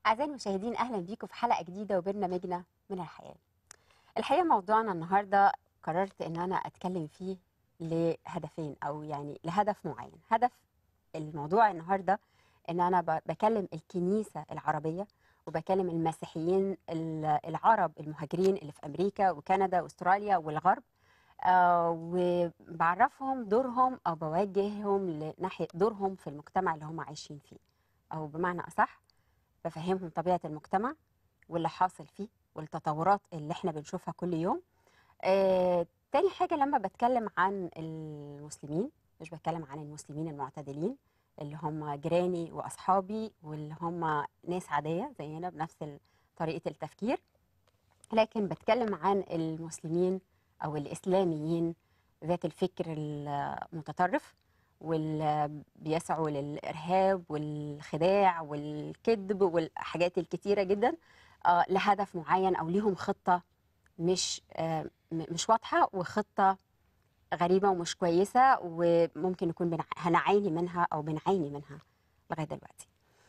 أعزائي المشاهدين أهلا بيكم في حلقة جديدة وبرنامجنا من الحياة. الحقيقة موضوعنا النهاردة قررت إن أنا أتكلم فيه لهدفين أو يعني لهدف معين، هدف الموضوع النهاردة إن أنا ب- بكلم الكنيسة العربية وبكلم المسيحيين ال- العرب المهاجرين اللي في أمريكا وكندا وأستراليا والغرب آه، وبعرفهم دورهم أو بوجههم لناحية دورهم في المجتمع اللي هم عايشين فيه أو بمعنى أصح بفهمهم طبيعة المجتمع واللي حاصل فيه والتطورات اللي احنا بنشوفها كل يوم آه، تاني حاجة لما بتكلم عن المسلمين مش بتكلم عن المسلمين المعتدلين اللي هم جيراني وأصحابي واللي هم ناس عادية زينا بنفس ال- طريقة التفكير لكن بتكلم عن المسلمين أو الإسلاميين ذات الفكر المتطرف واللي بيسعوا للإرهاب والخداع والكذب والحاجات الكتيرة جدا آه، لهدف معين أو ليهم خطة مش آه، م- مش واضحة وخطة غريبة ومش كويسة وممكن نكون بنع... هنعاني منها أو بنعاني منها لغاية دلوقتي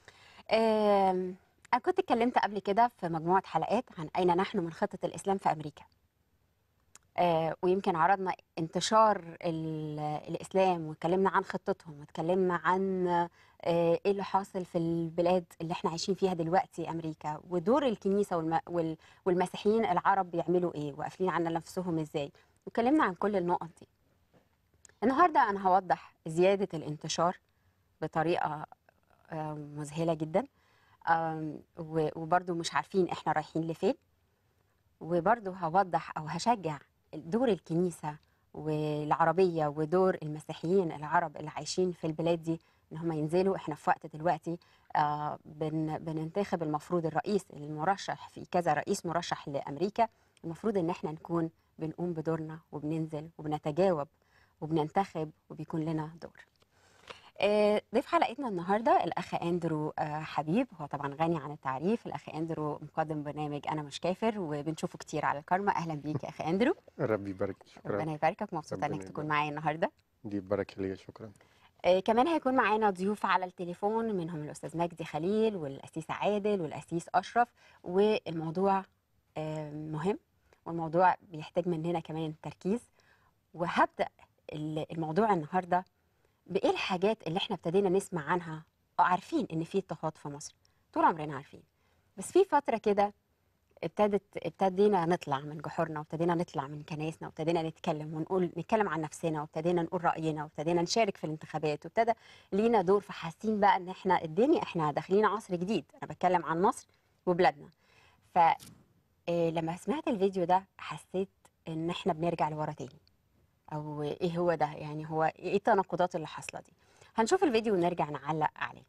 آم، أنا كنت اتكلمت قبل كده في مجموعة حلقات عن أين نحن من خطة الإسلام في أمريكا آه، ويمكن عرضنا انتشار ال- الإسلام واتكلمنا عن خطتهم واتكلمنا عن آه، ايه اللي حاصل في البلاد اللي احنا عايشين فيها دلوقتي أمريكا ودور الكنيسة والم... وال... والمسيحيين العرب بيعملوا ايه وقافلين على نفسهم ازاي واتكلمنا عن كل النقط دي النهارده انا هوضح زيادة الانتشار بطريقة آه، مذهلة جدا آم، و- وبرضو مش عارفين احنا رايحين لفين وبرضو هوضح او هشجع دور الكنيسة والعربية ودور المسيحيين العرب اللي عايشين في البلاد دي ان هم ينزلوا احنا في وقت دلوقتي آه بن بننتخب المفروض الرئيس المرشح في كذا رئيس مرشح لامريكا المفروض ان احنا نكون بنقوم بدورنا وبننزل وبنتجاوب وبننتخب وبيكون لنا دور آه، ضيف حلقتنا النهارده الاخ اندرو آه، حبيب هو طبعا غني عن التعريف الاخ اندرو مقدم برنامج انا مش كافر وبنشوفه كتير على الكارما اهلا بيك يا اخ اندرو ربي يبارك شكرا ربنا يباركك مبسوطه ربنا انك تكون يبارك. معايا النهارده دي بركة ليا شكرا آه، كمان هيكون معانا ضيوف على التليفون منهم الاستاذ مجدي خليل والاسيس عادل والاسيس اشرف والموضوع آه، مهم والموضوع بيحتاج مننا كمان تركيز وهبدا ال- الموضوع النهارده بايه الحاجات اللي احنا ابتدينا نسمع عنها أو عارفين ان في اضطهاد في مصر طول عمرنا عارفين بس في فتره كده ابتدت ابتدينا نطلع من جحورنا وابتدينا نطلع من كنايسنا وابتدينا نتكلم ونقول نتكلم عن نفسنا وابتدينا نقول راينا وابتدينا نشارك في الانتخابات وابتدى لينا دور فحاسين بقى ان احنا الدنيا احنا داخلين عصر جديد انا بتكلم عن مصر وبلادنا ف إيه، لما سمعت الفيديو ده حسيت ان احنا بنرجع لورا تاني او ايه هو ده يعني هو ايه التناقضات اللي حاصله دي هنشوف الفيديو ونرجع نعلق عليه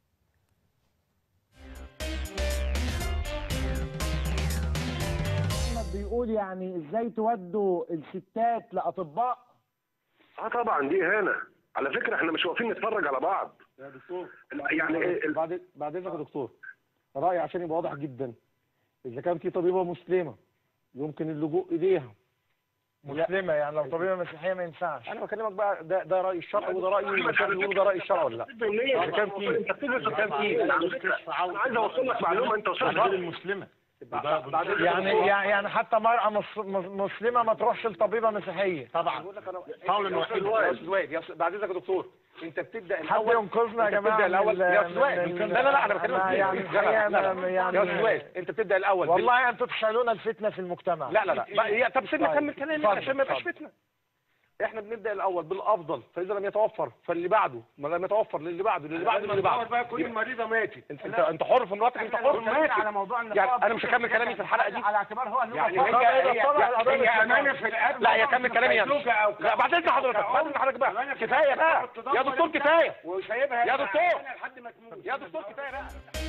محمد بيقول يعني ازاي تودوا الستات لاطباء اه طبعا دي اهانه على فكره احنا مش واقفين نتفرج على بعض يا دكتور لا، يعني إيه ال- بعد بعد اذنك يا دكتور رايي عشان يبقى واضح جدا اذا كان في طبيبه مسلمه يمكن اللجوء اليها مسلمة يعني لو طبيبة مسيحية ما ينفعش انا بكلمك بقى ده ده راي الشرع وده رايي اللي كان بيقولوا ده راي الشرع ولا لا إذا كان في- انت بتدرس إذا كان في- انا عايز اوصل لك معلومه انت وصلت غير لها. المسلمة بعد إذنك يا يعني دكتور. يعني يعني حتى مرأة مس- مس- مسلمة ما تروحش لطبيبة مسيحية طبعا قول وحيد يا استاذ وائل يا أستاذ- بعد اذنك يا دكتور انت بتبدا حد الاول ينقذنا يا أنت جماعة بتبدا الاول من- يا استاذ وائل من- لا لا لا انا بكلمك أنا فيه. يعني لا، لا، الحقيقة لا، لا. أنا يعني يا استاذ وائل انت بتبدا الاول بال- والله أنتوا تشعلون الفتنة في المجتمع لا لا لا بقى- يا- طب سيبني طيب. اكمل كلامي اتفضل، عشان ما يبقاش اتفضل. فتنه احنا بنبدا الاول بالافضل فاذا لم يتوفر فاللي بعده ما لم يتوفر للي بعده للي بعده للي بعده بقى كل مريضة ماتت انت انت انت حر في مراتك انت حر على موضوع يعني انا مش هكمل كلامي في الحلقه دي على اعتبار هو يعني هي هي- هي- هي أمانة في القلب لا يكمل كلامي يا زوجة أو لا بعد اذن حضرتك بعد اذن حضرتك بقى كفايه بقى يا دكتور كفايه وسايبها يا دكتور. لحد ما تموت يا دكتور كفايه بقى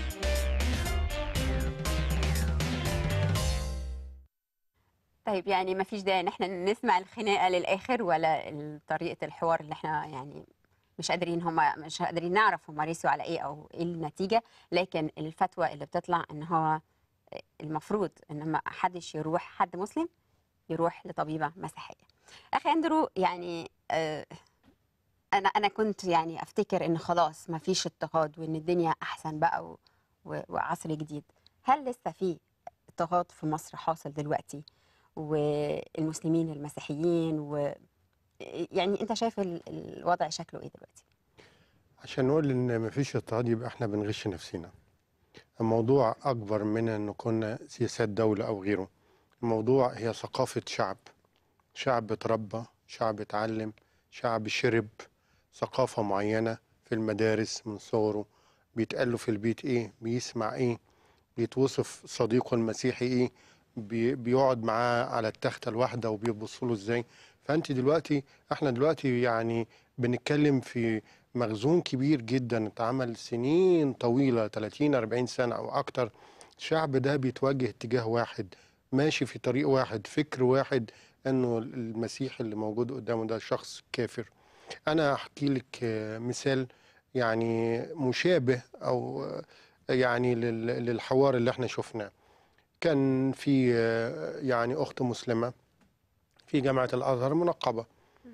طيب يعني ما فيش داعي ان احنا نسمع الخناقه للاخر ولا طريقه الحوار اللي احنا يعني مش قادرين هم مش قادرين نعرف هم رسوا على ايه او ايه النتيجه لكن الفتوى اللي بتطلع ان هو المفروض ان ما حدش يروح حد مسلم يروح لطبيبه مسيحيه اخي اندرو يعني آه، انا انا كنت يعني افتكر ان خلاص ما فيش اضطهاد وان الدنيا احسن بقى و- و- وعصر جديد هل لسه في اضطهاد في مصر حاصل دلوقتي والمسلمين المسيحيين و يعني انت شايف ال- الوضع شكله ايه دلوقتي عشان نقول ان مفيش اضطهاد يبقى احنا بنغش نفسنا الموضوع اكبر من ان كنا سياسات دولة او غيره الموضوع هي ثقافة شعب شعب اتربى شعب اتعلم شعب شرب ثقافة معينة في المدارس من صغره بيتقال له في البيت ايه بيسمع ايه بيتوصف صديقه المسيحي ايه بي بيقعد معاه على التختة الواحدة وبيبص له ازاي فانت دلوقتي احنا دلوقتي يعني بنتكلم في مخزون كبير جدا اتعمل سنين طويلة 30 40 سنة او اكتر الشعب ده بيتوجه اتجاه واحد ماشي في طريق واحد فكر واحد انه المسيح اللي موجود قدامه ده شخص كافر انا احكي لك آه، مثال يعني مشابه او آه، يعني لل- للحوار اللي احنا شفناه كان في آه، يعني اخت مسلمه في جامعه الازهر منقبه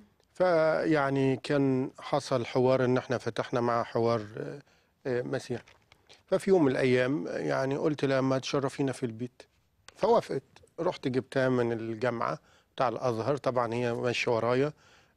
فيعني كان حصل حوار ان احنا فتحنا مع حوار آه، آه، مسيح ففي يوم من الايام يعني قلت لها ما تشرفينا في البيت فوافقت رحت جبتها من الجامعه بتاع الازهر طبعا هي ماشيه ورايا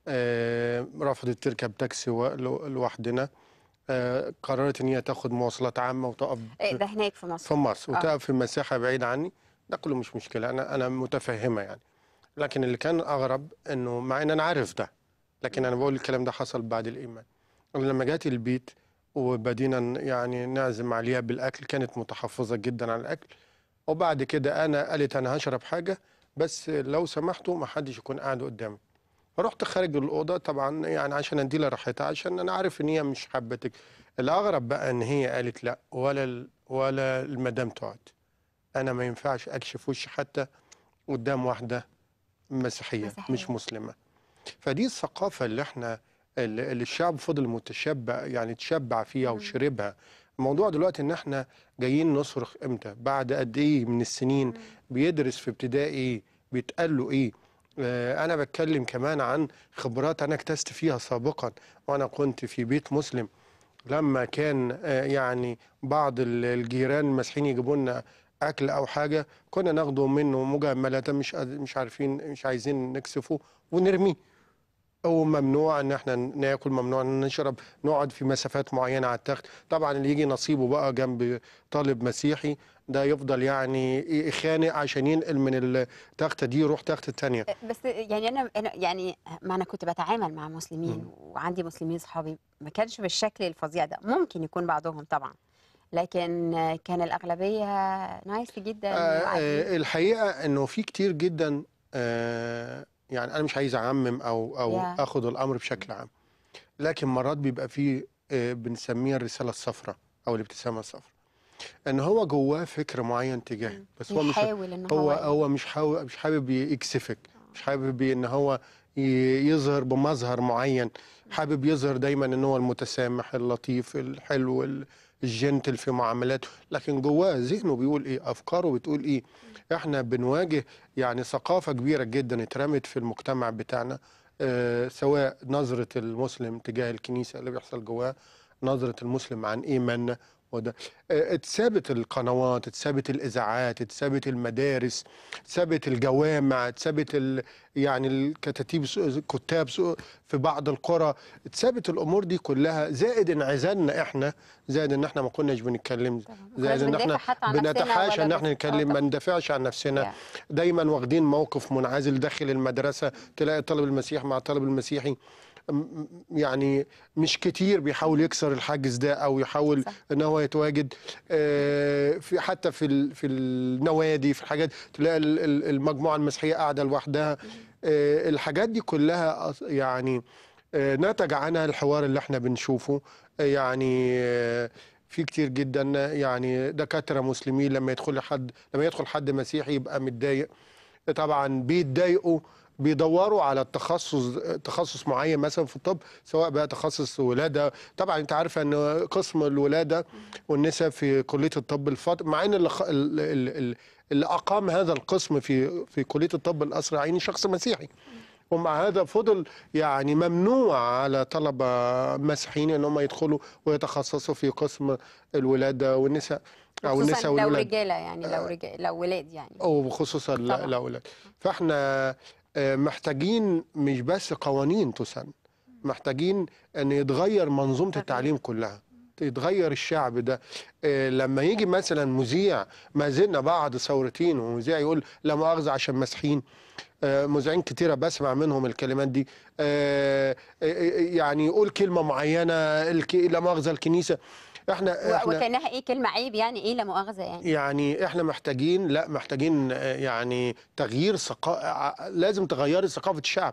آه، رفضت تركب تاكسي و- لو- لوحدنا آه، قررت ان هي تاخد مواصلات عامه وتقف إيه ده هناك في مصر في مصر آه. وتقف في مساحه بعيده عني ده كله مش مشكله انا انا متفهمه يعني لكن اللي كان اغرب انه مع ان انا عارف ده لكن انا بقول الكلام ده حصل بعد الايمان لما جات البيت وبدينا ن- يعني نعزم عليها بالاكل كانت متحفظه جدا على الاكل وبعد كده انا قالت انا هشرب حاجه بس لو سمحتوا ما حدش يكون قاعد قدامي فرحت خارج الاوضه طبعا يعني عشان ادي لها راحتها عشان انا عارف ان هي مش حابتك الاغرب بقى ان هي قالت لا ولا ال- ولا المدام تقعد انا ما ينفعش اكشف وشي حتى قدام واحده مسيحيه, مسيحية. مش مسلمه فدي الثقافه اللي احنا اللي اللي الشعب فضل متشبع يعني تشبع فيها مم. وشربها الموضوع دلوقتي ان احنا جايين نصرخ امتى بعد قد ايه من السنين بيدرس في ابتدائي بيتقال له ايه آه، انا بتكلم كمان عن خبرات انا اكتست فيها سابقا وانا كنت في بيت مسلم لما كان آه، يعني بعض ال- الجيران المسيحيين يجيبوا لنا اكل او حاجه كنا ناخده منه مجامله مش قاد- مش عارفين مش عايزين نكسفه ونرميه هو ممنوع ان احنا ناكل ممنوع ان نشرب نقعد في مسافات معينه على التخت طبعا اللي يجي نصيبه بقى جنب طالب مسيحي ده يفضل يعني يخانق عشان ينقل من التخته دي يروح تخته تانية بس يعني انا انا يعني ما انا كنت بتعامل مع مسلمين مم. وعندي مسلمين صحابي ما كانش بالشكل الفظيع ده ممكن يكون بعضهم طبعا لكن كان الاغلبيه نايس جدا آه، وقاعدين. آه، الحقيقه انه في كتير جدا آه، يعني انا مش عايز اعمم او او يا. اخد الامر بشكل عام لكن مرات بيبقى فيه آه، بنسميها الرساله الصفراء او الابتسامه الصفراء ان هو جواه فكر معين تجاهك بس هو مش بيحاول ان هو هو هو مش حاول مش حابب يكسفك مش حابب ان هو ي- يظهر بمظهر معين حابب يظهر دايما ان هو المتسامح اللطيف الحلو ال- الجنتل في معاملاته لكن جواه ذهنه بيقول ايه افكاره بتقول ايه احنا بنواجه يعني ثقافه كبيره جدا اترمت في المجتمع بتاعنا آه سواء نظره المسلم تجاه الكنيسه اللي بيحصل جواه نظره المسلم عن ايماننا وده آه، اتثابت القنوات اتثابت الاذاعات اتثابت المدارس اتثابت الجوامع اتثابت ال... يعني الكتاتيب س- كتاب س- في بعض القرى اتثابت الامور دي كلها زائد انعزالنا احنا زائد ان احنا ما كناش بنتكلم طبعاً. ما زائد كناش ان احنا بندافع حتى عن نفسنا بنتحاشى ولا ان احنا بس- آه نتكلم ما طبعاً. ندافعش عن نفسنا يا. دايما واخدين موقف منعزل داخل المدرسه تلاقي الطالب المسيحي مع الطالب المسيحي م- م- يعني مش كتير بيحاول يكسر الحاجز ده او يحاول صح. ان هو يتواجد آه، في حتى في ال- في النوادي في الحاجات تلاقي ال- ال- المجموعه المسيحيه قاعده لوحدها آه، الحاجات دي كلها أص- يعني آه، نتج عنها الحوار اللي احنا بنشوفه آه، يعني آه، في كتير جدا يعني دكاتره مسلمين لما يدخل حد لما يدخل حد مسيحي يبقى متضايق طبعا بيتضايقوا بيدوروا على التخصص تخصص معين مثلا في الطب سواء بقى تخصص ولاده طبعا انت عارفه ان قسم الولاده والنساء في كليه الطب الفاط مع ان اللي, خ... ال- ال- ال- اللي اقام هذا القسم في في كليه الطب الاسرع عيني شخص مسيحي ومع هذا فضل يعني ممنوع على طلبه مسيحيين ان هم يدخلوا ويتخصصوا في قسم الولاده والنساء او خصوصا النساء لو والولاد رجاله يعني لو رجال لو ولاد يعني وخصوصا طبعاً. الاولاد فاحنا آه، محتاجين مش بس قوانين تسن محتاجين ان يتغير منظومه تغيير. التعليم كلها يتغير الشعب ده آه، لما يجي مثلا مذيع ما زلنا بعد ثورتين ومذيع يقول لا مؤاخذه عشان مسحين آه، مذيعين كتيرة بسمع منهم الكلمات دي آه، آه، يعني يقول كلمة معينة الك- لا مؤاخذة الكنيسة احنا و- احنا وكانها ايه كلمه عيب يعني ايه لا مؤاخذه يعني يعني احنا محتاجين لا محتاجين آه، يعني تغيير ثقافة لازم تغيري ثقافة الشعب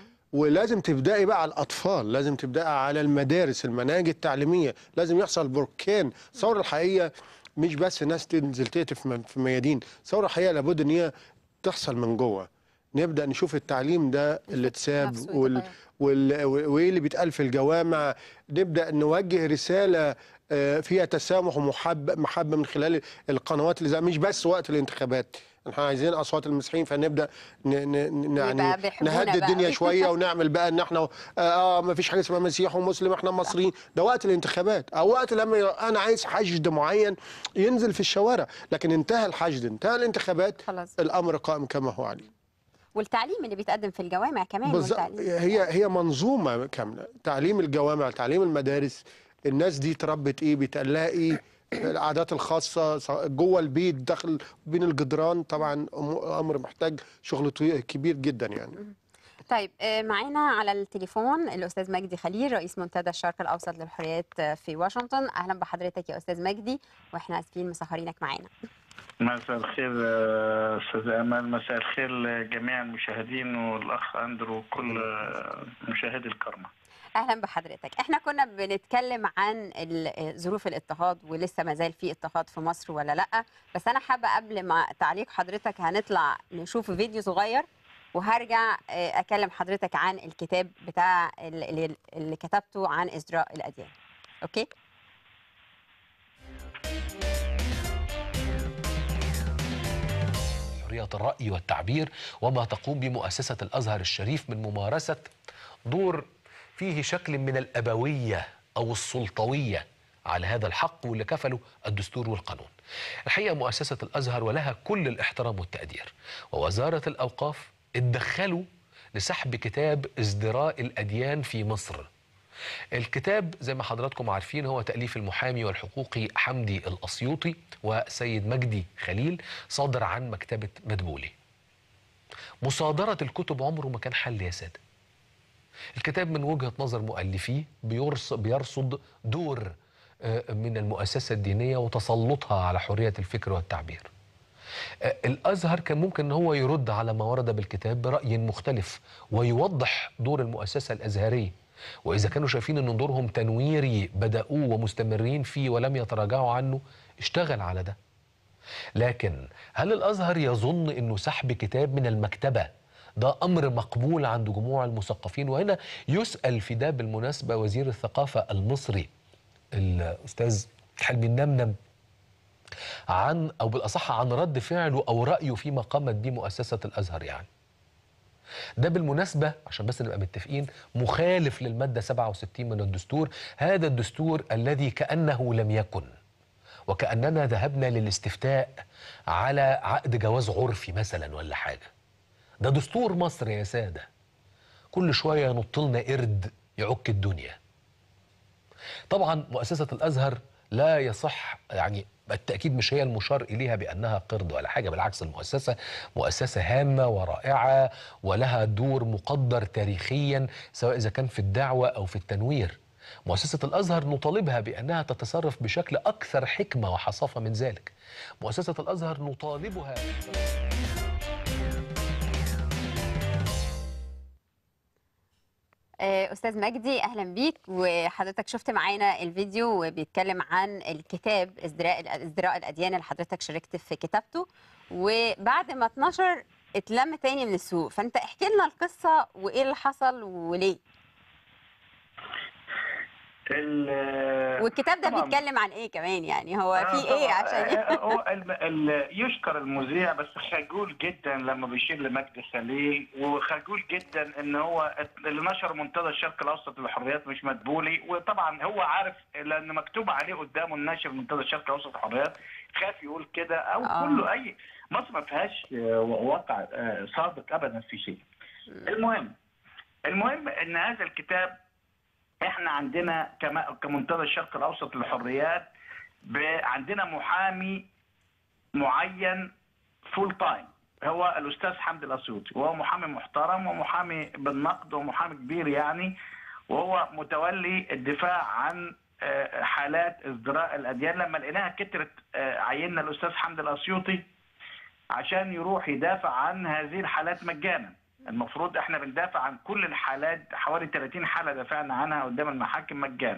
ولازم تبدأي بقى على الأطفال لازم تبدأي على المدارس المناهج التعليمية لازم يحصل بركان الثورة الحقيقية مش بس ناس تنزل تقتل في في ميادين الثورة الحقيقية لابد ان هي تحصل من جوه نبدأ نشوف التعليم ده اللي اتساب نفسه وال... يتغير. وال... وايه اللي بيتقال في الجوامع نبدأ نوجه رسالة آه، فيها تسامح ومحبة محبة من خلال القنوات اللي زي مش بس وقت الانتخابات احنا عايزين اصوات المسيحيين فنبدا ن... ن... ن... يبقى يعني بيحبونا نهدي بقى. الدنيا شويه ونعمل بقى ان احنا اه ما فيش حاجه اسمها مسيح ومسلم احنا مصريين ده وقت الانتخابات او وقت لما انا عايز حشد معين ينزل في الشوارع لكن انتهى الحشد انتهى الانتخابات خلاص الامر قائم كما هو عليه والتعليم اللي بيتقدم في الجوامع كمان بالظبط والتعليم هي هي منظومه كامله تعليم الجوامع تعليم المدارس الناس دي اتربت ايه بيتقال لها ايه العادات الخاصه سواء جوه البيت داخل بين الجدران طبعا أم- امر محتاج شغل طويل- كبير جدا يعني طيب آه، معانا على التليفون الاستاذ مجدي خليل رئيس منتدى الشرق الاوسط للحريات آه، في واشنطن اهلا بحضرتك يا استاذ مجدي واحنا اسفين مسهرينك معانا مساء الخير آه، استاذ امل مساء الخير لجميع المشاهدين والاخ اندرو وكل آه، مشاهدي الكرمه اهلا بحضرتك احنا كنا بنتكلم عن ال- ظروف الاضطهاد ولسه ما زال في اضطهاد في مصر ولا لا بس انا حابه قبل ما تعليق حضرتك هنطلع نشوف فيديو صغير وهرجع آه، اكلم حضرتك عن الكتاب بتاع ال- اللي, اللي كتبته عن ازدراء الاديان اوكي حرية الرأي والتعبير وما تقوم بمؤسسة الأزهر الشريف من ممارسة دور فيه شكل من الأبوية أو السلطوية على هذا الحق واللي كفله الدستور والقانون الحقيقة مؤسسة الأزهر ولها كل الاحترام والتقدير ووزارة الأوقاف اتدخلوا لسحب كتاب ازدراء الأديان في مصر الكتاب زي ما حضراتكم عارفين هو تأليف المحامي والحقوقي حمدي الأسيوطي وسيد مجدي خليل صادر عن مكتبة مدبولي مصادرة الكتب عمره ما كان حل يا سادة الكتاب من وجهة نظر مؤلفيه بيرص بيرصد دور آه، من المؤسسة الدينية وتسلطها على حرية الفكر والتعبير آه، الازهر كان ممكن ان هو يرد على ما ورد بالكتاب براي مختلف ويوضح دور المؤسسه الازهريه واذا كانوا شايفين ان دورهم تنويري بداوه ومستمرين فيه ولم يتراجعوا عنه اشتغل على ده لكن هل الازهر يظن انه سحب كتاب من المكتبه ده امر مقبول عند جموع المثقفين وهنا يسال في ده بالمناسبه وزير الثقافه المصري الاستاذ حلمي النمنم عن او بالاصح عن رد فعله او رايه فيما قامت به مؤسسه الازهر يعني. ده بالمناسبه عشان بس نبقى متفقين مخالف للماده 67 من الدستور، هذا الدستور الذي كانه لم يكن. وكاننا ذهبنا للاستفتاء على عقد جواز عرفي مثلا ولا حاجه. ده دستور مصر يا ساده. كل شويه ينط لنا قرد يعك الدنيا. طبعا مؤسسة الأزهر لا يصح يعني بالتأكيد مش هي المشار إليها بأنها قرد ولا حاجة بالعكس المؤسسة مؤسسة هامة ورائعة ولها دور مقدر تاريخيا سواء إذا كان في الدعوة أو في التنوير مؤسسة الأزهر نطالبها بأنها تتصرف بشكل أكثر حكمة وحصافة من ذلك مؤسسة الأزهر نطالبها آه، استاذ مجدي اهلا بيك وحضرتك شفت معانا الفيديو وبيتكلم عن الكتاب ازدراء ازدراء الاديان اللي حضرتك شاركت في كتابته وبعد ما اتنشر اتلم تاني من السوق فانت احكي لنا القصه وايه اللي حصل وليه ال- والكتاب ده طبعاً. بيتكلم عن ايه كمان يعني هو آه، في ايه طبعاً. عشان آه، هو الم- ال- يشكر المذيع بس خجول جدا لما بيشير لمجدي خليل وخجول جدا ان هو اللي نشر منتدى الشرق الاوسط للحريات مش مدبولي وطبعا هو عارف لان مكتوب عليه قدامه الناشر منتدى الشرق الاوسط للحريات خاف يقول كده او آه. كله اي مصر ما فيهاش آه، واقع آه، صادق ابدا في شيء المهم المهم ان هذا الكتاب احنا عندنا كما كمنتدى الشرق الاوسط للحريات ب- عندنا محامي معين فول تايم هو الاستاذ حمدي الاسيوطي وهو محامي محترم ومحامي بالنقد ومحامي كبير يعني وهو متولي الدفاع عن آه، حالات ازدراء الاديان لما لقيناها كترت آه، عيننا الاستاذ حمدي الاسيوطي عشان يروح يدافع عن هذه الحالات مجانا المفروض احنا بندافع عن كل الحالات حوالي 30 حاله دافعنا عنها قدام المحاكم مجانا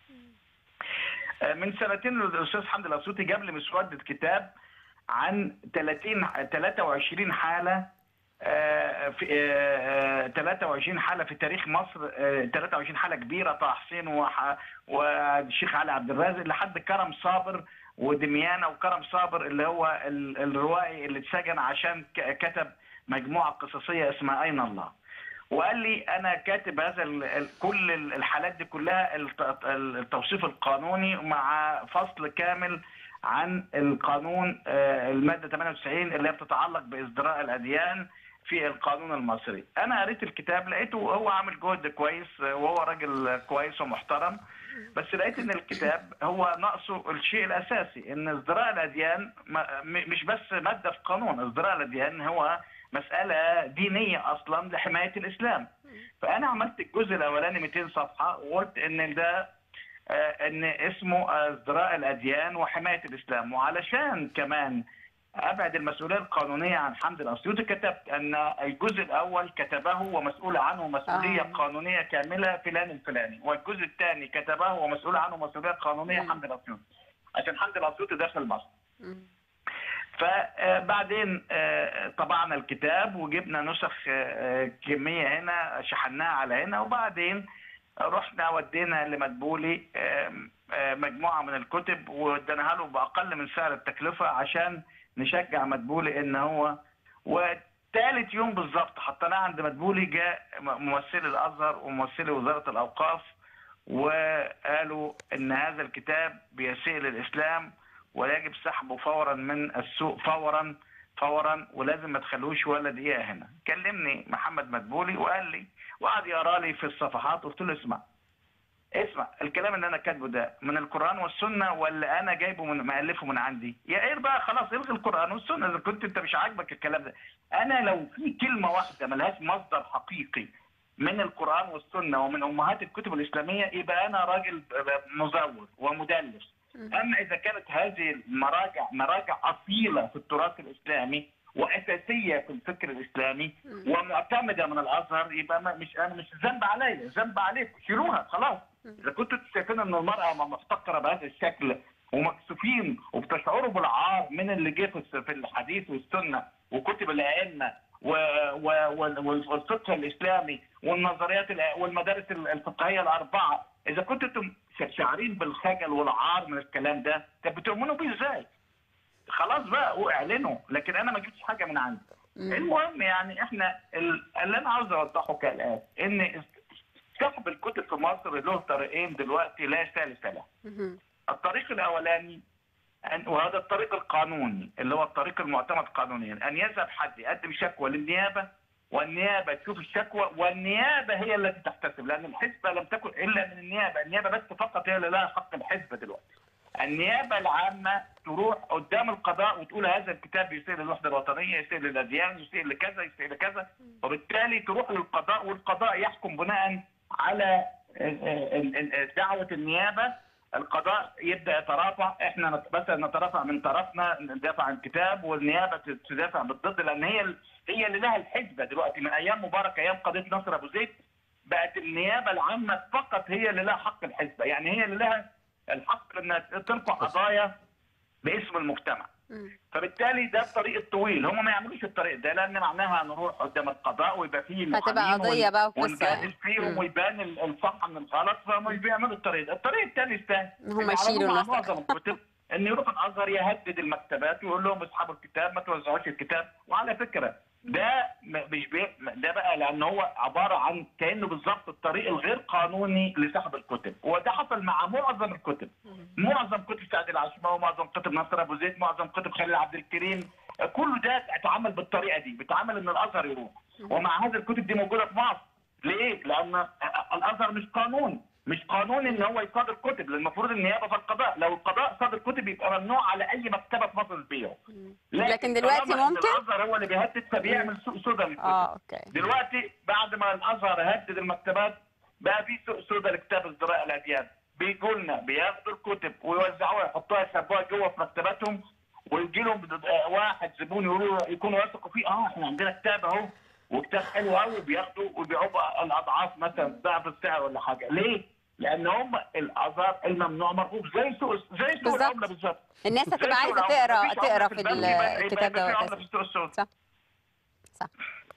آه، من سنتين الاستاذ حمدي الاسيوطي جاب لي مسوده كتاب عن 30 23 حاله آه، في آه، آه، 23 حاله في تاريخ مصر آه، 23 حاله كبيره طه حسين وح- والشيخ علي عبد الرازق لحد كرم صابر ودميانة وكرم صابر اللي هو ال- الروائي اللي اتسجن عشان ك- كتب مجموعه قصصيه اسمها اين الله وقال لي انا كاتب هذا ال- ال- كل ال- الحالات دي كلها الت- التوصيف القانوني مع فصل كامل عن القانون آه، الماده 98 اللي هي بتتعلق بازدراء الاديان في القانون المصري انا قريت الكتاب لقيته هو عامل جهد كويس آه، وهو راجل كويس ومحترم بس لقيت ان الكتاب هو ناقصه الشيء الاساسي ان ازدراء الاديان ما- م- مش بس ماده في قانون ازدراء الاديان هو مساله دينيه اصلا لحمايه الاسلام فانا عملت الجزء الاولاني 200 صفحه وقلت ان ده آه، ان اسمه ازدراء الاديان وحمايه الاسلام وعلشان كمان ابعد المسؤوليه القانونيه عن حمد الاسيوطي كتبت ان الجزء الاول كتبه ومسؤول عنه مسؤوليه آه. قانونية كامله فلان الفلاني والجزء الثاني كتبه ومسؤول عنه مسؤوليه قانونيه مم. حمد الاسيوطي عشان حمد الاسيوطي داخل مصر مم. فبعدين طبعنا الكتاب وجبنا نسخ آه، كمية هنا شحناها على هنا وبعدين رحنا ودينا لمدبولي آم، آه، مجموعة من الكتب واديناها له بأقل من سعر التكلفة عشان نشجع مدبولي ان هو وثالث يوم بالظبط حطيناه عند مدبولي جاء ممثلي الازهر وممثلي وزارة الاوقاف وقالوا ان هذا الكتاب بيسيء للاسلام ويجب سحبه فورا من السوق فورا فورا ولازم ما تخلوش ولا دقيقه هنا كلمني محمد مدبولي وقال لي وقعد يقرا لي في الصفحات قلت له اسمع اسمع الكلام اللي انا كاتبه ده من القران والسنه ولا انا جايبه من مالفه من عندي يا ايه بقى خلاص الغي القران والسنه اذا كنت انت مش عاجبك الكلام ده انا لو في كلمه واحده ملهاش مصدر حقيقي من القران والسنه ومن امهات الكتب الاسلاميه يبقى انا راجل مزور ومدلس اما اذا كانت هذه المراجع مراجع اصيله في التراث الاسلامي واساسيه في الفكر الاسلامي ومعتمده من الازهر يبقى ما مش انا مش ذنب عليا ذنب عليكم شيلوها خلاص اذا كنتوا شايفين ان المراه محتقره بهذا الشكل ومكسوفين وبتشعروا بالعار من اللي جه في في الحديث والسنه وكتب الائمه و- و- وال- والفقه الاسلامي والنظريات الع- والمدارس الفقهيه الاربعه اذا كنتوا انتم شاعرين بالخجل والعار من الكلام ده طب بتؤمنوا بيه ازاي؟ خلاص بقى واعلنوا لكن انا ما جبتش حاجه من عندي المهم يعني احنا ال- اللي انا عاوز اوضحه كالاتي ان سحب الكتب في مصر له طريقين دلوقتي لا ثالث له مهم. الطريق الاولاني أن وهذا الطريق القانوني اللي هو الطريق المعتمد قانونيا ان يذهب حد يقدم شكوى للنيابه والنيابه تشوف الشكوى والنيابه هي التي تحتسب لان الحسبه لم تكن الا من النيابه، النيابه بس فقط هي اللي لها حق الحسبه دلوقتي. النيابه العامه تروح قدام القضاء وتقول هذا الكتاب يسيء للوحده الوطنيه، يسيء للاديان، يسيء لكذا، يسيء لكذا، وبالتالي تروح للقضاء والقضاء يحكم بناء على ال- ال- ال- دعوه النيابه القضاء يبدا يترافع احنا نت- مثلا نترافع من طرفنا ندافع عن الكتاب والنيابه ت- تدافع بالضد لان هي ال- هي اللي لها الحسبه دلوقتي من ايام مبارك ايام قضيه نصر ابو زيد بقت النيابه العامه فقط هي اللي لها حق الحسبه يعني هي اللي لها الحق انها ترفع قضايا باسم المجتمع مم. فبالتالي ده الطريق الطويل هم ما يعملوش الطريق ده لان معناها هنروح قدام القضاء ويبقى فيه هتبقى محامين قضية ون- بقى وقصة ونجادل يعني. فيهم مم. ويبان ال- الصح من الغلط فمش بيعملوا الطريق ده الطريق الثاني الثاني إن هم اللي يشيلوا عملوه مع المسألة. معظم الكتب ان يروح الازهر يهدد المكتبات ويقول لهم اسحبوا الكتاب ما توزعوش الكتاب وعلى فكره ده م- مش بي... ده بقى لان هو عباره عن كانه بالظبط الطريق الغير قانوني لسحب الكتب وده حصل مع معظم الكتب معظم كتب سعد العشماوي معظم كتب نصر ابو زيد معظم كتب خليل عبد الكريم آه، كل ده اتعمل بالطريقه دي بيتعمل ان الازهر يروح ومع هذا الكتب دي موجوده في مصر ليه؟ لان آه، الازهر مش قانون مش قانون ان هو يصادر كتب لان المفروض النيابه في القضاء لو القضاء صادر كتب يبقى ممنوع على اي مكتبه في مصر تبيعه لكن دلوقتي طالما إن ممكن؟ الازهر هو اللي بيهدد فبيعمل سوق سودا للكتب اه اوكي دلوقتي بعد ما الازهر هدد المكتبات بقى في سوق سودا لكتاب ازدراء الاديان بيجوا لنا بياخدوا الكتب ويوزعوها يحطوها يخبوها جوه في مكتباتهم ويجي لهم بد- آه، واحد زبون يقولوا له- يكونوا يثقوا فيه اه احنا عندنا كتاب اهو وكتاب حلو قوي بياخدوا ويبيعوه بقى الاضعاف مثلا ضعف السعر ولا حاجه ليه؟ لان هم الازهر الممنوع مرغوب زي سوق زي سوق بالظبط. العمله بالظبط الناس زي هتبقى سوق عايزه العملة. تقرا مفيش عملة تقرا في البنك، يبقى- يبقى- الكتاب يبقى في دوت عملة في السوق السوداء صح صح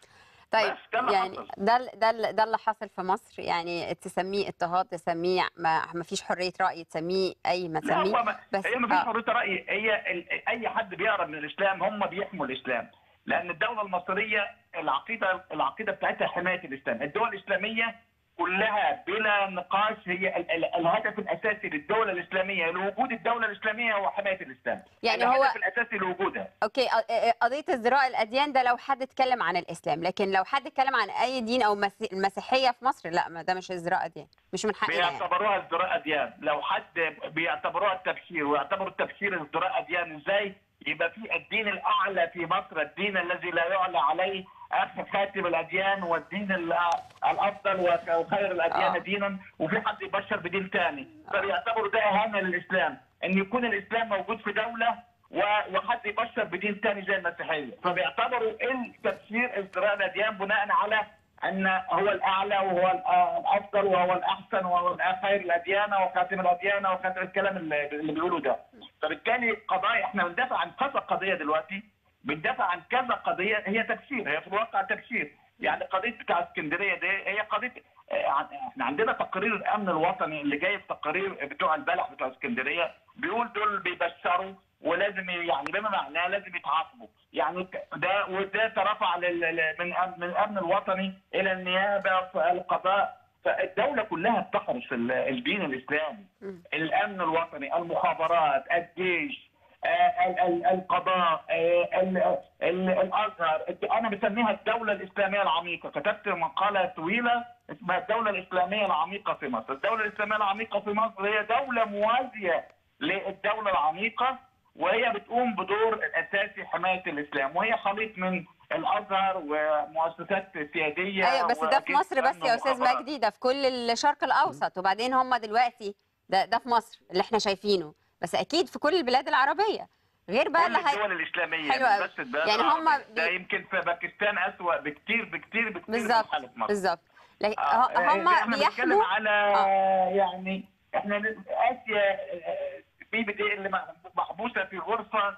طيب بس ده اللي يعني حصل. ده ال- ده ال- ده اللي حاصل في مصر يعني تسميه اضطهاد تسميه ما ما فيش حريه راي تسميه اي ما لا تسميه هو ما بس هي ما فيش آه. حريه راي هي ال- اي حد بيقرا من الاسلام هم بيحموا الاسلام لان الدوله المصريه العقيده العقيده بتاعتها حمايه الاسلام الدول الاسلاميه كلها بلا نقاش هي ال- ال- الهدف الاساسي للدوله الاسلاميه لوجود الدوله الاسلاميه هو حمايه الاسلام يعني هو- الهدف الاساسي لوجودها اوكي ق- ق- قضيه ازدراء الاديان ده لو حد اتكلم عن الاسلام لكن لو حد اتكلم عن اي دين او مسي- المسيحيه في مصر لا ما ده مش ازدراء اديان مش من حقنا يعني بيعتبروها ازدراء اديان لو حد بيعتبروها التبشير ويعتبروا التبشير ازدراء اديان ازاي يبقى في الدين الاعلى في مصر الدين الذي لا يعلى عليه اخ خاتم الاديان والدين ال- الافضل وك- وخير الاديان آه. دينا وفي حد يبشر بدين ثاني فبيعتبروا ده اهانه للاسلام ان يكون الاسلام موجود في دوله و- وحد يبشر بدين ثاني زي المسيحيه فبيعتبروا التبشير ازدراء الاديان بناء على ان هو الاعلى وهو ال- آه الافضل وهو الاحسن وهو خير الاديان وخاتم الاديان وخاتم الكلام اللي اللي بيقولوا ده فبالتالي قضايا احنا بندافع عن كذا قضيه دلوقتي بندافع عن كذا قضيه هي تبشير هي في الواقع تبشير يعني قضيه بتاع اسكندريه دي هي قضيه آه، عن- احنا عندنا تقارير الامن الوطني اللي جاي في تقارير بتوع البلح بتوع اسكندريه بيقول دول بيبشروا ولازم ي- يعني بما معناه لازم يتعاقبوا يعني ك- ده وده ترفع لل- ل- من أم- من الامن الوطني الى النيابه القضاء فالدوله كلها بتحرس ال- الدين الاسلامي مم. الامن الوطني المخابرات الجيش آه، ال- ال- القضاء آه، ال- ال- الازهر انا بسميها الدوله الاسلاميه العميقه كتبت مقاله طويله اسمها الدوله الاسلاميه العميقه في مصر الدوله الاسلاميه العميقه في مصر هي دوله موازيه للدوله العميقه وهي بتقوم بدور الاساسي حمايه الاسلام وهي خليط من الازهر ومؤسسات سياديه ايوه بس ده في وأجهزة مصر بس أمن يا استاذ ومخابرات. مجدي ده في كل الشرق الاوسط وبعدين هم دلوقتي ده ده في مصر اللي احنا شايفينه بس اكيد في كل البلاد العربيه غير بقى كل اللي هي الدول الاسلاميه حلو مش أوي. بس البلاد يعني هم العربية. ده بي- يمكن في باكستان اسوأ بكتير بكتير بكتير من بالظبط حاله مصر بالظبط لكن آه، ه- هم احنا بنتكلم بيحموا على آه. يعني احنا ن- اسيا آه، بيبي دي اللي م- محبوسه في غرفه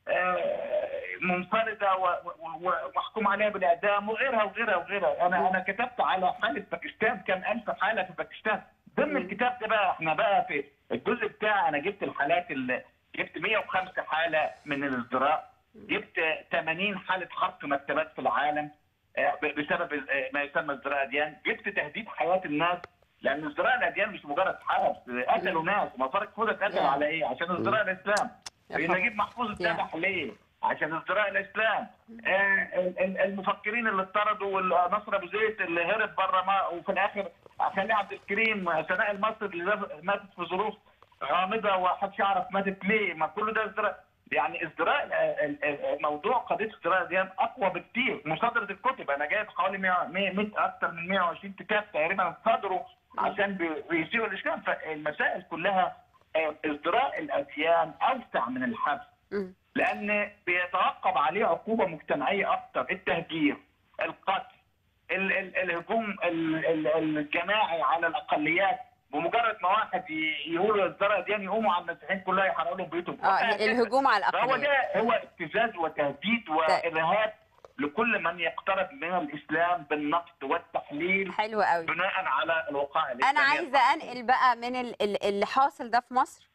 آه، منفرده و- و- و- ومحكوم عليها بالاعدام وغيرها وغيرها وغيرها انا انا كتبت على حاله باكستان كم الف حاله في باكستان ضمن مم. الكتاب ده بقى احنا بقى في الجزء بتاعي انا جبت الحالات اللي جبت 105 حاله من الازدراء جبت 80 حاله حرق مكتبات في العالم آه، ب- بسبب آه، ما يسمى ازدراء الاديان جبت تهديد حياه الناس لان ازدراء الاديان مش مجرد حرب قتلوا ناس مفارق فوده اتقتل يا. على ايه عشان ازدراء الاسلام يا خبر. نجيب محفوظ يا. اتذبح ليه عشان ازدراء الاسلام آه، ال- ال- المفكرين اللي اطردوا والنصر ابو زيد اللي هرب بره ما وفي الاخر خليل عبد الكريم سناء المصري اللي ماتت في ظروف غامضه ومحدش يعرف ماتت ليه ما كل ده ازدراء يعني ازدراء ال- ال- موضوع قضيه ازدراء الاديان اقوى بكتير مصادره الكتب انا جايب حوالي 100 100 100 اكثر من 120 كتاب تقريبا صدروا عشان بي- بيثيروا الاشكال فالمسائل كلها آه، ازدراء الاديان اوسع من الحبس مم. لان بيترقب عليه عقوبه مجتمعيه اكثر التهجير القتل ال- ال- الهجوم ال- ال- الجماعي على الاقليات بمجرد ما واحد ي- يقولوا ازدراء ديان يقوموا على المسيحيين كلها يحرقوا لهم بيوتهم اه وهكذا. الهجوم على فهو الاقليه ده هو ابتزاز وتهديد وارهاب لكل من يقترب من الاسلام بالنقد والتحليل حلو قوي بناء على الوقائع الاسلاميه انا عايزه انقل بقى من ال- ال- اللي حاصل ده في مصر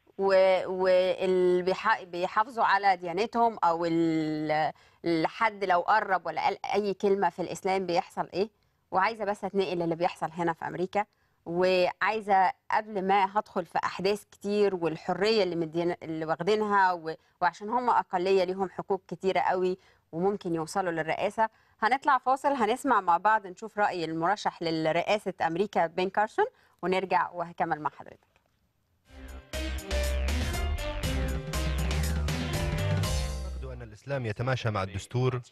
واللي بيحافظوا على ديانتهم او ال- الحد لو قرب ولا قال اي كلمه في الاسلام بيحصل ايه وعايزه بس اتنقل اللي بيحصل هنا في امريكا وعايزه قبل ما هدخل في احداث كتير والحريه اللي مدين اللي واخدينها و... وعشان هم اقليه ليهم حقوق كتيره قوي وممكن يوصلوا للرئاسه هنطلع فاصل هنسمع مع بعض نشوف راي المرشح لرئاسه امريكا بين كارسون ونرجع وهكمل مع حضرتك أعتقد أن الإسلام يتماشى مع الدستور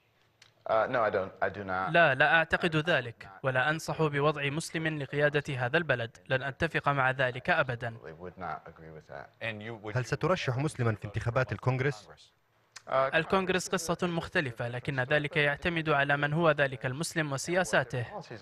لا لا أعتقد ذلك ولا أنصح بوضع مسلم لقيادة هذا البلد لن أتفق مع ذلك أبدا هل سترشح مسلما في انتخابات الكونغرس؟ الكونغرس قصة مختلفة لكن ذلك يعتمد على من هو ذلك المسلم وسياساته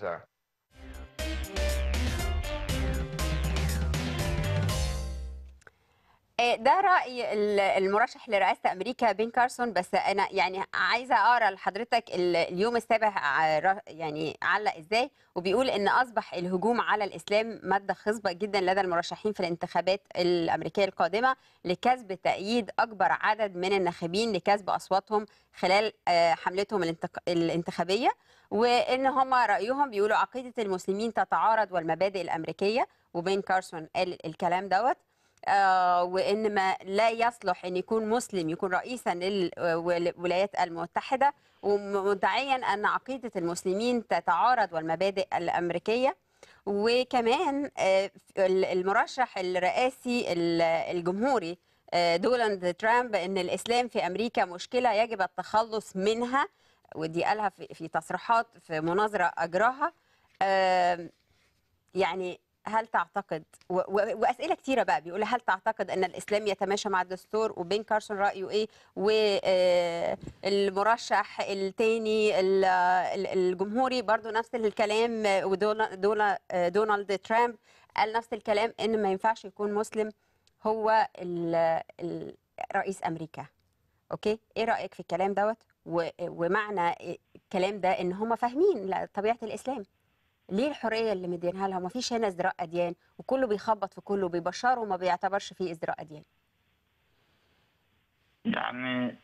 آه، ده رأي ال- المرشح لرئاسة أمريكا بين كارسون بس أنا يعني عايزة أقرأ لحضرتك ال- اليوم السابع ع- ر- يعني علق إزاي وبيقول إن أصبح الهجوم على الإسلام مادة خصبة جدا لدى المرشحين في الانتخابات الأمريكية القادمة لكسب تأييد أكبر عدد من الناخبين لكسب أصواتهم خلال آه، حملتهم الانتق- الانتخابية وإن هم رأيهم بيقولوا عقيدة المسلمين تتعارض والمبادئ الأمريكية وبين كارسون قال الكلام دوت آه، وان ما لا يصلح ان يكون مسلم يكون رئيسا للولايات المتحده ومدعيا ان عقيده المسلمين تتعارض والمبادئ الامريكيه وكمان آه، المرشح الرئاسي ال- الجمهوري آه، دونالد ترامب ان الاسلام في امريكا مشكله يجب التخلص منها ودي قالها في في تصريحات في مناظره اجراها آم، يعني هل تعتقد و- و- واسئله كتيره بقى بيقول هل تعتقد ان الاسلام يتماشى مع الدستور وبين كارسون رايه ايه والمرشح الثاني الجمهوري برضو نفس الكلام ودونالد ترامب قال نفس الكلام ان ما ينفعش يكون مسلم هو ال- ال- رئيس امريكا اوكي ايه رايك في الكلام دوت و- ومعنى الكلام ده ان هم فاهمين لا- طبيعه الاسلام ليه الحريه اللي مدينها لها ما فيش هنا ازدراء اديان وكله بيخبط في كله بيبشره وما بيعتبرش فيه ازدراء اديان يعني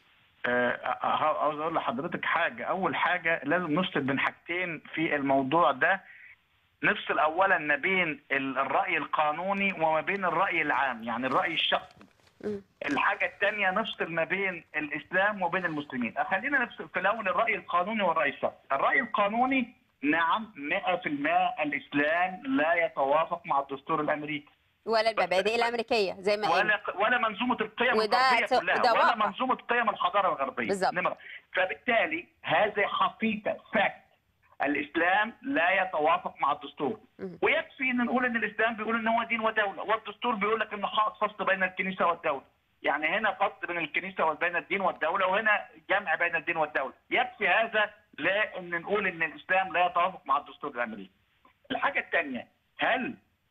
آه، ع- عاوز اقول لحضرتك حاجه اول حاجه لازم نفصل بين حاجتين في الموضوع ده نفصل اولا ما بين ال- الراي القانوني وما بين الراي العام يعني الراي الشخصي مم. الحاجه الثانيه نفصل ما بين الاسلام وبين المسلمين خلينا نفصل في الاول الراي القانوني والراي الشخصي الراي القانوني نعم 100% الاسلام لا يتوافق مع الدستور الامريكي ولا المبادئ الامريكيه زي ما قال ولا ولا منظومه القيم وده الغربيه ت- كلها ده ولا واقع. منظومه قيم الحضاره الغربيه بالظبط. نمرة. فبالتالي هذه حقيقه فاكت الاسلام لا يتوافق مع الدستور مم. ويكفي ان نقول ان الاسلام بيقول ان هو دين ودوله والدستور بيقول لك انه حائط فصل بين الكنيسه والدوله يعني هنا فصل بين الكنيسه وبين الدين والدوله وهنا جمع بين الدين والدوله يكفي هذا لان نقول ان الاسلام لا يتوافق مع الدستور الامريكي الحاجه الثانيه هل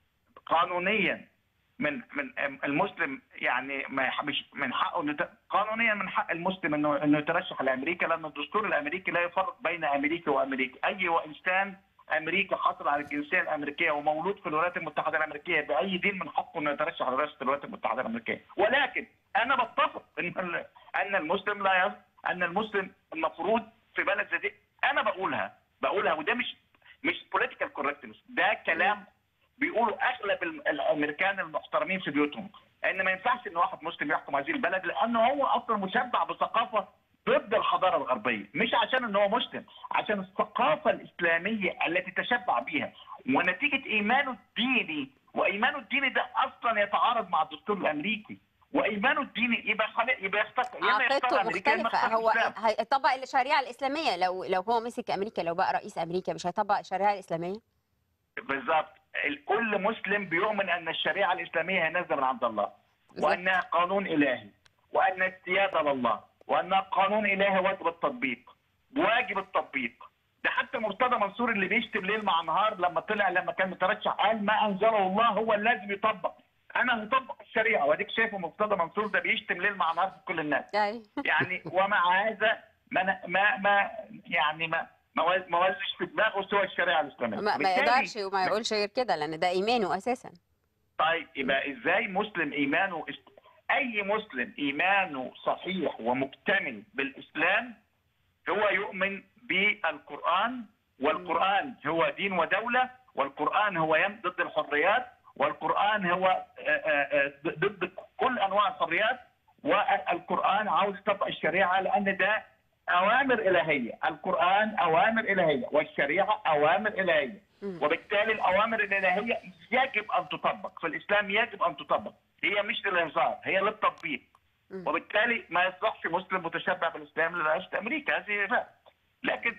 قانونيا من من المسلم يعني ما يح- مش من حقه انه يت- قانونيا من حق المسلم انه انه يترشح لامريكا لان الدستور الامريكي لا يفرق بين امريكي وامريكي، اي انسان امريكي حصل على الجنسيه الامريكيه ومولود في الولايات المتحده الامريكيه باي دين من حقه انه يترشح لرئاسه الولايات المتحده الامريكيه، ولكن انا بتفق ان ال- ان المسلم لا يص... ان المسلم المفروض في بلد زي دي انا بقولها بقولها وده مش مش بوليتيكال كوركتنس ده كلام بيقولوا اغلب ال- الامريكان المحترمين في بيوتهم ان ما ينفعش ان واحد مسلم يحكم هذه البلد لانه هو اصلا مشبع بثقافه ضد الحضاره الغربيه مش عشان ان هو مسلم عشان الثقافه الاسلاميه التي تشبع بيها ونتيجه ايمانه الديني وايمانه الديني ده اصلا يتعارض مع الدستور الامريكي وايمانه الديني يبقى خلق يبقى يختار يا إما يختار عقيدته أمريكا، يا إما مختلفه يختار هو الإسلام. هيطبق الشريعه الاسلاميه لو لو هو مسك امريكا لو بقى رئيس امريكا مش هيطبق الشريعه الاسلاميه بالظبط ال- كل مسلم بيؤمن ان الشريعه الاسلاميه هي نازله من عند الله وانها قانون الهي وان السياده لله وانها قانون الهي واجب التطبيق واجب التطبيق ده حتى مرتضى منصور اللي بيشتم ليل مع نهار لما طلع لما كان مترشح قال ما انزله الله هو اللي لازم يطبق انا هطبق الشريعه واديك شايفه مرتضى منصور ده بيشتم ليل مع نهار في كل الناس أيوة. يعني ومع هذا ما ما, ما يعني ما ما وز- ما وزش في دماغه سوى الشريعه الاسلاميه ما, ما بالتالي- يقدرش وما يقولش غير كده لان ده ايمانه اساسا طيب يبقى ازاي مسلم ايمانه است... اي مسلم ايمانه صحيح ومكتمل بالاسلام هو يؤمن بالقران والقران هو دين ودوله والقران هو يم ضد الحريات والقران هو آه، آه، آه، ضد كل انواع الحريات والقران عاوز يطبق الشريعه لان ده اوامر الهيه، القران اوامر الهيه والشريعه اوامر الهيه، مم. وبالتالي الاوامر الالهيه يجب ان تطبق، في الاسلام يجب ان تطبق، هي مش للهزار، هي للتطبيق. مم. وبالتالي ما يصلحش مسلم متشبع بالاسلام لرئاسه امريكا هذه فعلا. لكن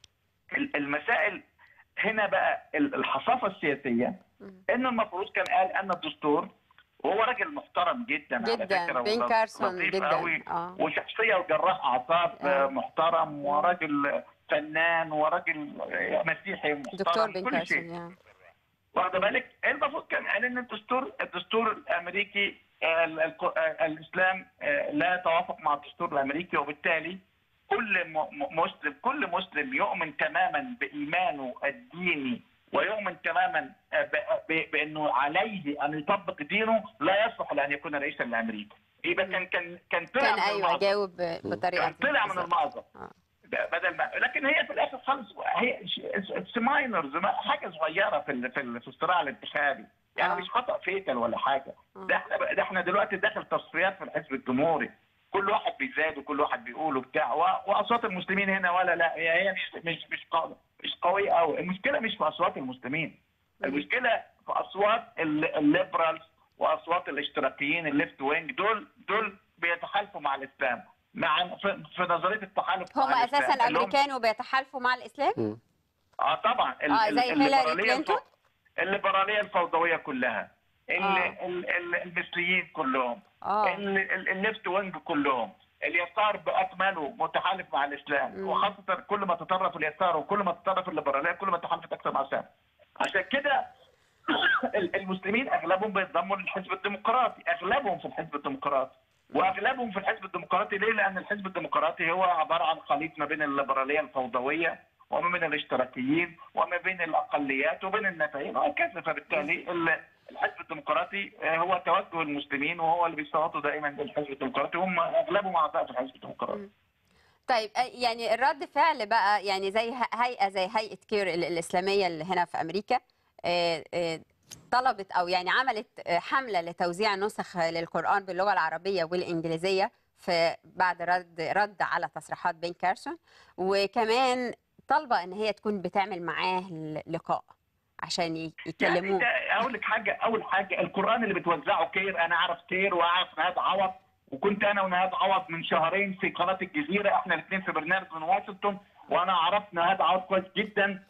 ال- المسائل هنا بقى ال- الحصافه السياسيه مم. انه المفروض كان قال ان الدستور وهو راجل محترم جدا على جدا فكره بين ولطيف كارسون جدا جدا اه وشخصيه وجراح اعصاب آه. آه. محترم وراجل فنان وراجل مسيحي محترم دكتور بين كل شيء كارسون يا. واخد بالك المفروض كان قال ان الدستور الدستور الامريكي آه، ال- ال- آه، الاسلام آه، لا يتوافق مع الدستور الامريكي وبالتالي كل م- م- مسلم كل مسلم يؤمن تماما بايمانه الديني ويؤمن تماما آه، ب- ب- بانه عليه ان يطبق دينه لا يصلح لان يكون رئيسا لامريكا يبقى كان كان كان طلع كان من ايوه المأزق. جاوب بطريقه كان طلع من بالظبط. المأزق آه. بدل ما لكن هي في الاخر خالص هي اتس ماينرز حاجه صغيره في ال- في ال- في الصراع الانتخابي يعني آه. مش خطا فيتل ولا حاجه آه. ده احنا ده احنا دلوقتي داخل تصفيات في الحزب الجمهوري كل واحد بيزاد وكل واحد بيقول وبتاع و- واصوات المسلمين هنا ولا لا هي هي مش مش مش قوي مش قويه قوي المشكله مش في اصوات المسلمين المشكله في اصوات ال- الليبرالز واصوات الاشتراكيين الليفت وينج دول دول بيتحالفوا مع الاسلام مع في, في نظريه التحالف هم مع الإسلام. اساسا اللي هم- امريكان وبيتحالفوا مع الاسلام مم. اه طبعا ال- آه، ال- زي هيلاري الليبرالية كلينتون؟ الفو- الليبراليه الفوضويه كلها ال- آه. ال- ال- المثليين كلهم اه ال- ال- الليفت وينج كلهم اليسار باكمله متحالف مع الاسلام مم. وخاصه كل ما تطرف اليسار وكل ما تطرف الليبراليه كل ما تحالفت اكثر مع الاسلام عشان كده ال- المسلمين اغلبهم بينضموا للحزب الديمقراطي اغلبهم في الحزب الديمقراطي واغلبهم في الحزب الديمقراطي ليه؟ لان الحزب الديمقراطي هو عباره عن خليط ما بين الليبراليه الفوضويه وما بين الاشتراكيين وما بين الاقليات وبين النافعين وهكذا فبالتالي ال- الحزب الديمقراطي آه، هو توجه المسلمين وهو اللي بيصوتوا دائما للحزب الديمقراطي هم اغلبهم اعضاء في الحزب الديمقراطي طيب آه، يعني الرد فعل بقى يعني زي ه- هيئه زي هيئه كير ال- الاسلاميه اللي هنا في امريكا آه، آه، طلبت او يعني عملت آه، حمله لتوزيع نسخ للقران باللغه العربيه والانجليزيه في بعد رد رد على تصريحات بين كارسون وكمان طالبه ان هي تكون بتعمل معاه ل- لقاء عشان ي- يعني يكلموه ده اقول لك حاجه اول حاجه القران اللي بتوزعه كير انا اعرف كير واعرف نهاد عوض وكنت انا ونهاد عوض من شهرين في قناه الجزيره احنا الاثنين في برنامج من واشنطن وانا عرفت نهاد عوض كويس جدا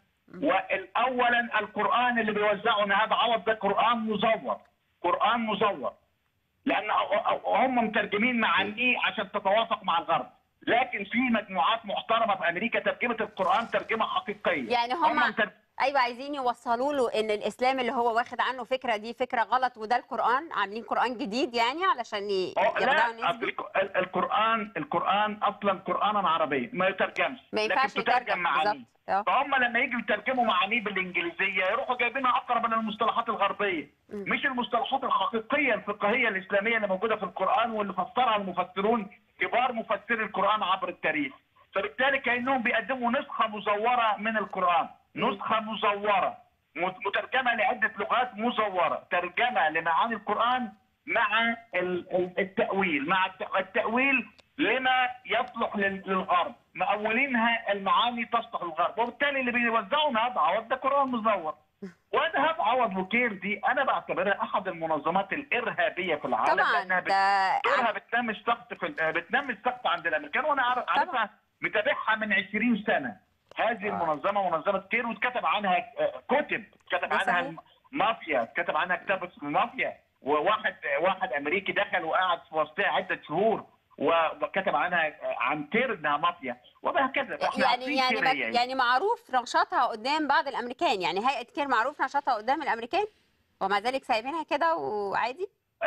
واولا القران اللي بيوزعه نهاد عوض ده قران مزور قران مزور لان هم مترجمين معانيه عشان تتوافق مع الغرب لكن في مجموعات محترمه في امريكا ترجمت القران ترجمه حقيقيه يعني هم متر- ايوه عايزين يوصلوا له ان الاسلام اللي هو واخد عنه فكره دي فكره غلط وده القران عاملين قران جديد يعني علشان ي- أو يخدعوا لا الناس أصل بيه الك- ال- القرآن القرآن أصلا قرآنا عربيا ما يترجمش ما ينفعش لكن تترجم يترجم معانيه بالظبط آه. فهم لما يجوا يترجموا معانيه بالإنجليزية يروحوا جايبينها أقرب من المصطلحات الغربية مم. مش المصطلحات الحقيقية الفقهية الإسلامية اللي موجودة في القرآن واللي فسرها المفسرون كبار مفسري القرآن عبر التاريخ فبالتالي كأنهم بيقدموا نسخة مزورة من القرآن نسخة مزورة مت- مترجمة لعدة لغات مزورة ترجمة لمعاني القرآن مع ال- ال- التأويل مع الت- التأويل لما يصلح لل- للغرب مأولينها المعاني تصلح للغرب وبالتالي اللي بيوزعوا نهب عوض ده قرآن مزور ونهب عوض وكير دي أنا بعتبرها أحد المنظمات الإرهابية في العالم طبعا لأنها بت- ده دورها بتنمي السقط في ال- بتنمي السقط عند الامريكان وانا عارف طبعا. عارفها متابعها من 20 سنه هذه المنظمه منظمه كير واتكتب عنها آه، كتب كتب ده عنها صحيح. مافيا كتب عنها كتاب اسمه مافيا وواحد واحد امريكي دخل وقعد في وسطها عده شهور وكتب عنها آه، عن كير انها مافيا وهكذا فإحنا يعني عارفين يعني كير ما- هي إيه. يعني معروف نشاطها قدام بعض الامريكان يعني هيئه كير معروف نشاطها قدام الامريكان ومع ذلك سايبينها كده وعادي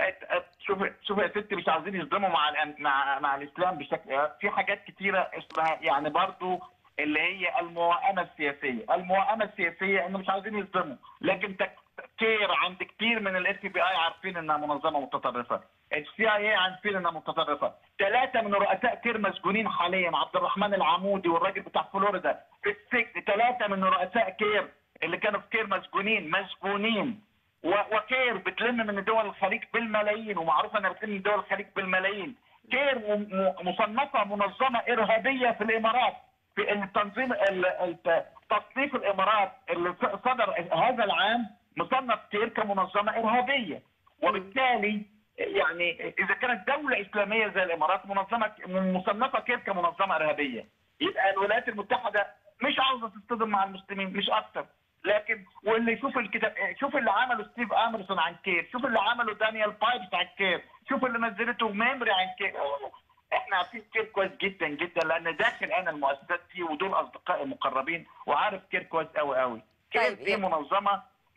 شوف شوف يا ستي مش عاوزين يصدموا مع الأم- مع مع الاسلام بشكل في حاجات كتيره اسمها يعني برضو اللي هي الموائمه السياسيه، الموائمه السياسيه انه مش عاوزين يصدموا، لكن تك- كتير عند كتير من الاف بي اي عارفين انها منظمه متطرفه، السي اي اي عارفين انها متطرفه، ثلاثه من رؤساء كير مسجونين حاليا عبد الرحمن العمودي والراجل بتاع فلوريدا في السجن، ثلاثه من رؤساء كير اللي كانوا في كير مسجونين مسجونين و- وكير بتلم من دول الخليج بالملايين ومعروف انها بتلم من دول الخليج بالملايين كير م- م- مصنفه منظمه ارهابيه في الامارات في التنظيم ال- ال- تصنيف الامارات اللي صدر هذا العام مصنف كير كمنظمه ارهابيه وبالتالي يعني اذا كانت دوله اسلاميه زي الامارات منظمه مصنفه كير كمنظمه ارهابيه يبقى الولايات المتحده مش عاوزه تصطدم مع المسلمين مش اكتر لكن واللي يشوف الكتاب شوف اللي عمله ستيف امرسون عن كير شوف اللي عمله دانيال بايبس عن كير شوف اللي نزلته ميمري عن كير احنا عارفين كير كويس جدا جدا لان داخل انا المؤسسات فيه ودول اصدقائي المقربين وعارف كير كويس قوي قوي كير طيب، دي يعني- منظمه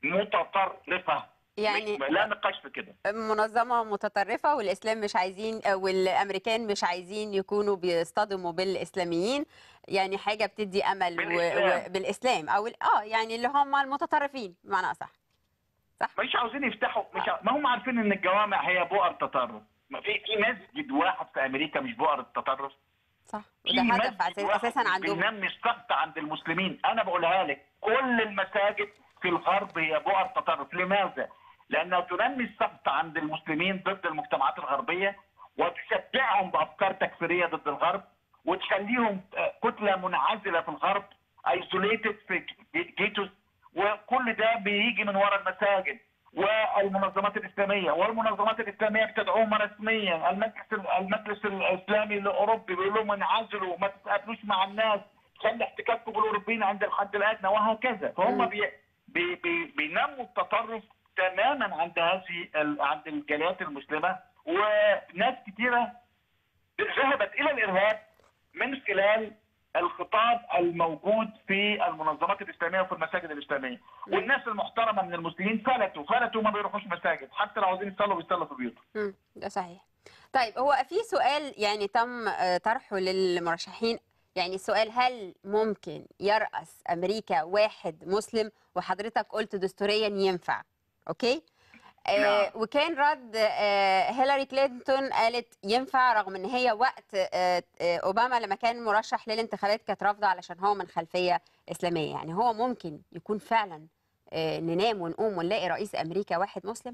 متطرفه يعني لا نقاش في كده منظمة متطرفة والإسلام مش عايزين والأمريكان مش عايزين يكونوا بيصطدموا بالإسلاميين يعني حاجة بتدي أمل و... بالإسلام. و... بالإسلام أو ال- آه يعني اللي هم المتطرفين بمعنى أصح مش عاوزين يفتحوا مش ع... ما هم عارفين ان الجوامع هي بؤر تطرف ما في في مسجد واحد في امريكا مش بؤر التطرف صح في وده هدف مسجد أساس- واحد أساسا عندهم بينمي السقط عند المسلمين انا بقولها لك كل المساجد في الغرب هي بؤر تطرف لماذا؟ لانها تنمي السقط عند المسلمين ضد المجتمعات الغربيه وتشجعهم بافكار تكفيريه ضد الغرب وتخليهم آه، كتله منعزله في الغرب ايزوليتد في جيتوس وكل ده بيجي من وراء المساجد والمنظمات الاسلاميه والمنظمات الاسلاميه بتدعوهم رسميا المجلس المجلس الاسلامي الاوروبي بيقول لهم انعزلوا ما تتقابلوش مع الناس خلي احتكاككم بالاوروبيين عند الحد الادنى وهكذا فهم بي بي بي بينموا التطرف تماما عند هذه ال- عند الجاليات المسلمه وناس كثيره ذهبت الى الارهاب من خلال الخطاب الموجود في المنظمات الاسلاميه وفي المساجد الاسلاميه والناس المحترمه من المسلمين فلتوا فلتوا ما بيروحوش مساجد حتى لو عاوزين يصلوا بيصلوا في بيوتهم مم، ده صحيح طيب هو في سؤال يعني تم آه، طرحه للمرشحين يعني السؤال هل ممكن يرأس أمريكا واحد مسلم وحضرتك قلت دستوريا ينفع أوكي آه نعم. وكان رد آه هيلاري كلينتون قالت ينفع رغم ان هي وقت آه آه اوباما لما كان مرشح للانتخابات كانت رافضه علشان هو من خلفيه اسلاميه يعني هو ممكن يكون فعلا آه ننام ونقوم ونلاقي رئيس امريكا واحد مسلم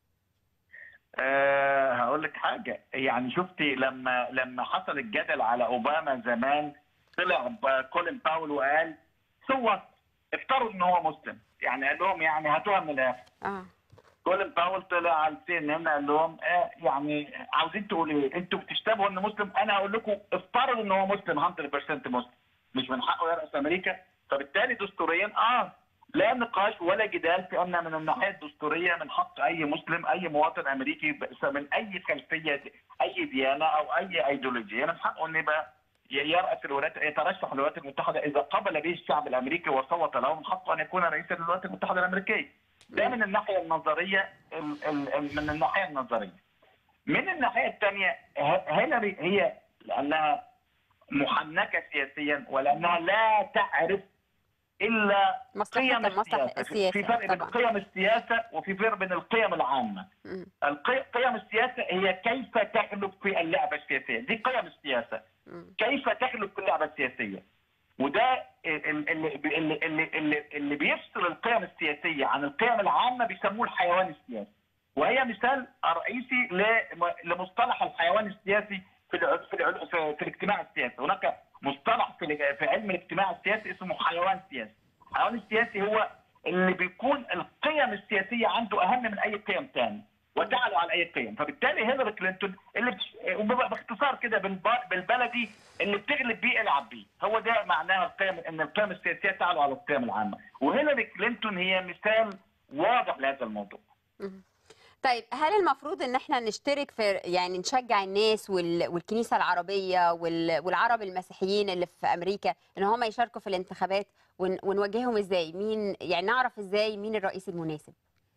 أه هقول لك حاجه يعني شفتي لما لما حصل الجدل على اوباما زمان طلع ب- كولين باول وقال سوى افترضوا ان هو مسلم يعني قال لهم يعني هاتوها من الاخر اه كولين باول طلع على السي ان ان قال لهم آه يعني عاوزين تقولوا ايه؟ انتوا بتشتبهوا ان مسلم انا هقول لكم افترضوا ان هو مسلم 100% مسلم مش من حقه يرأس امريكا فبالتالي دستوريا اه لا نقاش ولا جدال في ان من الناحيه الدستوريه من حق اي مسلم اي مواطن امريكي ب- من اي خلفيه د- اي ديانه او اي ايديولوجيه من حقه ان يبقى ي- يرأس الولايات يترشح الولايات المتحده اذا قبل به الشعب الامريكي وصوت له من حقه ان يكون رئيسا للولايات المتحده الامريكيه. ده من الناحيه النظريه ال- ال- ال- من الناحيه النظريه. من الناحيه الثانيه هيلاري هي لانها محنكه سياسيا ولانها لا تعرف الا مصلحة قيم المصلحة السياسه في- السياسة في فرق بين طبعا قيم السياسه وفي فرق بين القيم العامه. مم. القي- قيم السياسه هي كيف تغلب في اللعبه السياسيه، دي قيم السياسه. مم. كيف تغلب في اللعبه السياسيه وده ال- اللي اللي اللي اللي, اللي بيفصل القيم السياسيه عن القيم العامه بيسموه الحيوان السياسي وهي مثال رئيسي ل- لمصطلح الحيوان السياسي في الع- في الع- في, في الاجتماع السياسي هناك مصطلح في ال- في علم الاجتماع السياسي اسمه حيوان سياسي الحيوان السياسي هو اللي بيكون القيم السياسيه عنده اهم من اي قيم ثانيه وتعلو على اي قيم فبالتالي هيلاري كلينتون اللي بتش... وب- باختصار كده بالب- بالبلدي اللي بتغلب بيه العب بيه هو ده معناها القيم ان القيم السياسيه تعلو على القيم العامه وهيلاري كلينتون هي مثال واضح لهذا الموضوع طيب هل المفروض ان احنا نشترك في يعني نشجع الناس وال... والكنيسه العربيه وال... والعرب المسيحيين اللي في امريكا ان هم يشاركوا في الانتخابات ون... ونواجههم ازاي مين يعني نعرف ازاي مين الرئيس المناسب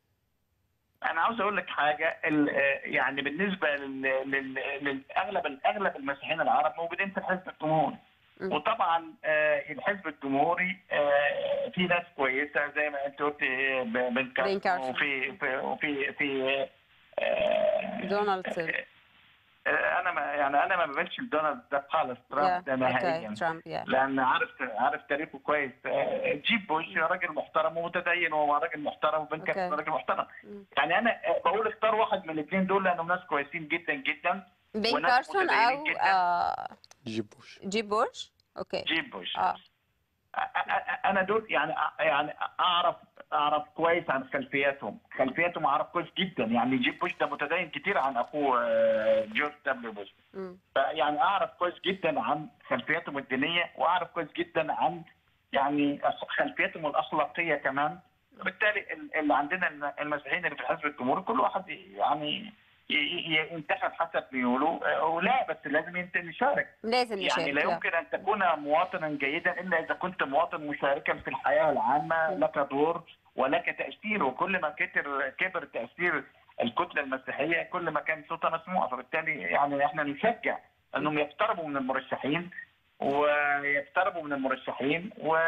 انا عاوز اقول لك حاجه ال- آه، يعني بالنسبه لل- لل- للاغلب اغلب المسيحيين العرب موجودين في الحزب الجمهوري مم. وطبعا آه، الحزب الجمهوري آه، في ناس كويسه زي ما انت قلت آه، ب- بن بن كارسون كارسون. وفي في وفي في آه، دونالد ترامب. آه، انا ما يعني انا ما بميلش لدونالد ترامب خالص ترامب ده اوكي نهائيا ترامب يا لان عارف عارف تاريخه كويس آه، جيب بوش راجل محترم ومتدين وهو راجل محترم وبن أوكي. كارسون راجل محترم مم. يعني انا آه، بقول اختار واحد من الاثنين دول لانهم ناس كويسين جدا جدا بين وناس كارسون متدينين او جداً. آه جيب بوش جيب بوش اوكي جيب بوش اه أ- أ- انا دول يعني يعني اعرف اعرف كويس عن خلفياتهم خلفياتهم اعرف كويس جدا يعني جيب بوش ده متدين كتير عن اخوه آه، جورج دبليو بوش مم. يعني اعرف كويس جدا عن خلفياتهم الدينيه واعرف كويس جدا عن يعني خلفياتهم الاخلاقيه كمان وبالتالي ال- اللي عندنا الم- المسيحيين اللي في الحزب الجمهوري كل واحد يعني ي- ي- ينتخب حسب ميوله آه، ولا بس لازم ينت- يشارك لازم يعني نشارك لا يا. يمكن ان تكون مواطنا جيدا الا اذا كنت مواطن مشاركا في الحياه العامه لك دور ولك تاثير وكل ما كتر كبر تاثير الكتله المسيحيه كل ما كان صوتها مسموع فبالتالي يعني احنا نشجع انهم يقتربوا من المرشحين ويقتربوا من المرشحين و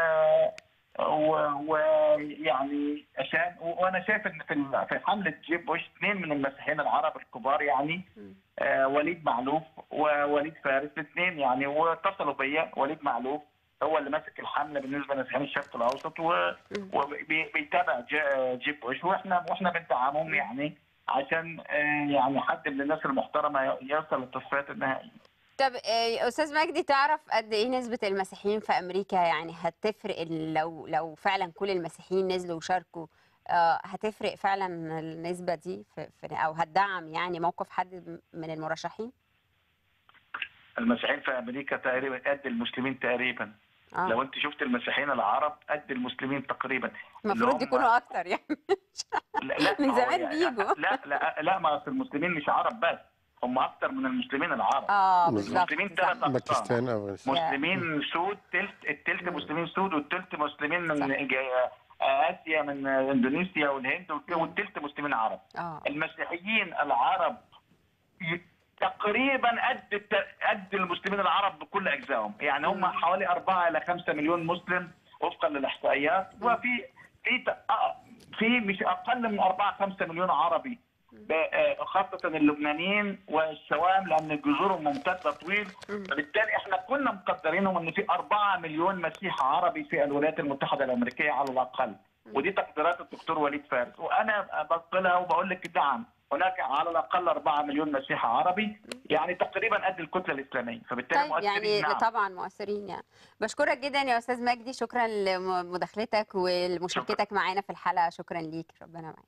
ويعني عشان وانا شايف ان في ال- في حمله جيب بوش اثنين من المسيحيين العرب الكبار يعني مم. آه، وليد معلوف ووليد فارس الاثنين يعني واتصلوا بيا وليد معلوف هو اللي ماسك الحمله بالنسبه لمسيحيين الشرق الاوسط و- مم. وبيتابع ج- جيب بوش واحنا واحنا بندعمهم يعني عشان آه، يعني حد من الناس المحترمه يوصل للتصفيات النهائيه طب آه، استاذ مجدي تعرف قد ايه نسبة المسيحيين في امريكا يعني هتفرق ال- لو لو فعلا كل المسيحيين نزلوا وشاركوا آه، هتفرق فعلا النسبة دي في في او هتدعم يعني موقف حد من المرشحين؟ المسيحيين في امريكا تقريبا قد المسلمين تقريبا لو اه انت شفت المسيحيين العرب قد المسلمين تقريبا المفروض هم- يكونوا اكتر يعني لا لا من ما هو زمان يعني- بيجوا. لا لا لا ما أصل المسلمين مش عرب بس هم اكتر من المسلمين العرب اه بالظبط. بالظبط المسلمين صح. ثلاث اقسام باكستان افغانستان مسلمين سود تلت التلت مم. مسلمين سود والتلت مسلمين من صح. جا- اسيا من اندونيسيا والهند والت- والتلت مسلمين عرب اه المسيحيين العرب ي- تقريبا قد الت- قد المسلمين العرب بكل اجزائهم يعني هم مم. حوالي 4 الى 5 مليون مسلم وفقا للاحصائيات مم. وفي في ت- آه، في مش اقل من 4 5 مليون عربي ب- آه، خاصة اللبنانيين والشوام لأن جذورهم ممتدة طويل مم. فبالتالي احنا كنا مقدرينهم ان في 4 مليون مسيحي عربي في الولايات المتحدة الأمريكية على الأقل ودي تقديرات الدكتور وليد فارس وأنا بقولها وبقول لك نعم هناك على الأقل 4 مليون مسيحي عربي يعني تقريبا قد الكتلة الإسلامية فبالتالي طيب مؤثرين يعني نعم. طبعا مؤثرين يعني بشكرك جدا يا استاذ مجدي شكرا لمداخلتك ولمشاركتك معانا في الحلقه شكرا ليك ربنا معاك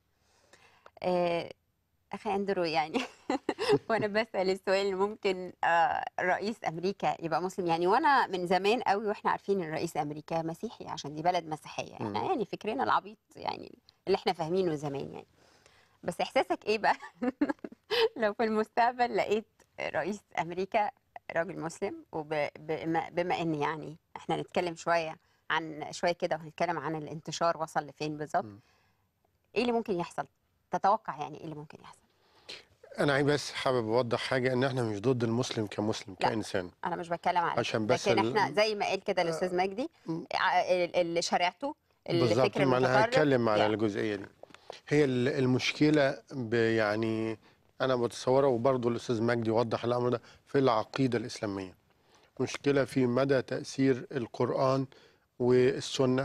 آه، اخي اندرو يعني وانا بسال السؤال ممكن آه، رئيس امريكا يبقى مسلم يعني وانا من زمان قوي واحنا عارفين ان رئيس امريكا مسيحي عشان دي بلد مسيحيه احنا مم. يعني فكرنا العبيط يعني اللي احنا فاهمينه زمان يعني بس احساسك ايه بقى لو في المستقبل لقيت رئيس امريكا راجل مسلم وبما بما ان يعني احنا نتكلم شويه عن شويه كده وهنتكلم عن الانتشار وصل لفين بالظبط مم. ايه اللي ممكن يحصل تتوقع يعني ايه اللي ممكن يحصل انا بس حابب اوضح حاجه ان احنا مش ضد المسلم كمسلم لا. كانسان انا مش بتكلم على عشان بس لكن ال- احنا زي ما قال كده الاستاذ مجدي م. ع- ال- ال- شريعته بالظبط الفكر ما انا المتطرف هتكلم على يعني. الجزئيه دي هي ال- المشكله ب- يعني انا بتصورها وبرضه الاستاذ مجدي وضح الامر ده في العقيده الاسلاميه مشكله في مدى تاثير القران والسنه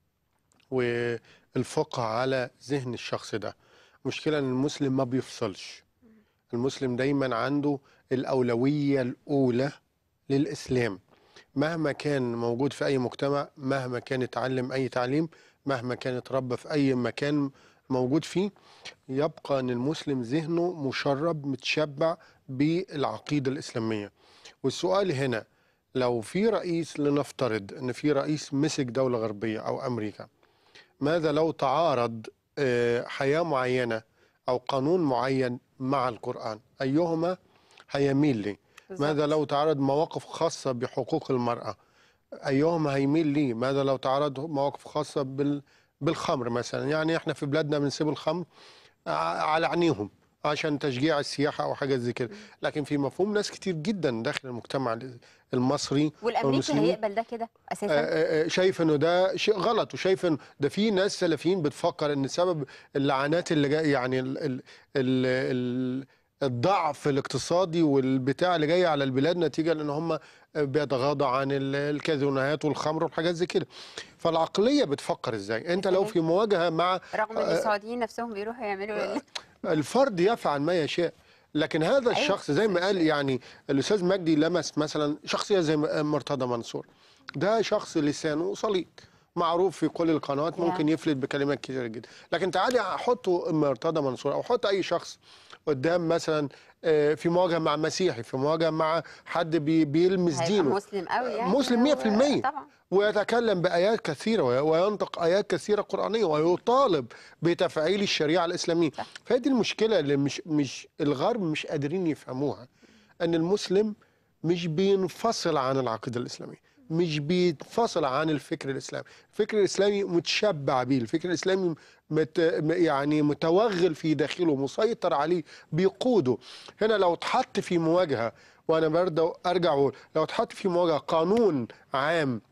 والفقه على ذهن الشخص ده مشكله ان المسلم ما بيفصلش المسلم دايما عنده الاولويه الاولى للاسلام مهما كان موجود في اي مجتمع مهما كان اتعلم اي تعليم مهما كان اتربى في اي مكان موجود فيه يبقى ان المسلم ذهنه مشرب متشبع بالعقيده الاسلاميه والسؤال هنا لو في رئيس لنفترض ان في رئيس مسك دوله غربيه او امريكا ماذا لو تعارض آه، حياه معينه او قانون معين مع القران ايهما هيميل ليه بالظبط. ماذا لو تعرض مواقف خاصة بحقوق المرأة أيهما هيميل ليه ماذا لو تعرض مواقف خاصة بال... بالخمر مثلا يعني احنا في بلادنا بنسيب الخمر ع- على عينيهم عشان تشجيع السياحة أو حاجات زي كده لكن في مفهوم ناس كتير جدا داخل المجتمع المصري والامريكي والمسلمين هيقبل ده كده اساسا آه، آه، شايف انه ده شيء غلط وشايف انه ده في ناس سلفيين بتفكر ان سبب اللعنات اللي جاي يعني ال ال ال ال الضعف الاقتصادي والبتاع اللي جاي على البلاد نتيجه لان هم بيتغاضوا عن ال- الكازينوهات والخمر وحاجات زي كده فالعقليه بتفكر ازاي انت لو في مواجهه مع رغم ان آه، السعوديين نفسهم بيروحوا يعملوا ال- الفرد يفعل ما يشاء لكن هذا الشخص زي ما قال يعني الاستاذ مجدي لمس مثلا شخصيه زي مرتضى منصور ده شخص لسانه سليط معروف في كل القنوات Yeah. ممكن يفلت بكلمات كتير جدا لكن تعالي احطه مرتضى منصور او احط اي شخص قدام مثلا آه، في مواجهه مع مسيحي في مواجهه مع حد بي- بيلمس هيبقى دينه مسلم قوي يعني مسلم 100% طبعا ويتكلم بآيات كثيرة وي- وينطق آيات كثيرة قرآنية ويطالب بتفعيل الشريعة الإسلامية فهذه المشكلة اللي مش مش الغرب مش قادرين يفهموها أن المسلم مش بينفصل عن العقيدة الإسلامية مش بينفصل عن الفكر الإسلامي الفكر الإسلامي متشبع بيه الفكر الإسلامي مت يعني متوغل في داخله مسيطر عليه بيقوده هنا لو اتحط في مواجهة وأنا برضه أرجع أقول لو اتحط في مواجهة قانون عام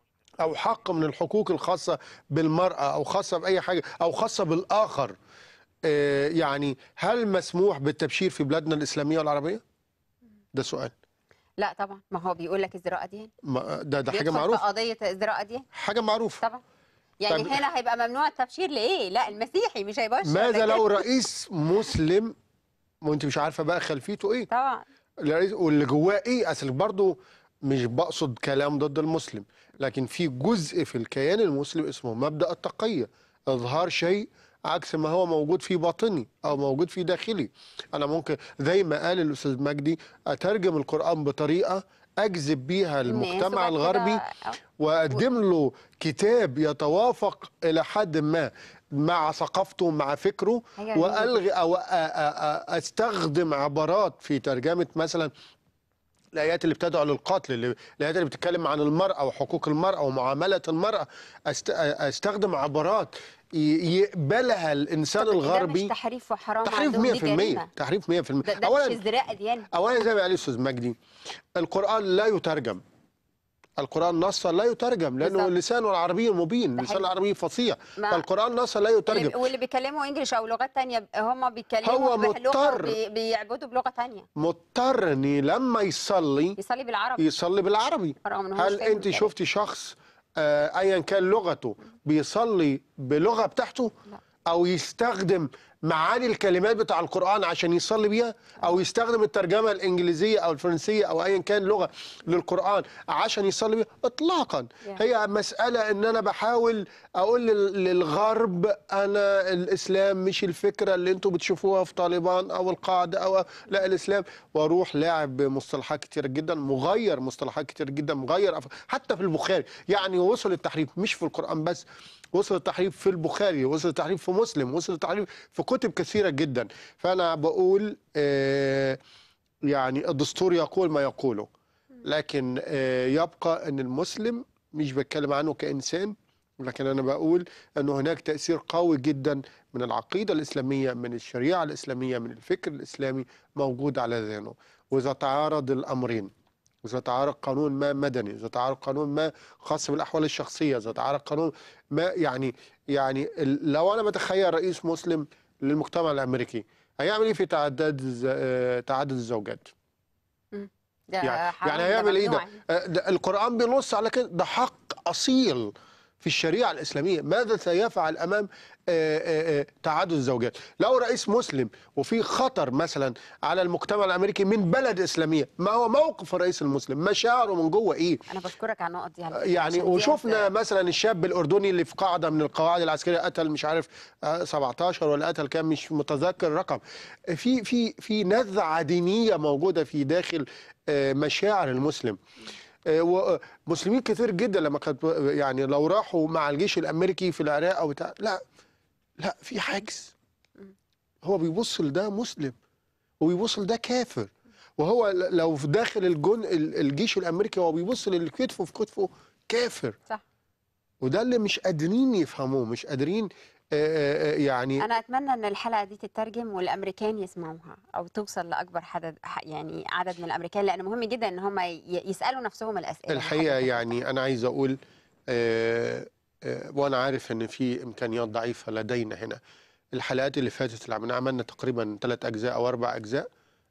او حق من الحقوق الخاصه بالمراه او خاصه باي حاجه او خاصه بالاخر آه، يعني هل مسموح بالتبشير في بلادنا الاسلاميه والعربيه ده سؤال لا طبعا ما هو بيقول لك ازدراء اديان ما- ده ده حاجه بيدخل في معروفه قضيه ازدراء اديان حاجه معروفه طبعا يعني طب- هنا هيبقى ممنوع التبشير لايه لا المسيحي مش هيبشر ماذا لكن- لو رئيس مسلم وانت مش عارفه بقى خلفيته ايه طبعا الرئيس واللي جواه ايه اصل برضه مش بقصد كلام ضد المسلم لكن في جزء في الكيان المسلم اسمه مبدأ التقية اظهار شيء عكس ما هو موجود في باطني او موجود في داخلي انا ممكن زي ما قال الاستاذ مجدي اترجم القرآن بطريقة اجذب بيها الناس المجتمع وبعد الغربي كده- واقدم له كتاب يتوافق الى حد ما مع ثقافته مع فكره حاجة جميلة والغي او أ- أ- أ- استخدم عبارات في ترجمه مثلا الايات اللي بتدعو للقتل اللي- الايات اللي بتتكلم عن المراه وحقوق المراه ومعامله المراه أست... استخدم عبارات ي- يقبلها الانسان طب ده مش الغربي تحريف وحرام تحريف عندهم، دي 100% جريمة. تحريف 100% ده, ده مش ازدراء اديان اولا زي ما قال الاستاذ مجدي القران لا يترجم القران نصا لا يترجم لانه بالظبط. لسانه العربي مبين ده لسان حقيقي. العربي فصيح ما- فالقران نصا لا اللي يترجم واللي بيتكلموا انجليش او لغات تانية هم بيتكلموا هو بلغه مضطر. وبي- بيعبدوا بلغه تانية مضطر ان لما يصلي يصلي بالعربي يصلي بالعربي رغم إن هو هل مش فاهم انت الكلام. شفتي شخص آه، ايا كان لغته بيصلي بلغه بتاعته لا. او يستخدم معاني الكلمات بتاع القران عشان يصلي بيها او يستخدم الترجمه الانجليزيه او الفرنسيه او ايا كان لغه للقران عشان يصلي بيها اطلاقا Yeah. هي مساله ان انا بحاول اقول لل- للغرب انا الاسلام مش الفكره اللي انتوا بتشوفوها في طالبان او القاعده او لا الاسلام واروح لاعب بمصطلحات كتير جدا مغير مصطلحات كتير جدا مغير أف- حتى في البخاري يعني وصل التحريف مش في القران بس وصل التحريف في البخاري وصل التحريف في مسلم وصل التحريف في كتب كثيره جدا فانا بقول آه يعني الدستور يقول ما يقوله لكن آه يبقى ان المسلم مش بتكلم عنه كانسان لكن انا بقول ان هناك تاثير قوي جدا من العقيده الاسلاميه من الشريعه الاسلاميه من الفكر الاسلامي موجود على ذهنه واذا تعارض الامرين إذا تعارض قانون ما مدني إذا تعارض قانون ما خاص بالأحوال الشخصية إذا تعارض قانون ما يعني يعني ال- لو أنا بتخيل رئيس مسلم للمجتمع الأمريكي هيعمل إيه في تعدد الز- آه، تعدد الزوجات ده يعني, حرام، يعني ده هيعمل إيه ده؟ ممنوع. آه، ده القرآن بينص على كده ده حق أصيل في الشريعة الإسلامية ماذا سيفعل أمام آه، آه، آه، تعدد الزوجات لو رئيس مسلم وفي خطر مثلا على المجتمع الأمريكي من بلد إسلامية ما هو موقف الرئيس المسلم مشاعره من جوه إيه انا بشكرك على النقط دي على فكرة، يعني عشان دي وشفنا هت- مثلا الشاب الاردني اللي في قاعده من القواعد العسكريه قتل مش عارف آه، 17 ولا قتل كام مش متذكر الرقم في في في نزعه دينيه موجوده في داخل آه، مشاعر المسلم آه، ومسلمين كتير جدا لما كانت يعني لو راحوا مع الجيش الامريكي في العراق او بتاع لا لا في حاجز هو بيبص لده مسلم وبيبص لده كافر وهو ل- لو في داخل الجن ال- الجيش الامريكي هو بيبص للكتف في كتفه كافر صح وده اللي مش قادرين يفهموه مش قادرين آه، آه، يعني انا اتمنى ان الحلقه دي تترجم والامريكان يسمعوها او توصل لاكبر حدد ح- يعني عدد من الامريكان لان مهم جدا ان هم ي- يسالوا نفسهم الاسئله الحقيقه يعني انا عايز اقول آه، آه، وانا عارف ان في امكانيات ضعيفه لدينا هنا الحلقات اللي فاتت اللي عملنا عملنا تقريبا ثلاث اجزاء او اربع اجزاء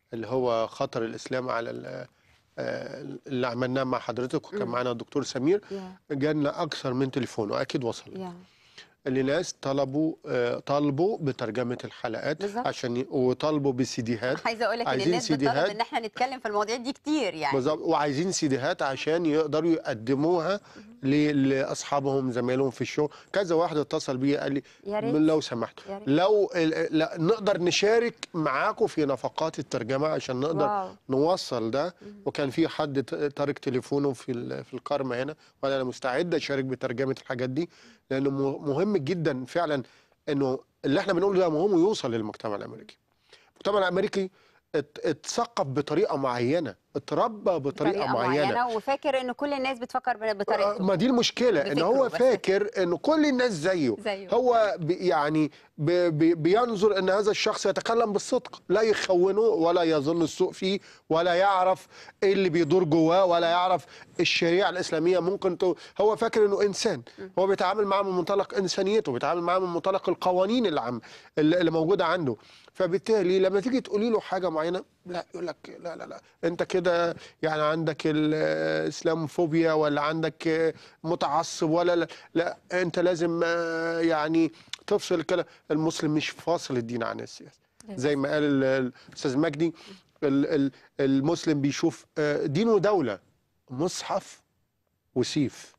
اللي هو خطر الاسلام على ال- آه، اللي عملناه مع حضرتك وكان مم. معانا الدكتور سمير يا جالنا اكثر من تليفون واكيد وصل يا اللي ناس طلبوا آه، طالبوا بترجمه الحلقات بالظبط. عشان ي- وطالبوا بسيديهات عايزه اقول لك ان عايزين الناس بتطلب سيديهات. ان احنا نتكلم في المواضيع دي كتير يعني بالظبط وعايزين سيديهات عشان يقدروا يقدموها ل- لاصحابهم زمايلهم في الشغل كذا واحد اتصل بيا قال لي يا ريت لو سمحت يا ريت. لو ال- لا نقدر نشارك معاكم في نفقات الترجمه عشان نقدر واو نوصل ده وكان في حد ت- تارك تليفونه في ال- في الكارما هنا وانا أنا مستعد اشارك بترجمه الحاجات دي لانه م- مهم جدا فعلا انه اللي احنا بنقوله ده مهم يوصل للمجتمع الامريكي المجتمع الامريكي ات- اتثقف بطريقه معينه اتربى بطريقه معينه وفاكر ان كل الناس بتفكر ب- بطريقته ما دي المشكله ان بفكره هو بس. فاكر ان كل الناس زيه زيه. هو بي يعني بي بي بينظر ان هذا الشخص يتكلم بالصدق لا يخونه ولا يظن السوء فيه ولا يعرف ايه اللي بيدور جواه ولا يعرف الشريعه الاسلاميه ممكن تو هو فاكر انه انسان هو بيتعامل معاه من منطلق انسانيته بيتعامل معاه من منطلق القوانين اللي عم اللي اللي موجوده عنده فبالتالي لما تيجي تقولي له حاجه معينه لا يقول لك لا لا لا انت كده يعني عندك الاسلاموفوبيا ولا عندك متعصب ولا لا, لا انت لازم آه، يعني تفصل الكلام المسلم مش فاصل الدين عن السياسه زي ما قال ال- الاستاذ مجدي ال- ال- المسلم بيشوف آه، دينه دوله مصحف وسيف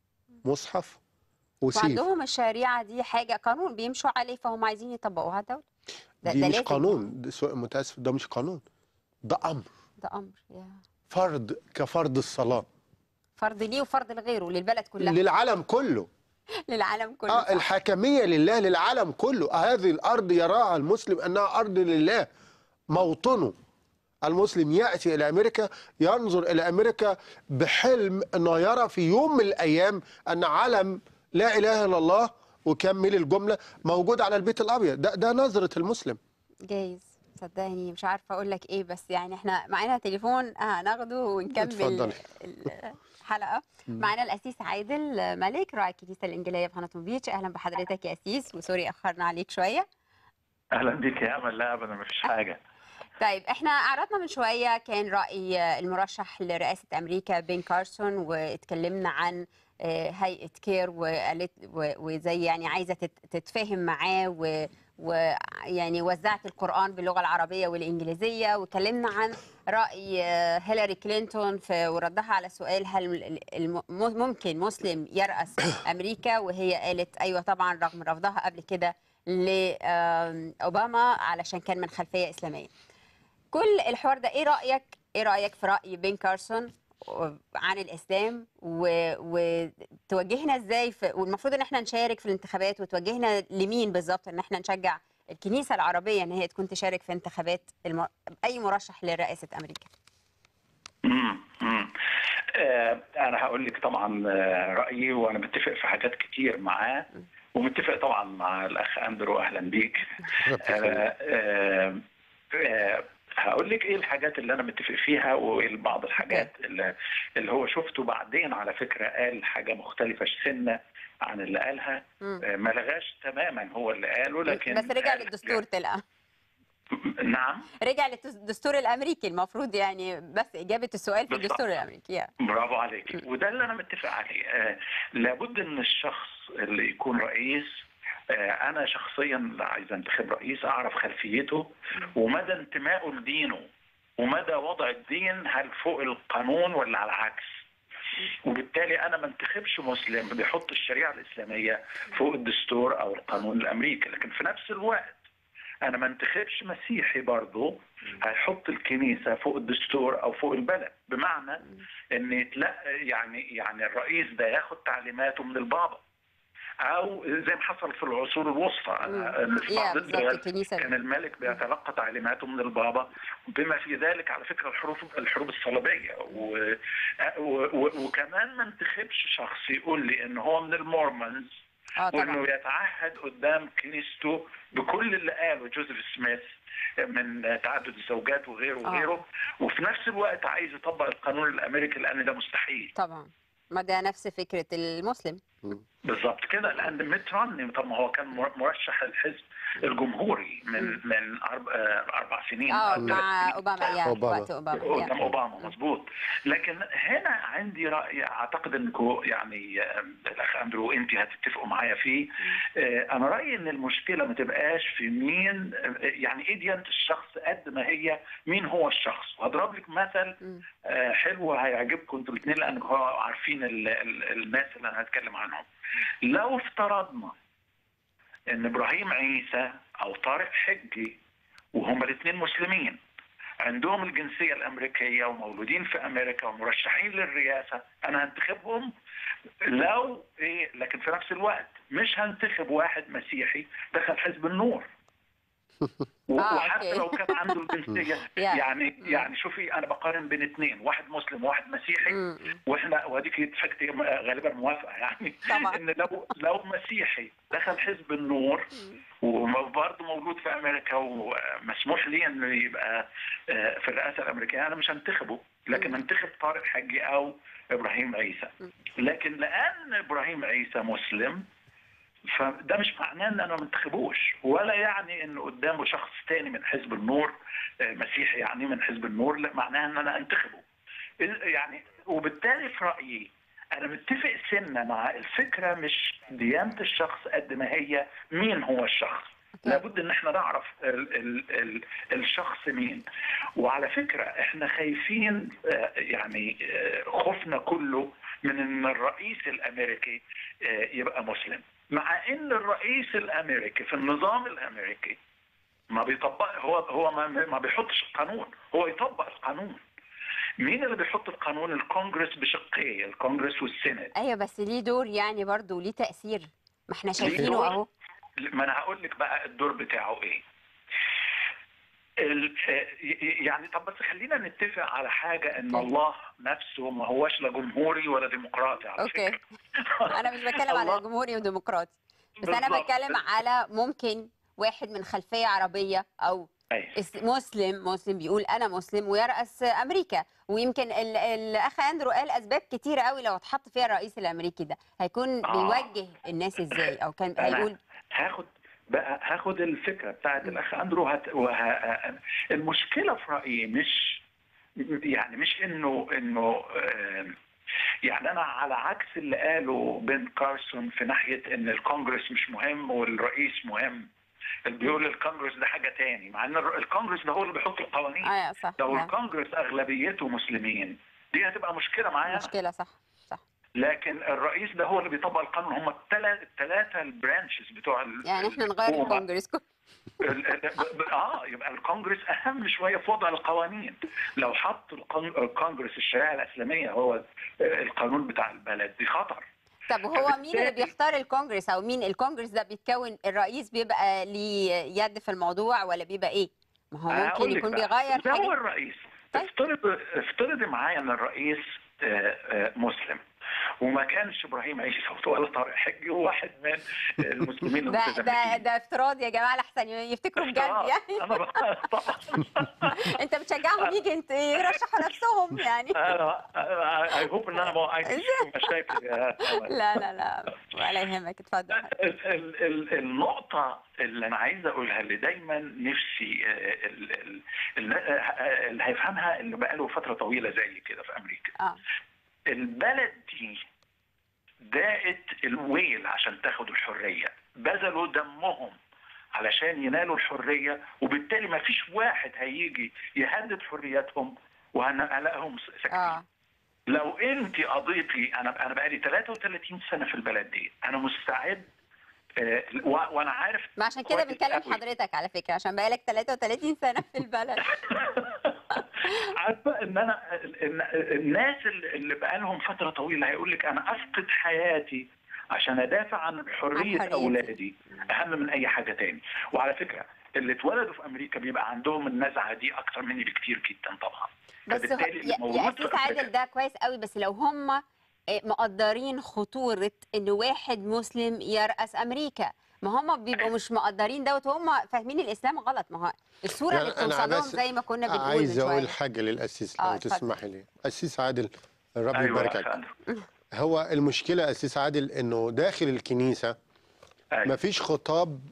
مصحف وسيف وعندهم الشريعه دي حاجه قانون بيمشوا عليه فهم عايزين يطبقوها على الدوله ده, دي ده مش لازم قانون ده سو- متاسف ده مش قانون ده امر ده امر يا. فرض كفرض الصلاه فرض ليه وفرض لغيره للبلد كلها للعالم كله للعالم كله اه صح. الحاكميه لله للعالم كله هذه الارض يراها المسلم انها ارض لله موطنه المسلم ياتي الى امريكا ينظر الى امريكا بحلم انه يرى في يوم من الايام ان علم لا اله الا الله وكمل الجمله موجود على البيت الابيض ده ده نظره المسلم جايز صدقني مش عارفه اقول لك ايه بس يعني احنا معانا تليفون هناخده ونكمل اتفضلي. الحلقه معانا الاسيس عادل ملك راعي الكنيسه الانجيليه في هانتون بيتش اهلا بحضرتك يا اسيس وسوري اخرنا عليك شويه اهلا بيك يا امل لا ابدا ما فيش حاجه طيب احنا عرضنا من شويه كان راي المرشح لرئاسه امريكا بين كارسون واتكلمنا عن آه، هيئه كير وقالت و- وزي يعني عايزه تت- تتفاهم معاه و- ويعني وزعت القران باللغه العربيه والانجليزيه وكلمنا عن راي آه، هيلاري كلينتون في وردها على سؤال هل الم- ممكن مسلم يرأس امريكا وهي قالت ايوه طبعا رغم رفضها قبل كده لاوباما علشان كان من خلفيه اسلاميه كل الحوار ده ايه رايك ايه رايك في راي بين كارسون عن الاسلام و- وتوجهنا ازاي في والمفروض ان احنا نشارك في الانتخابات وتوجهنا لمين بالظبط ان احنا نشجع الكنيسه العربيه ان هي تكون تشارك في انتخابات الم... اي مرشح لرئاسه امريكا مم. مم. آه، انا هقول لك طبعا آه، رايي وانا متفق في حاجات كتير معاه ومتفق طبعا مع الاخ اندرو اهلا بيك آه، آه، آه، هقول لك ايه الحاجات اللي انا متفق فيها وايه بعض الحاجات اللي, اللي هو شفته بعدين على فكره قال حاجه مختلفه سنه عن اللي قالها مم. آه، ما لغاش تماما هو اللي قاله لكن بس رجع قال- للدستور تلقى نعم رجع للدستور الامريكي المفروض يعني بس اجابه السؤال في بالظبط. الدستور الامريكي يا. برافو عليك وده اللي انا متفق عليه آه لابد ان الشخص اللي يكون رئيس آه انا شخصيا عايز انتخب رئيس اعرف خلفيته ومدى انتمائه لدينه ومدى وضع الدين هل فوق القانون ولا على العكس وبالتالي انا ما انتخبش مسلم بيحط الشريعه الاسلاميه فوق الدستور او القانون الامريكي لكن في نفس الوقت انا ما انتخبش مسيحي برضه هيحط الكنيسه فوق الدستور او فوق البلد بمعنى ان يتلقى يعني يعني الرئيس ده ياخد تعليماته من البابا او زي ما حصل في العصور الوسطى انا في يا بعض بالظبط الدول الكنيسه كان الملك بيتلقى تعليماته من البابا بما في ذلك على فكره الحروب الحروب الصليبيه و... و... و... وكمان ما انتخبش شخص يقول لي ان هو من المورمونز اه وانه طبعا يتعهد قدام كنيسته بكل اللي قاله جوزيف سميث من تعدد الزوجات وغيره آه. وغيره وفي نفس الوقت عايز يطبق القانون الامريكي لان ده مستحيل طبعا ما ده نفس فكره المسلم بالظبط كده لان ميت رامني طب ما هو كان مر- مرشح الحزب الجمهوري من من أرب- آه، اربع سنين اه أو ثلاث مع سنين. اوباما يا أوباما. وقت اوباما يا. قدام اوباما مظبوط لكن هنا عندي راي اعتقد انكم يعني آه، الاخ اندرو انت هتتفقوا معايا فيه آه، انا رايي ان المشكله ما تبقاش في مين آه، يعني ايه ديانه الشخص قد ما هي مين هو الشخص وهضرب لك مثل مم. آه، حلو هيعجبكم انتوا الاثنين لانكم عارفين ال- ال- الناس اللي انا هتكلم عنهم لو افترضنا ان ابراهيم عيسى او طارق حجي وهما الاثنين مسلمين عندهم الجنسيه الامريكيه ومولودين في امريكا ومرشحين للرئاسه انا هنتخبهم لو ايه لكن في نفس الوقت مش هنتخب واحد مسيحي دخل حزب النور و- آه، وحتى أوكي. لو كان عنده الجنسيه يا. يعني يعني شوفي انا بقارن بين اثنين واحد مسلم وواحد مسيحي مم. مم. واحنا واديك اتفقتي غالبا موافقه يعني طبعا. ان لو لو مسيحي دخل حزب النور وبرضه مولود في امريكا ومسموح لي انه يبقى آه، في الرئاسه الامريكيه انا مش هنتخبه لكن هنتخب طارق حجي او ابراهيم عيسى لكن لان ابراهيم عيسى مسلم فده مش معناه ان انا ما انتخبوش ولا يعني ان قدامه شخص تاني من حزب النور آه، مسيحي يعني من حزب النور لا معناها ان انا انتخبه ال- يعني وبالتالي في رايي انا متفق سنه مع الفكره مش ديانه الشخص قد ما هي مين هو الشخص لابد ان احنا نعرف ال ال ال الشخص مين وعلى فكره احنا خايفين آه، يعني آه، خوفنا كله من ان الرئيس الامريكي آه، يبقى مسلم مع ان الرئيس الامريكي في النظام الامريكي ما بيطبق هو هو ما, ما بيحطش القانون هو يطبق القانون مين اللي بيحط القانون الكونجرس بشقيه الكونجرس والسنت ايوه بس ليه دور يعني برضه ليه تاثير ما احنا ليه شايفينه دور؟ اهو ما انا هقول لك بقى الدور بتاعه ايه ال- آه، ي- يعني طب بس خلينا نتفق على حاجه ان أوكي. الله نفسه ما هوش لا جمهوري ولا ديمقراطي على اوكي فكره انا مش بتكلم على الله- جمهوري وديمقراطي بس انا بالظبط. بتكلم على ممكن واحد من خلفيه عربيه او أيوة. اس- مسلم مسلم بيقول انا مسلم ويرأس امريكا ويمكن ال- الاخ اندرو قال اسباب كتيره قوي لو اتحط فيها الرئيس الامريكي ده هيكون آه. بيوجه الناس ازاي او كان أنا هيقول هاخد بقى هاخد الفكره بتاعت الاخ اندرو هت... وه... المشكله في رايي مش يعني مش انه انه آم، يعني انا على عكس اللي قاله بن كارسون في ناحيه ان الكونجرس مش مهم والرئيس مهم اللي بيقول الكونجرس ده حاجه تاني مع ان الر- الكونجرس ده هو اللي بيحط القوانين اه صح لو لا. الكونجرس اغلبيته مسلمين دي هتبقى مشكله معايا أنا. مشكله صح صح لكن الرئيس ده هو اللي بيطبق القانون هم الثلاثه البرانشز بتوع ال- يعني احنا نغير الحكومة. الكونجرس كله ال- ال- ب- ب- اه يبقى الكونجرس اهم شويه في وضع القوانين لو حط القن- الكونجرس الشريعه الاسلاميه هو القانون بتاع البلد دي خطر طب وهو مين اللي فبالتالي- بيختار الكونجرس او مين الكونجرس ده بيتكون الرئيس بيبقى ليه يد في الموضوع ولا بيبقى ايه ما هو ممكن هقول لك يكون بقى، بيغير ده هو حاجه الرئيس طيب. افترض افترضي معايا ان الرئيس آه، آه، مسلم وما كانش ابراهيم عيسى ولا طارق حجي وواحد من المسلمين ده ده المتزمتين ده افتراض يا جماعه لحسن يفتكروا بجد افتراض. يعني انا بقى طبعا انت بتشجعهم يجي انت يرشحوا نفسهم يعني انا اي هوب ان انا ما عايش في مشاكل يا أمل. لا لا لا ولا يهمك اتفضل ال- ال- ال- النقطة اللي أنا عايز أقولها اللي دايما نفسي آه، ال- ال- ال- آه، اللي هيفهمها اللي بقاله فترة طويلة زي كده في أمريكا اه البلد دي داقت الويل عشان تاخد الحرية بذلوا دمهم علشان ينالوا الحرية وبالتالي ما فيش واحد هيجي يهدد حريتهم وهنلاقيهم ساكتين اه لو انت قضيتي انا انا بقالي 33 سنه في البلد دي انا مستعد آه، و- وانا عارف ما عشان كده كويس بنكلم قوي. حضرتك على فكره عشان بقالك 33 سنه في البلد عارفه ان انا إن الناس اللي اللي بقالهم فتره طويله هيقول لك انا افقد حياتي عشان ادافع عن عن حريه حريتي. اولادي اهم من اي حاجه تاني وعلى فكره اللي اتولدوا في امريكا بيبقى عندهم النزعه دي اكتر مني بكتير جدا طبعا بس هو فبالتالي اللي يا موجود يا في اسيس أمريكا- عادل ده كويس قوي بس لو هم مقدرين خطوره ان واحد مسلم يرأس امريكا ما هم بيبقوا مش مقدرين دوت وهم فاهمين الاسلام غلط ما هو الصوره لا، اللي أنا بتوصل لهم بس زي ما كنا بنقول عايز من اقول شويه حاجه للاسيس آه، لو اتفضل. تسمحي لي اسيس عادل ربي ايوه يبارك يا لك فندم هو المشكله اساس عادل انه داخل الكنيسه أيوة. مفيش خطاب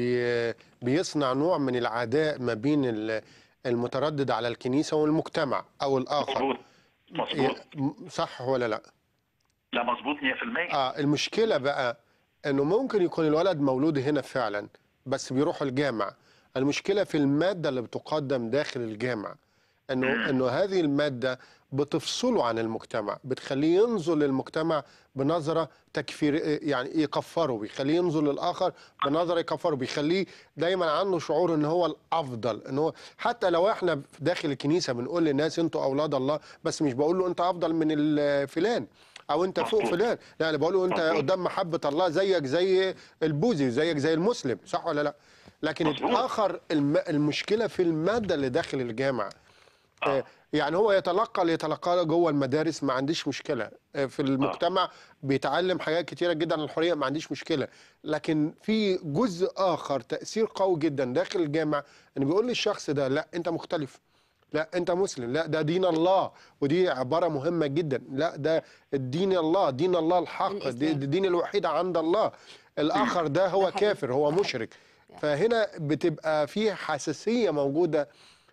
بي بيصنع نوع من العداء ما بين ال- المتردد على الكنيسه والمجتمع او الاخر مظبوط مظبوط ي- صح ولا لا لا مظبوط 100% اه المشكله بقى انه ممكن يكون الولد مولود هنا فعلا بس بيروح الجامع المشكله في الماده اللي بتقدم داخل الجامع انه انه هذه الماده بتفصله عن المجتمع بتخليه ينظر للمجتمع بنظره تكفير يعني يكفره بيخليه ينظر للاخر بنظره يكفره بيخليه دايما عنده شعور ان هو الافضل ان هو حتى لو احنا داخل الكنيسه بنقول للناس انتوا اولاد الله بس مش بقول له انت افضل من ال- فلان او انت فوق مظبوط. فلان لا انا بقول له انت مظبوط. قدام محبه الله زيك زي البوذي زيك زي المسلم صح ولا لا لكن مظبوط. الاخر الم... المشكله في الماده اللي داخل الجامع آه. يعني هو يتلقى اللي يتلقاه جوه المدارس ما عنديش مشكله آه، في المجتمع بيتعلم حاجات كتيره جدا عن الحريه ما عنديش مشكله لكن في جزء اخر تاثير قوي جدا داخل الجامع ان بيقول للشخص ده لا انت مختلف لا انت مسلم لا ده دين الله ودي عباره مهمه جدا لا ده الدين الله دين الله الحق دي الإسلام. دي الدين الوحيد عند الله الاخر ده هو ده حقيقي. كافر هو مشرك فهنا بتبقى في حساسيه موجوده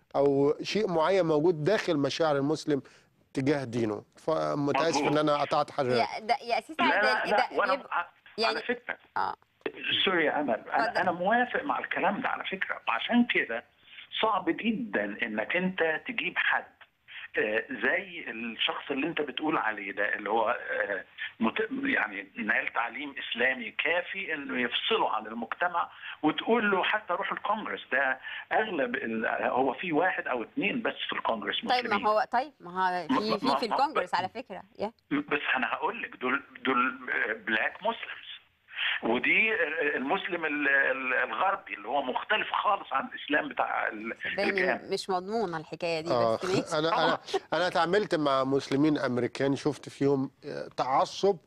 او شيء معين موجود داخل مشاعر المسلم تجاه دينه فمتاسف ان انا قطعت حضرتك يا ده يا اسيس لا لا عادل لا ده وانا يبقى يعني يعني على فكره اه سوري يا امل اتفضل. انا انا موافق مع الكلام ده على فكره وعشان كده صعب جدا انك انت تجيب حد آه، زي الشخص اللي انت بتقول عليه ده اللي هو آه، مت- يعني نال تعليم اسلامي كافي انه يفصله عن المجتمع وتقول له حتى روح الكونجرس ده اغلب ال- هو في واحد او اثنين بس في الكونجرس طيب مسلمين ما هو طيب ما هو ما- في في ما- في ما- الكونجرس على فكره يا بس انا هقول لك دول دول بلاك مسلمز ودي المسلم ال- ال- الغربي اللي هو مختلف خالص عن الاسلام بتاع ال- صدقني الجامع مش مضمونه الحكايه دي اه بس ماشي انا انا انا اتعاملت مع مسلمين امريكان شفت فيهم آه، تعصب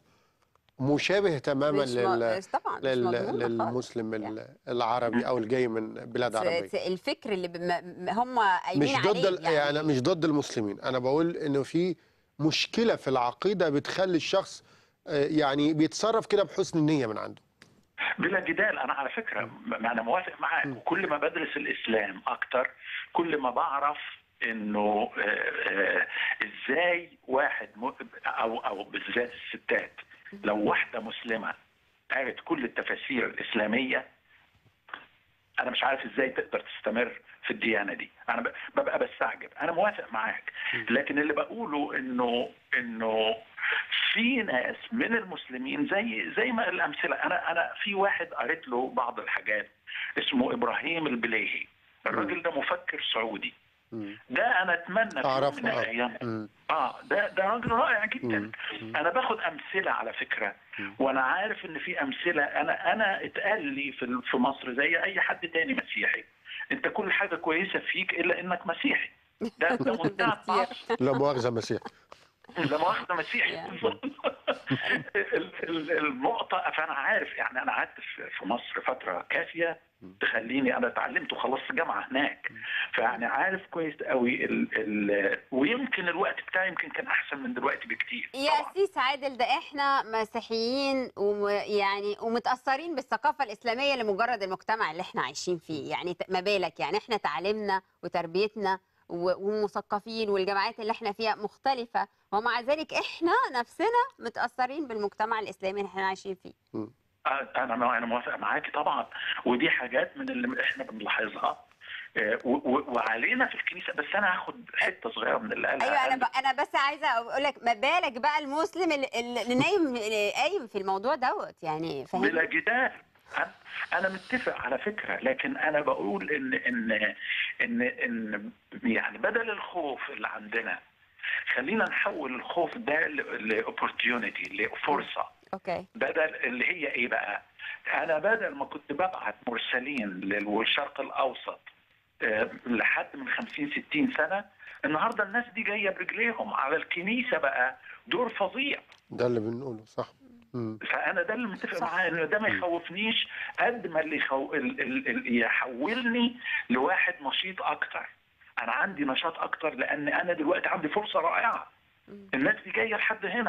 مشابه تماما مش لل... م... طبعا مش لل... مضمونه خالص للمسلم ال- العربي او الجاي من بلاد عربيه س- الفكر اللي بم... م- هم قايمين مش ضد عليه ال... يعني مش ضد المسلمين انا بقول انه في مشكله في العقيده بتخلي الشخص آه، يعني بيتصرف كده بحسن النيه من عنده بلا جدال انا على فكره ما انا موافق معاك وكل ما بدرس الاسلام اكتر كل ما بعرف انه آه، آه، ازاي واحد م- او او بالذات الستات لو واحده مسلمه قالت كل التفاسير الاسلاميه انا مش عارف ازاي تقدر تستمر في الديانه دي انا ب- ببقى بستعجب انا موافق معاك لكن اللي بقوله انه انه في ناس من المسلمين زي زي ما الامثله انا انا في واحد قريت له بعض الحاجات اسمه ابراهيم البليهي الراجل ده مفكر سعودي مم. ده انا اتمنى في يوم اعرفه من اه الايام مم. اه ده ده راجل رائع جدا مم. مم. انا باخد امثله على فكره وانا عارف ان في امثله انا انا اتقال لي في في مصر زي اي حد تاني مسيحي انت كل حاجه كويسه فيك الا انك مسيحي ده ده منتهى التعصب لا مؤاخذه مسيح لا مؤاخذه مسيحي يعني. ال- ال- النقطة فأنا عارف يعني أنا قعدت في- في مصر فترة كافية تخليني أنا اتعلمت وخلصت جامعة هناك فيعني عارف كويس قوي ال ال ويمكن الوقت بتاعي يمكن كان أحسن من دلوقتي بكتير يا طبعاً. سيس عادل ده احنا مسيحيين ويعني ومتاثرين بالثقافه الاسلاميه لمجرد المجتمع اللي احنا عايشين فيه يعني ت- ما بالك يعني احنا تعليمنا وتربيتنا و- ومثقفين والجامعات اللي احنا فيها مختلفه ومع ذلك احنا نفسنا متاثرين بالمجتمع الاسلامي اللي احنا عايشين فيه آه، أنا أنا موافق معاكي طبعا ودي حاجات من اللي إحنا بنلاحظها آه، و- و- وعلينا في الكنيسة بس أنا هاخد حتة صغيرة من اللي قالها ايوه انا قال- ب... انا بس عايزه اقول لك ما بالك بقى المسلم اللي, اللي نايم اللي قايم في الموضوع دوت يعني بلا فاهم جدال أنا- انا متفق على فكره لكن انا بقول ان ان ان ان يعني بدل الخوف اللي عندنا خلينا نحول الخوف ده لاوبورتيونيتي لفرصه اوكي بدل اللي هي ايه بقى؟ انا بدل ما كنت ببعت مرسلين للشرق الاوسط آه، لحد من 50 60 سنه النهارده الناس دي جايه برجليهم على الكنيسه بقى دور فظيع ده اللي بنقوله صح مم. فانا ده اللي متفق صح. معاه ان ده ما يخوفنيش قد ما اللي يخو... ال... ال... ال... يحولني لواحد نشيط اكتر انا عندي نشاط اكتر لان انا دلوقتي عندي فرصه رائعه الناس دي جايه لحد هنا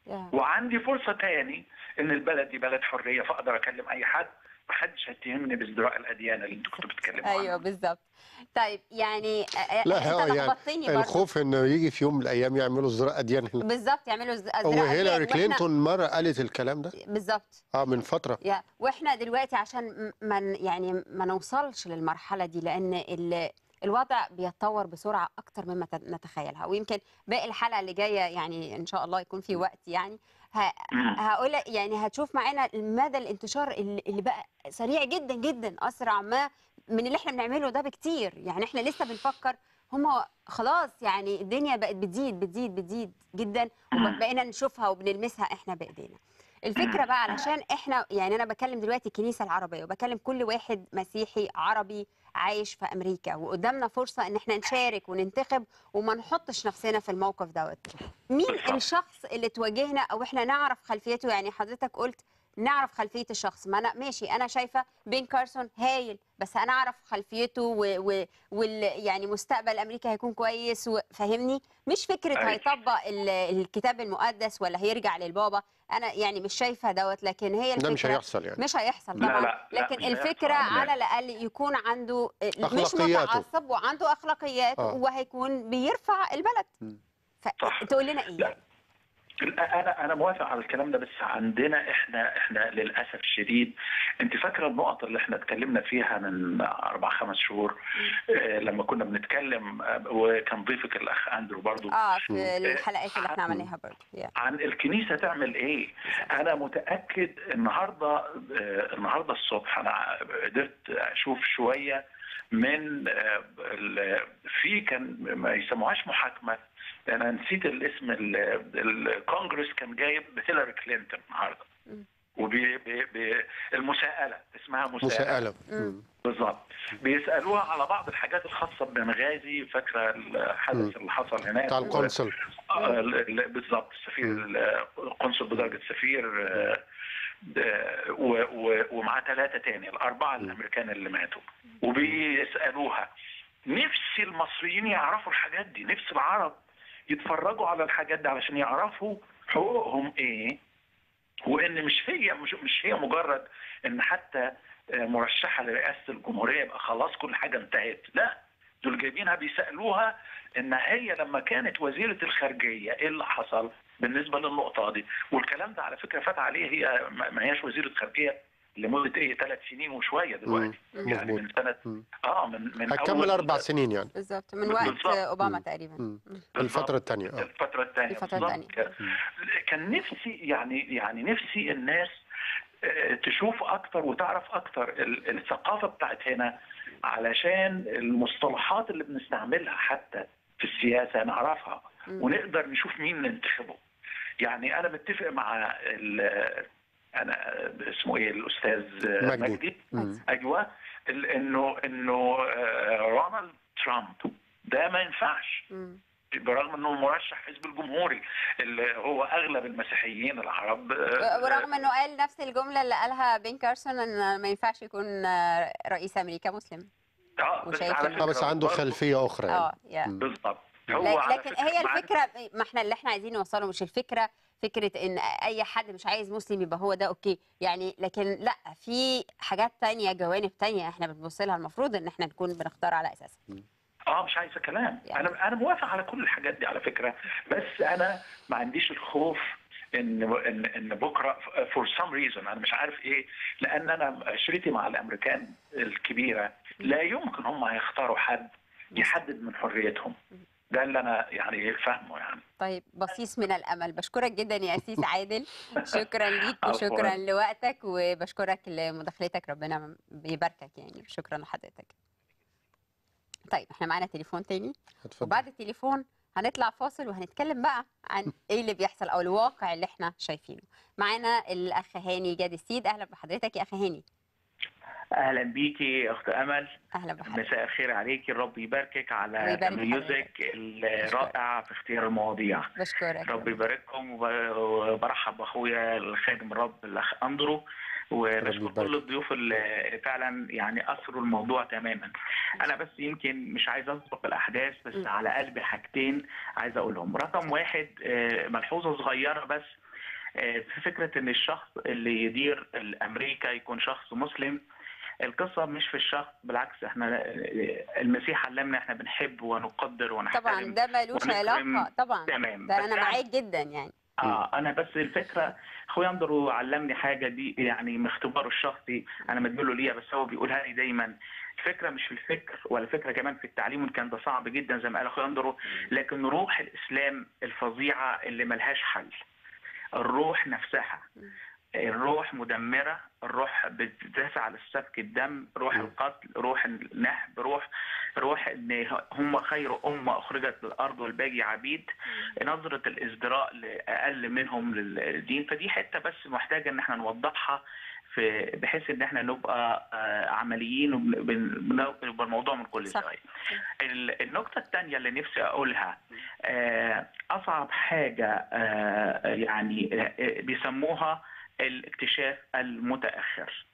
يا. وعندي فرصه تاني ان البلد دي بلد حريه فاقدر اكلم اي حد محدش هيتهمني بازدراء الاديان اللي انتوا كنتوا بتتكلموا عنها ايوه بالظبط طيب يعني آه، لا انت هو يعني لخبطتني برضه الخوف انه يجي في يوم من الايام يعملوا ازدراء اديان هنا بالظبط يعملوا ز- أزرق وهيلاري أديان، وإحنا- كلينتون مره قالت الكلام ده بالظبط اه من فتره يا واحنا دلوقتي عشان م- ما ن- يعني ما نوصلش للمرحله دي لان ال- الوضع بيتطور بسرعه اكتر مما ت- نتخيلها ويمكن باقي الحلقه اللي جايه يعني ان شاء الله يكون في وقت يعني ه- هقول يعني هتشوف معانا مدى الانتشار اللي اللي بقى سريع جدا جدا اسرع ما من اللي احنا بنعمله ده بكتير يعني احنا لسه بنفكر هما خلاص يعني الدنيا بقت بتزيد بتزيد بتزيد جدا وبقينا نشوفها وبنلمسها احنا بايدينا الفكره بقى علشان احنا يعني انا بكلم دلوقتي الكنيسه العربيه وبكلم كل واحد مسيحي عربي عايش في امريكا وقدامنا فرصه ان احنا نشارك وننتخب وما نحطش نفسنا في الموقف دوت مين الشخص اللي تواجهنا او احنا نعرف خلفيته يعني حضرتك قلت نعرف خلفيه الشخص ما انا ماشي انا شايفه بين كارسون هايل بس انا اعرف خلفيته و... و... وال يعني مستقبل امريكا هيكون كويس وفهمني مش فكره أيوة. هيطبق ال... الكتاب المقدس ولا هيرجع للبابا انا يعني مش شايفه دوت لكن هي الفكره ده مش هيحصل يعني مش هيحصل لا، طبعا لا، لا، لكن مش هيحصل الفكره أبداً. على الاقل يكون عنده مش أخلاقياته. متعصب وعنده اخلاقيات آه. وهيكون بيرفع البلد صح. فتقول لنا ايه لا. انا انا موافق على الكلام ده بس عندنا احنا احنا للاسف الشديد انت فاكره النقط اللي احنا اتكلمنا فيها من اربع خمس شهور آه، لما كنا بنتكلم آه، وكان ضيفك الاخ اندرو برضو اه في الحلقات اللي احنا عن- عملناها برضه yeah. عن الكنيسه تعمل ايه انا متاكد النهارده آه، النهارده الصبح انا قدرت اشوف شويه من آه، ال- في كان ما يسموهاش محاكمه انا نسيت الاسم ال- الكونجرس كان جايب هيلاري كلينتون النهارده والمساءله اسمها مساءله مساءله مم. مم. بالظبط بيسالوها على بعض الحاجات الخاصه ببنغازي فاكره الحدث اللي حصل هناك بتاع القنصل آه، ال- ال- بالظبط السفير القنصل بدرجه سفير آه، آه، و- و- ومعاه ثلاثه تاني الاربعه الامريكان اللي ماتوا وبيسالوها نفسي المصريين يعرفوا الحاجات دي نفسي العرب يتفرجوا على الحاجات دي علشان يعرفوا حقوقهم ايه وان مش هي مش, مش هي مجرد ان حتى آه، مرشحه لرئاسه الجمهوريه يبقى خلاص كل حاجه انتهت لا دول جايبينها بيسالوها ان هي لما كانت وزيره الخارجيه ايه اللي حصل بالنسبه للنقطه دي والكلام ده على فكره فات عليه هي ما ما هياش وزيره خارجيه لمده ايه ثلاث سنين وشويه دلوقتي مم. يعني مظبوط. من سنه مم. اه من من هتكمل أول- اربع سنين يعني بالظبط من وقت بالظبط. اوباما مم. تقريبا مم. مم. الفتره الثانيه اه الفترة الثانية الفترة بالظبط. التانية. كان- كان نفسي يعني يعني نفسي الناس آه، تشوف اكتر وتعرف اكتر ال- الثقافة بتاعت هنا علشان المصطلحات اللي بنستعملها حتى في السياسة نعرفها مم. ونقدر نشوف مين ننتخبه يعني انا متفق مع ال- انا اسمه ايه الاستاذ مجدي. مجدي مم. ايوه ال- انه انه آه، رونالد ترامب ده ما ينفعش مم. برغم انه مرشح حزب الجمهوري اللي هو اغلب المسيحيين العرب آه، ورغم انه قال نفس الجمله اللي قالها بين كارسون ان ما ينفعش يكون آه، رئيس امريكا مسلم اه بس وشايف على إنه- اه فكره بس عنده برضه- خلفيه اخرى يعني اه يا مم. بالظبط ل- هو على لكن فكرة هي مع- الفكره ما احنا اللي احنا عايزين نوصله مش الفكره فكره ان اي حد مش عايز مسلم يبقى هو ده اوكي يعني لكن لا في حاجات تانية جوانب تانية احنا بنبص لها المفروض ان احنا نكون بنختار على اساسها اه مش عايزه كلام يعني. انا انا موافق على كل الحاجات دي على فكره بس انا ما عنديش الخوف ان ان ان بكره فور سام ريزون انا مش عارف ايه لان انا عشرتي مع الامريكان الكبيره لا يمكن هم هيختاروا حد يحدد من حريتهم ده اللي انا يعني فاهمه يعني طيب بصيص من الامل بشكرك جدا يا اسيس عادل شكرا ليك عفواً. وشكرا لوقتك وبشكرك لمداخلتك ربنا بيباركك يعني شكرا لحضرتك طيب احنا معانا تليفون تاني اتفضل وبعد التليفون هنطلع فاصل وهنتكلم بقى عن ايه اللي بيحصل او الواقع اللي احنا شايفينه معانا الاخ هاني جاد السيد اهلا بحضرتك يا اخ هاني اهلا بيكي اخت امل اهلا بحضرتك مساء الخير عليكي الرب يباركك على ويبارك الميوزك الرائع في اختيار المواضيع بشكرك رب يبارككم وب- وبرحب باخويا الخادم الرب الاخ اندرو وبشكر يبارك. كل الضيوف اللي فعلا يعني اثروا الموضوع تماما انا بس يمكن مش عايز اسبق الاحداث بس م. على قلبي حاجتين عايز اقولهم رقم واحد آه، ملحوظه صغيره بس آه، في فكره ان الشخص اللي يدير الامريكا يكون شخص مسلم القصه مش في الشخص بالعكس احنا آه، المسيح علمنا احنا بنحب ونقدر ونحترم طبعا ده ملوش ونكرم. علاقه طبعا تمام ده بس انا أنا- معاك جدا يعني اه انا بس الفكره اخويا اندرو علمني حاجه دي يعني من اختباره الشخصي انا مديله ليها بس هو بيقولها لي دايما الفكره مش في الفكر ولا الفكره كمان في التعليم وإن كان ده صعب جدا زي ما قال اخويا اندرو لكن روح الاسلام الفظيعه اللي ملهاش حل الروح نفسها الروح مدمرة الروح بتدافع للسفك الدم روح القتل روح النهب روح روح ان هم خير أمة أخرجت للأرض والباقي عبيد نظرة الازدراء لأقل منهم للدين فدي حتة بس محتاجة ان احنا نوضحها في بحيث ان احنا نبقى آه، عمليين وبنبقى الموضوع من كل صح. زاوية ال- النقطة الثانية اللي نفسي أقولها آه، أصعب حاجة آه، يعني آه، بيسموها الاكتشاف المتأخر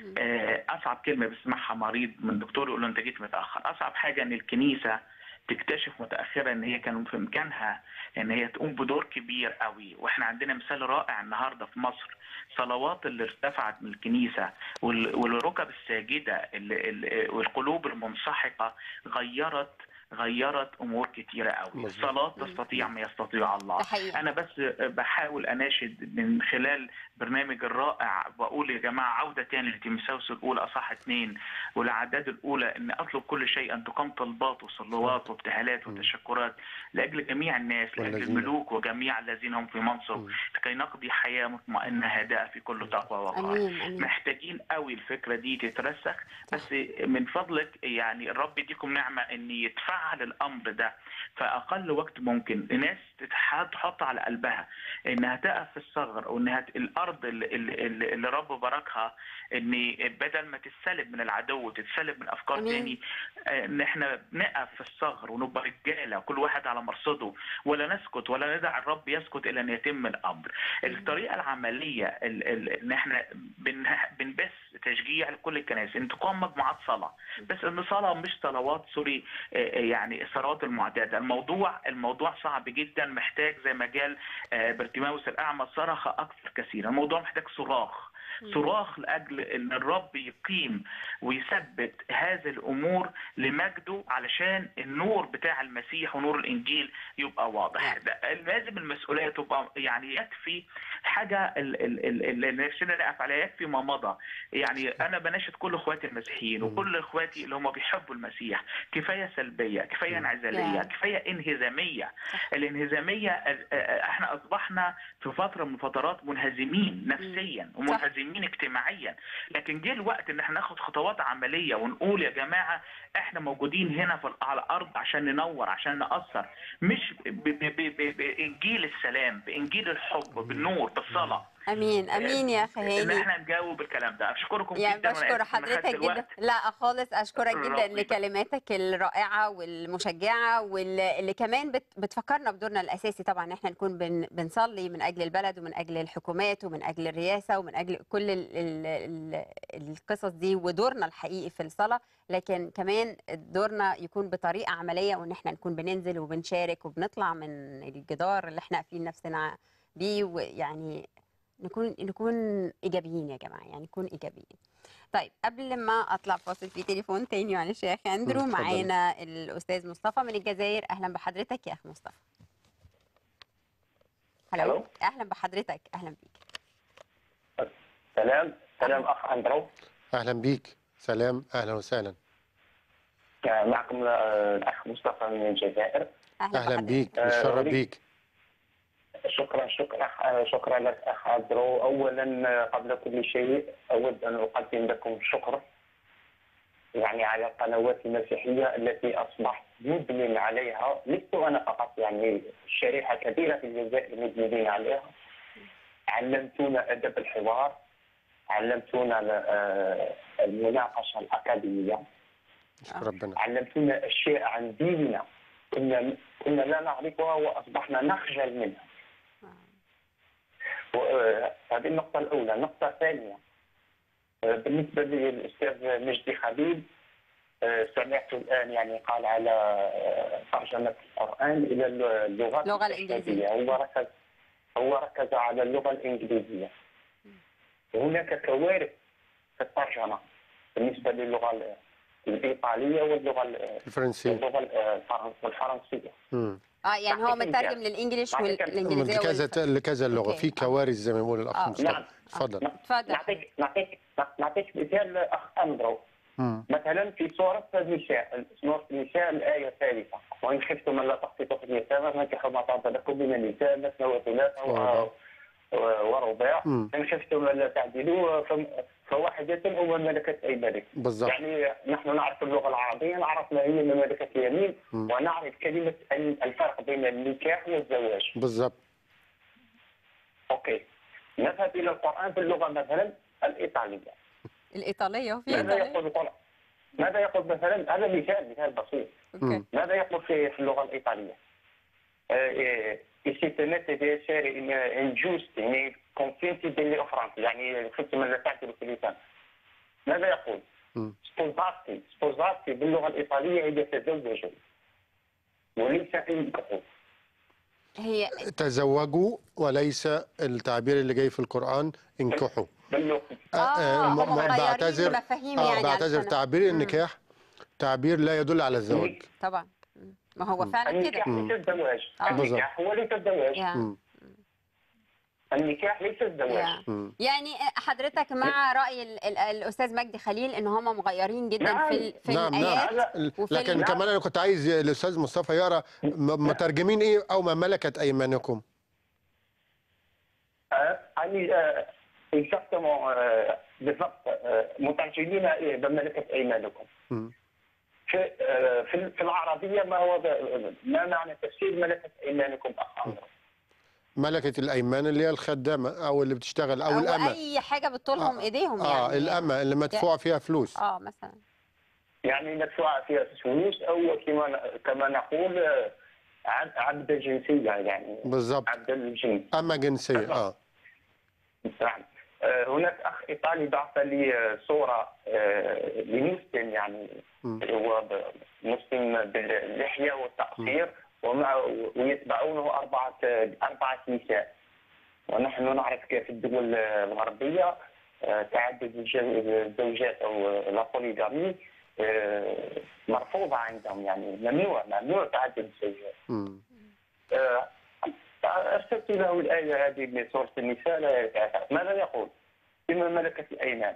آه، أصعب كلمة بسمعها مريض من دكتور يقول له أنت جيت متأخر أصعب حاجة إن الكنيسة تكتشف متأخرا إن هي كان في إمكانها إن هي تقوم بدور كبير قوي وإحنا عندنا مثال رائع النهاردة في مصر صلوات اللي ارتفعت من الكنيسة وال- والركب الساجدة اللي- اللي- والقلوب المنسحقة غيرت غيرت امور كتيره قوي مظبوط. الصلاه تستطيع ما يستطيع الله ده حقيقي انا بس بحاول اناشد من خلال برنامج الرائع بقول يا جماعه عوده تاني لتيموثاوس الاولى اصح اثنين والاعداد الاولى ان اطلب كل شيء ان تقام طلبات وصلوات وابتهالات وتشكرات لاجل جميع الناس لاجل والذين- الملوك وجميع الذين هم في منصب مم. لكي نقضي حياه مطمئنه هادئه في كل تقوى ووقار امين امين محتاجين قوي الفكره دي تترسخ بس من فضلك يعني الرب يديكم نعمه ان يتفعل الامر ده في اقل وقت ممكن الناس تتح- تحط على قلبها انها تقف في الثغر وانها ت- الارض اللي, اللي, اللي رب باركها ان بدل ما تتسلب من العدو وتتسلب من افكار أمين. تاني آه، ان احنا نقف في الثغر ونبقى رجاله كل واحد على مرصده ولا نسكت ولا ندع الرب يسكت الى ان يتم الامر الطريقه العمليه ال- ال- ان احنا بن- بنبث تشجيع لكل الكنائس ان تقام مجموعات صلاه بس ان صلاه مش صلوات سوري آه، آه، يعني الصلوات المعتاده الموضوع الموضوع صعب جدا محتاج زي ما قال آه، برتيماوس الاعمى صرخ اكثر كثيرا الموضوع محتاج صراخ صراخ لاجل ان الرب يقيم ويثبت هذه الامور لمجده علشان النور بتاع المسيح ونور الانجيل يبقى واضح ده لازم المسؤوليه تبقى يعني يكفي حاجه ال- ال- ال- اللي نفسنا نقف عليها يكفي ما مضى يعني انا بناشد كل اخواتي المسيحيين وكل اخواتي اللي هم بيحبوا المسيح كفايه سلبيه كفايه انعزاليه Yeah. كفايه انهزاميه الانهزاميه آه، آه، احنا اصبحنا في فتره من فترات منهزمين نفسيا ومنهزمين اجتماعيا لكن جه الوقت ان احنا ناخد خطوات عمليه ونقول يا جماعه احنا موجودين هنا في على الارض عشان ننور عشان ناثر مش ب- ب- ب- ب- بانجيل السلام بانجيل الحب بالنور بالصلاه امين امين يا اخي ان هاني احنا نجاوب الكلام ده اشكركم يعني جدا وأنا بشكر آسف إن خدت حضرتك الوقت. جدا لا خالص اشكرك الرب جدا يبارك. لكلماتك الرائعه والمشجعه واللي اللي كمان بت بتفكرنا بدورنا الاساسي طبعا احنا نكون بن بنصلي من اجل البلد ومن اجل الحكومات ومن اجل الرئاسه ومن اجل كل ال ال ال القصص دي ودورنا الحقيقي في الصلاه لكن كمان دورنا يكون بطريقه عمليه وان احنا نكون بننزل وبنشارك وبنطلع من الجدار اللي احنا قافلين نفسنا بيه ويعني نكون نكون ايجابيين يا جماعه يعني نكون ايجابيين طيب قبل ما اطلع فاصل في تليفون تاني معلش يا اخي اندرو اتفضلي. معانا الاستاذ مصطفى من الجزائر اهلا بحضرتك يا اخ مصطفى هلو ألو. اهلا بحضرتك اهلا بيك سلام سلام اخ اندرو اهلا بيك سلام اهلا وسهلا آه، معكم آه، الاخ مصطفى من الجزائر اهلا, اهلا بحضرتك. بيك آه، نتشرف وليد. بيك شكرا شكرا آه، شكرا لك اخ اندرو اولا آه، قبل كل شيء اود ان اقدم لكم الشكر يعني على القنوات المسيحيه التي اصبحت مدمن عليها لست انا فقط يعني شريحه كبيره في الجزائر مدمنين عليها علمتونا ادب الحوار علمتونا آه، المناقشه الاكاديميه نشكر ربنا علمتونا اشياء عن ديننا كنا كنا لا نعرفها واصبحنا نخجل منها. و- آه، هذه النقطة الأولى، النقطة الثانية آه، بالنسبة للأستاذ مجدي خليل آه، سمعت الآن يعني قال على آه، ترجمة القرآن إلى اللغات اللغة الإنجليزية. الأجنبية. هو ركز هو ركز على اللغة الإنجليزية هناك كوارث في الترجمة بالنسبة للغة ال- الإيطالية واللغة ال- الفرنسية اللغة ال- الفرن- الفرنسية مم. اه يعني هو أعطيك مترجم مثال. للانجليش أعطيك مثال. والانجليزيه لكذا والف... لكذا لغة أوكي. في كوارث زي ما بيقول الأخ آه. مصطفى نعم. اتفضل اتفضل نعطيك نعطيك نعطيك مثال أخ أندرو مم. مثلا في سورة النساء سورة النساء الآية الثالثة وإن خفتم ألا تقسطوا في اليتامى فانكحوا ما طاب لكم من النساء مثنى وثلاث ورباع. و- ورباع مم. إن خفتم ألا تعدلوا فم- فواحدة أو ما ملكت أيمانكم بالضبط يعني نحن نعرف اللغة العربية نعرف ما هي مملكة اليمين مم. ونعرف كلمة ال- الفرق بين النكاح والزواج بالضبط أوكي نذهب إلى القرآن باللغة مثلا الإيطالية الايطاليه وفي ماذا ايطاليه يقول القرآن؟ ماذا يقول مثلا هذا مثال مثال بسيط اوكي ماذا يقول في في اللغة الإيطالية؟ استثناء essere in- ingiusti nei confronti delle offranze يعني خفت من لا تعترف في اللسان ماذا يقول؟ مم. سبوزاتي سبوزاتي باللغة الإيطالية هي تزوجوا وليس انكحوا هي تزوجوا وليس التعبير اللي جاي في القرآن انكحوا باللغة آه، اه م- هم م- مغيرين بعتذر المفاهيم اه يعني بعتذر علشان- تعبير النكاح تعبير لا يدل على الزواج طبعا مم. ما هو فعلا النكاح كده مم. ليس الزواج آه. النكاح هو ليس الزواج يا. مم. النكاح ليس الزواج يا. مم. يعني حضرتك مع راي ال- ال- الاستاذ مجدي خليل ان هم مغيرين جدا نعم. في ال- في نعم الايات نعم وفي لكن ال- كمان انا كنت عايز الاستاذ مصطفى يقرا م- مترجمين ايه او ما ملكت ايمانكم آه، يعني آه، exactement، آه، بالضبط آه، مترجمين إيه بملكة أيمانكم مم. في آه، في في العربية ما هو ب- ما معنى تفسير ملكة أيمانكم أخ أندرو؟ ملكة الايمان اللي هي الخدامه او اللي بتشتغل او, او الامه اي حاجه بتطولهم ايديهم اه يعني الامه اللي مدفوع فيها فلوس اه مثلا يعني مدفوعة فيها فلوس أو كما كما نقول آه، عب- عبد الجنسية يعني بالضبط عبد الجنس اما جنسيه اه نعم آه، هناك اخ ايطالي بعث لي آه، صوره آه، لمسلم يعني مم. هو ب- مسلم باللحيه والتقصير ومع ويتبعونه اربعه اربعه نساء ونحن نعرف كيف الدول الغربيه آه، تعدد الج- الزوجات او لا بوليغامي آه، مرفوضه عندهم يعني ممنوع ممنوع تعدد الزوجات مم. آه، أرسلت له الآية هذه من سورة النساء لا يتعافى. ماذا يقول؟ بما ملكت الأيمان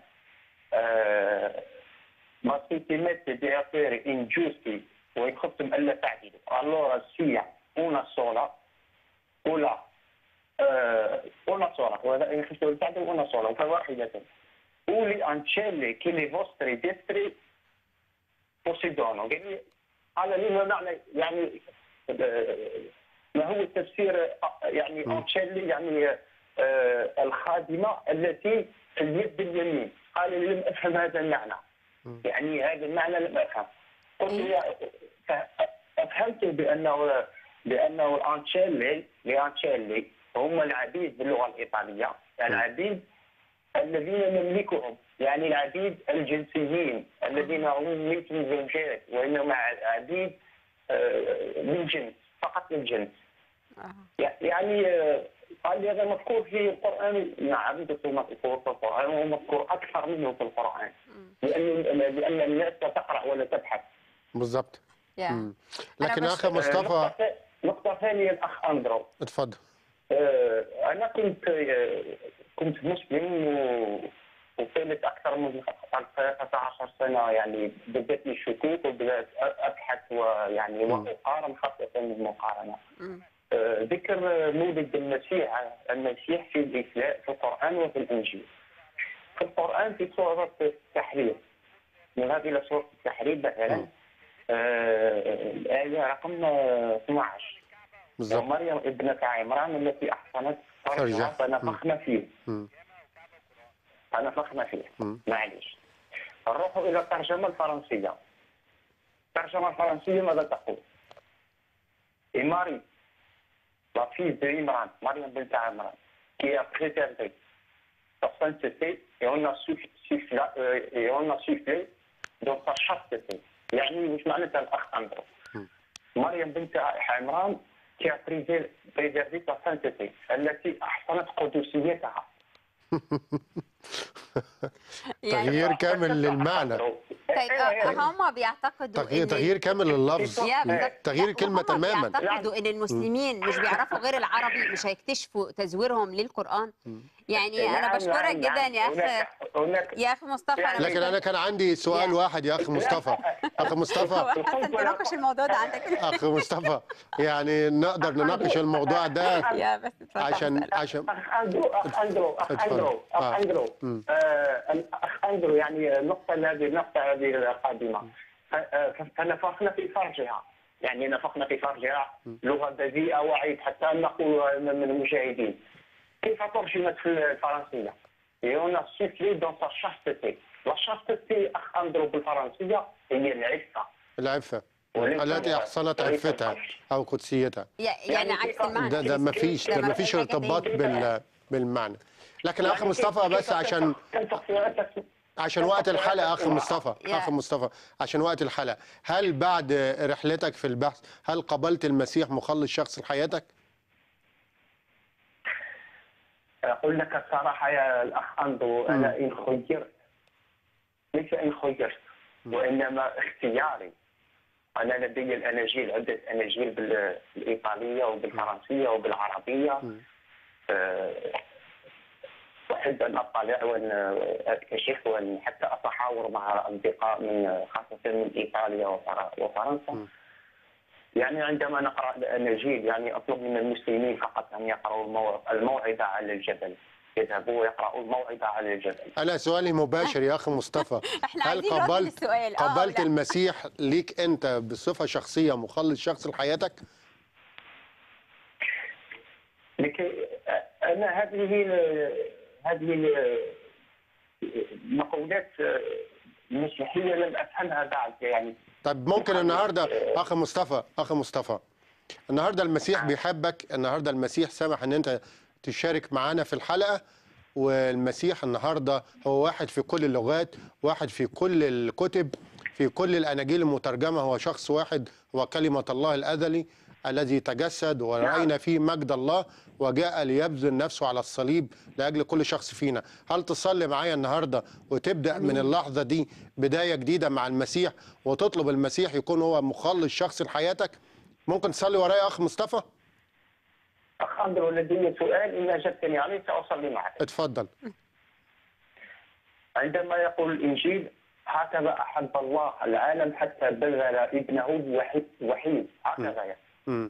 آه، ما siete mette di affari ingiusti وإن خفتم ألا تعدلوا allora sia una sola ولا آه، una sola وإن خفتم ألا تعدلوا una sola فواحدة ولي أنشيلي che le vostre destri possedono قال لي على لي ما معنى يعني آه، ما هو التفسير آه، يعني م. أنشيلي يعني آه، الخادمة التي في اليد اليمين قال لي لم أفهم هذا المعنى م. يعني هذا المعنى لم أفهم قلت له ف- أفهمت بأنه بأنه الأنشيلي لأنشيلي هم العبيد باللغة الإيطالية العبيد الذين نملكهم يعني العبيد الجنسيين الذين هم ليسوا زوجات وإنما عبيد آه، للجنس فقط للجنس آه. يعني آه، قال لي هذا مذكور في القرآن نعم دكتور مذكور في القرآن وهو مذكور أكثر منه في القرآن لأن لأن الناس لا تقرأ ولا تبحث بالظبط يا. مم. أنا لكن بش- اخي آه، مصطفى نقطة نقطة ثانية الأخ أندرو اتفضل آه، أنا كنت آه، كنت مسلم و- وكانت أكثر من 13 سنة يعني بدأت الشكوك وبدأت أبحث ويعني مم. وأقارن خاصة المقارنة مم. آه، ذكر مولد المسيح المسيح في الإسلام في القرآن وفي الإنجيل في القرآن في سورة التحرير نذهب إلى سورة التحرير مثلا مم. آه، الآية رقم آه، 12 بالظبط ومريم ابنة عمران التي أحصنت فرجها. فرجها فنفخنا فيه مم. فنفخنا فيه مم. معليش نروح إلى الترجمة الفرنسية الترجمة الفرنسية ماذا تقول؟ Et Marie, la fille de Imran, Mariam bint Imran, qui a préservé sa sainteté et on a soufflé, euh, et on a soufflé dans sa chasteté. يعني مش معناتها الأخ أندرو مم. مريم بنت عمران qui a préservé préservé sa sainteté التي أحصنت قدسيتها تغيير كامل للمعنى طيب آه، هم بيعتقدوا تغيير إن- تغيير كامل لللفظ يا بالظبط. تغيير لا، الكلمه وهم تماما بيعتقدوا ان المسلمين مش بيعرفوا غير العربي مش هيكتشفوا تزويرهم للقران يعني انا نعم، بشكرك نعم، جدا نعم. يا اخ هناك هناك يا اخ مصطفى أنا لكن انا كان عندي سؤال واحد يا اخ مصطفى اخ هو مصطفى حسن تناقش الموضوع ده عندك اخ مصطفى يعني نقدر نناقش الموضوع ده يا بس اتفضل عشان عشان اخ اندرو اخ اندرو اخ اتفضل. اندرو اخ آه. اندرو مم. آه، الاخ اندرو يعني النقطه هذه النقطه هذه القادمه ف- آه، فنفخنا في فرجها يعني نفخنا في فرجها لغه بذيئه وعيب حتى نقول من المشاهدين كيف ترجمت في الفرنسيه؟ يونا سيفلي دون سا شاستيتي لا شاستيتي اخ اندرو بالفرنسيه هي العفه العفه وليس- التي احصنت وليس عفتها الفرج. او قدسيتها يعني عكس المعنى ده ده ما فيش ده ما فيش حاجة ارتباط تاني. بال بالمعنى لكن اخ يعني مصطفى كيف- بس كيف عشان تنفخ في- عشان وقت الحلقه اخ مصطفى يا. اخ مصطفى عشان وقت الحلقه هل بعد رحلتك في البحث هل قبلت المسيح مخلص شخص لحياتك أقول لك الصراحة يا الأخ أندو أنا إن خيرت ليس إن خيرت وإنما اختياري أنا لدي الأناجيل عدة أناجيل بال- بالإيطالية وبالفرنسية وبالعربية آه، أحب أن أطلع وأن أكتشف وأن حتى أتحاور مع أصدقاء من خاصة من إيطاليا وفر- وفرنسا يعني عندما نقرأ الأناجيل يعني أطلب من المسلمين فقط أن يقرأوا المو- الموعظة على الجبل يذهبوا ويقرأوا الموعظة على الجبل انا سؤالي مباشر يا اخ مصطفى احنا هل عايزين نرد قبلت للسؤال اه قبلت لا. المسيح ليك انت بصفه شخصيه مخلص شخص لحياتك لكي أنا هذه ال- هذه ال- المقولات المسيحية لم أفهمها بعد يعني طب ممكن النهارده اخ مصطفى اخ مصطفى النهارده المسيح بيحبك النهارده المسيح سمح ان انت تشارك معانا في الحلقه والمسيح النهارده هو واحد في كل اللغات واحد في كل الكتب في كل الاناجيل المترجمه هو شخص واحد هو كلمه الله الازلي الذي تجسد ورأينا فيه مجد الله وجاء ليبذل نفسه على الصليب لأجل كل شخص فينا هل تصلي معايا النهاردة وتبدأ من اللحظة دي بداية جديدة مع المسيح وتطلب المسيح يكون هو مخلص شخص لحياتك ممكن تصلي ورايا أخ مصطفى أخ أندرو لدي سؤال إن أجبتني عليه سأصلي معك اتفضل عندما يقول الإنجيل هكذا أحب الله العالم حتى بذل ابنه الوحيد وحيد هكذا يعني. مم.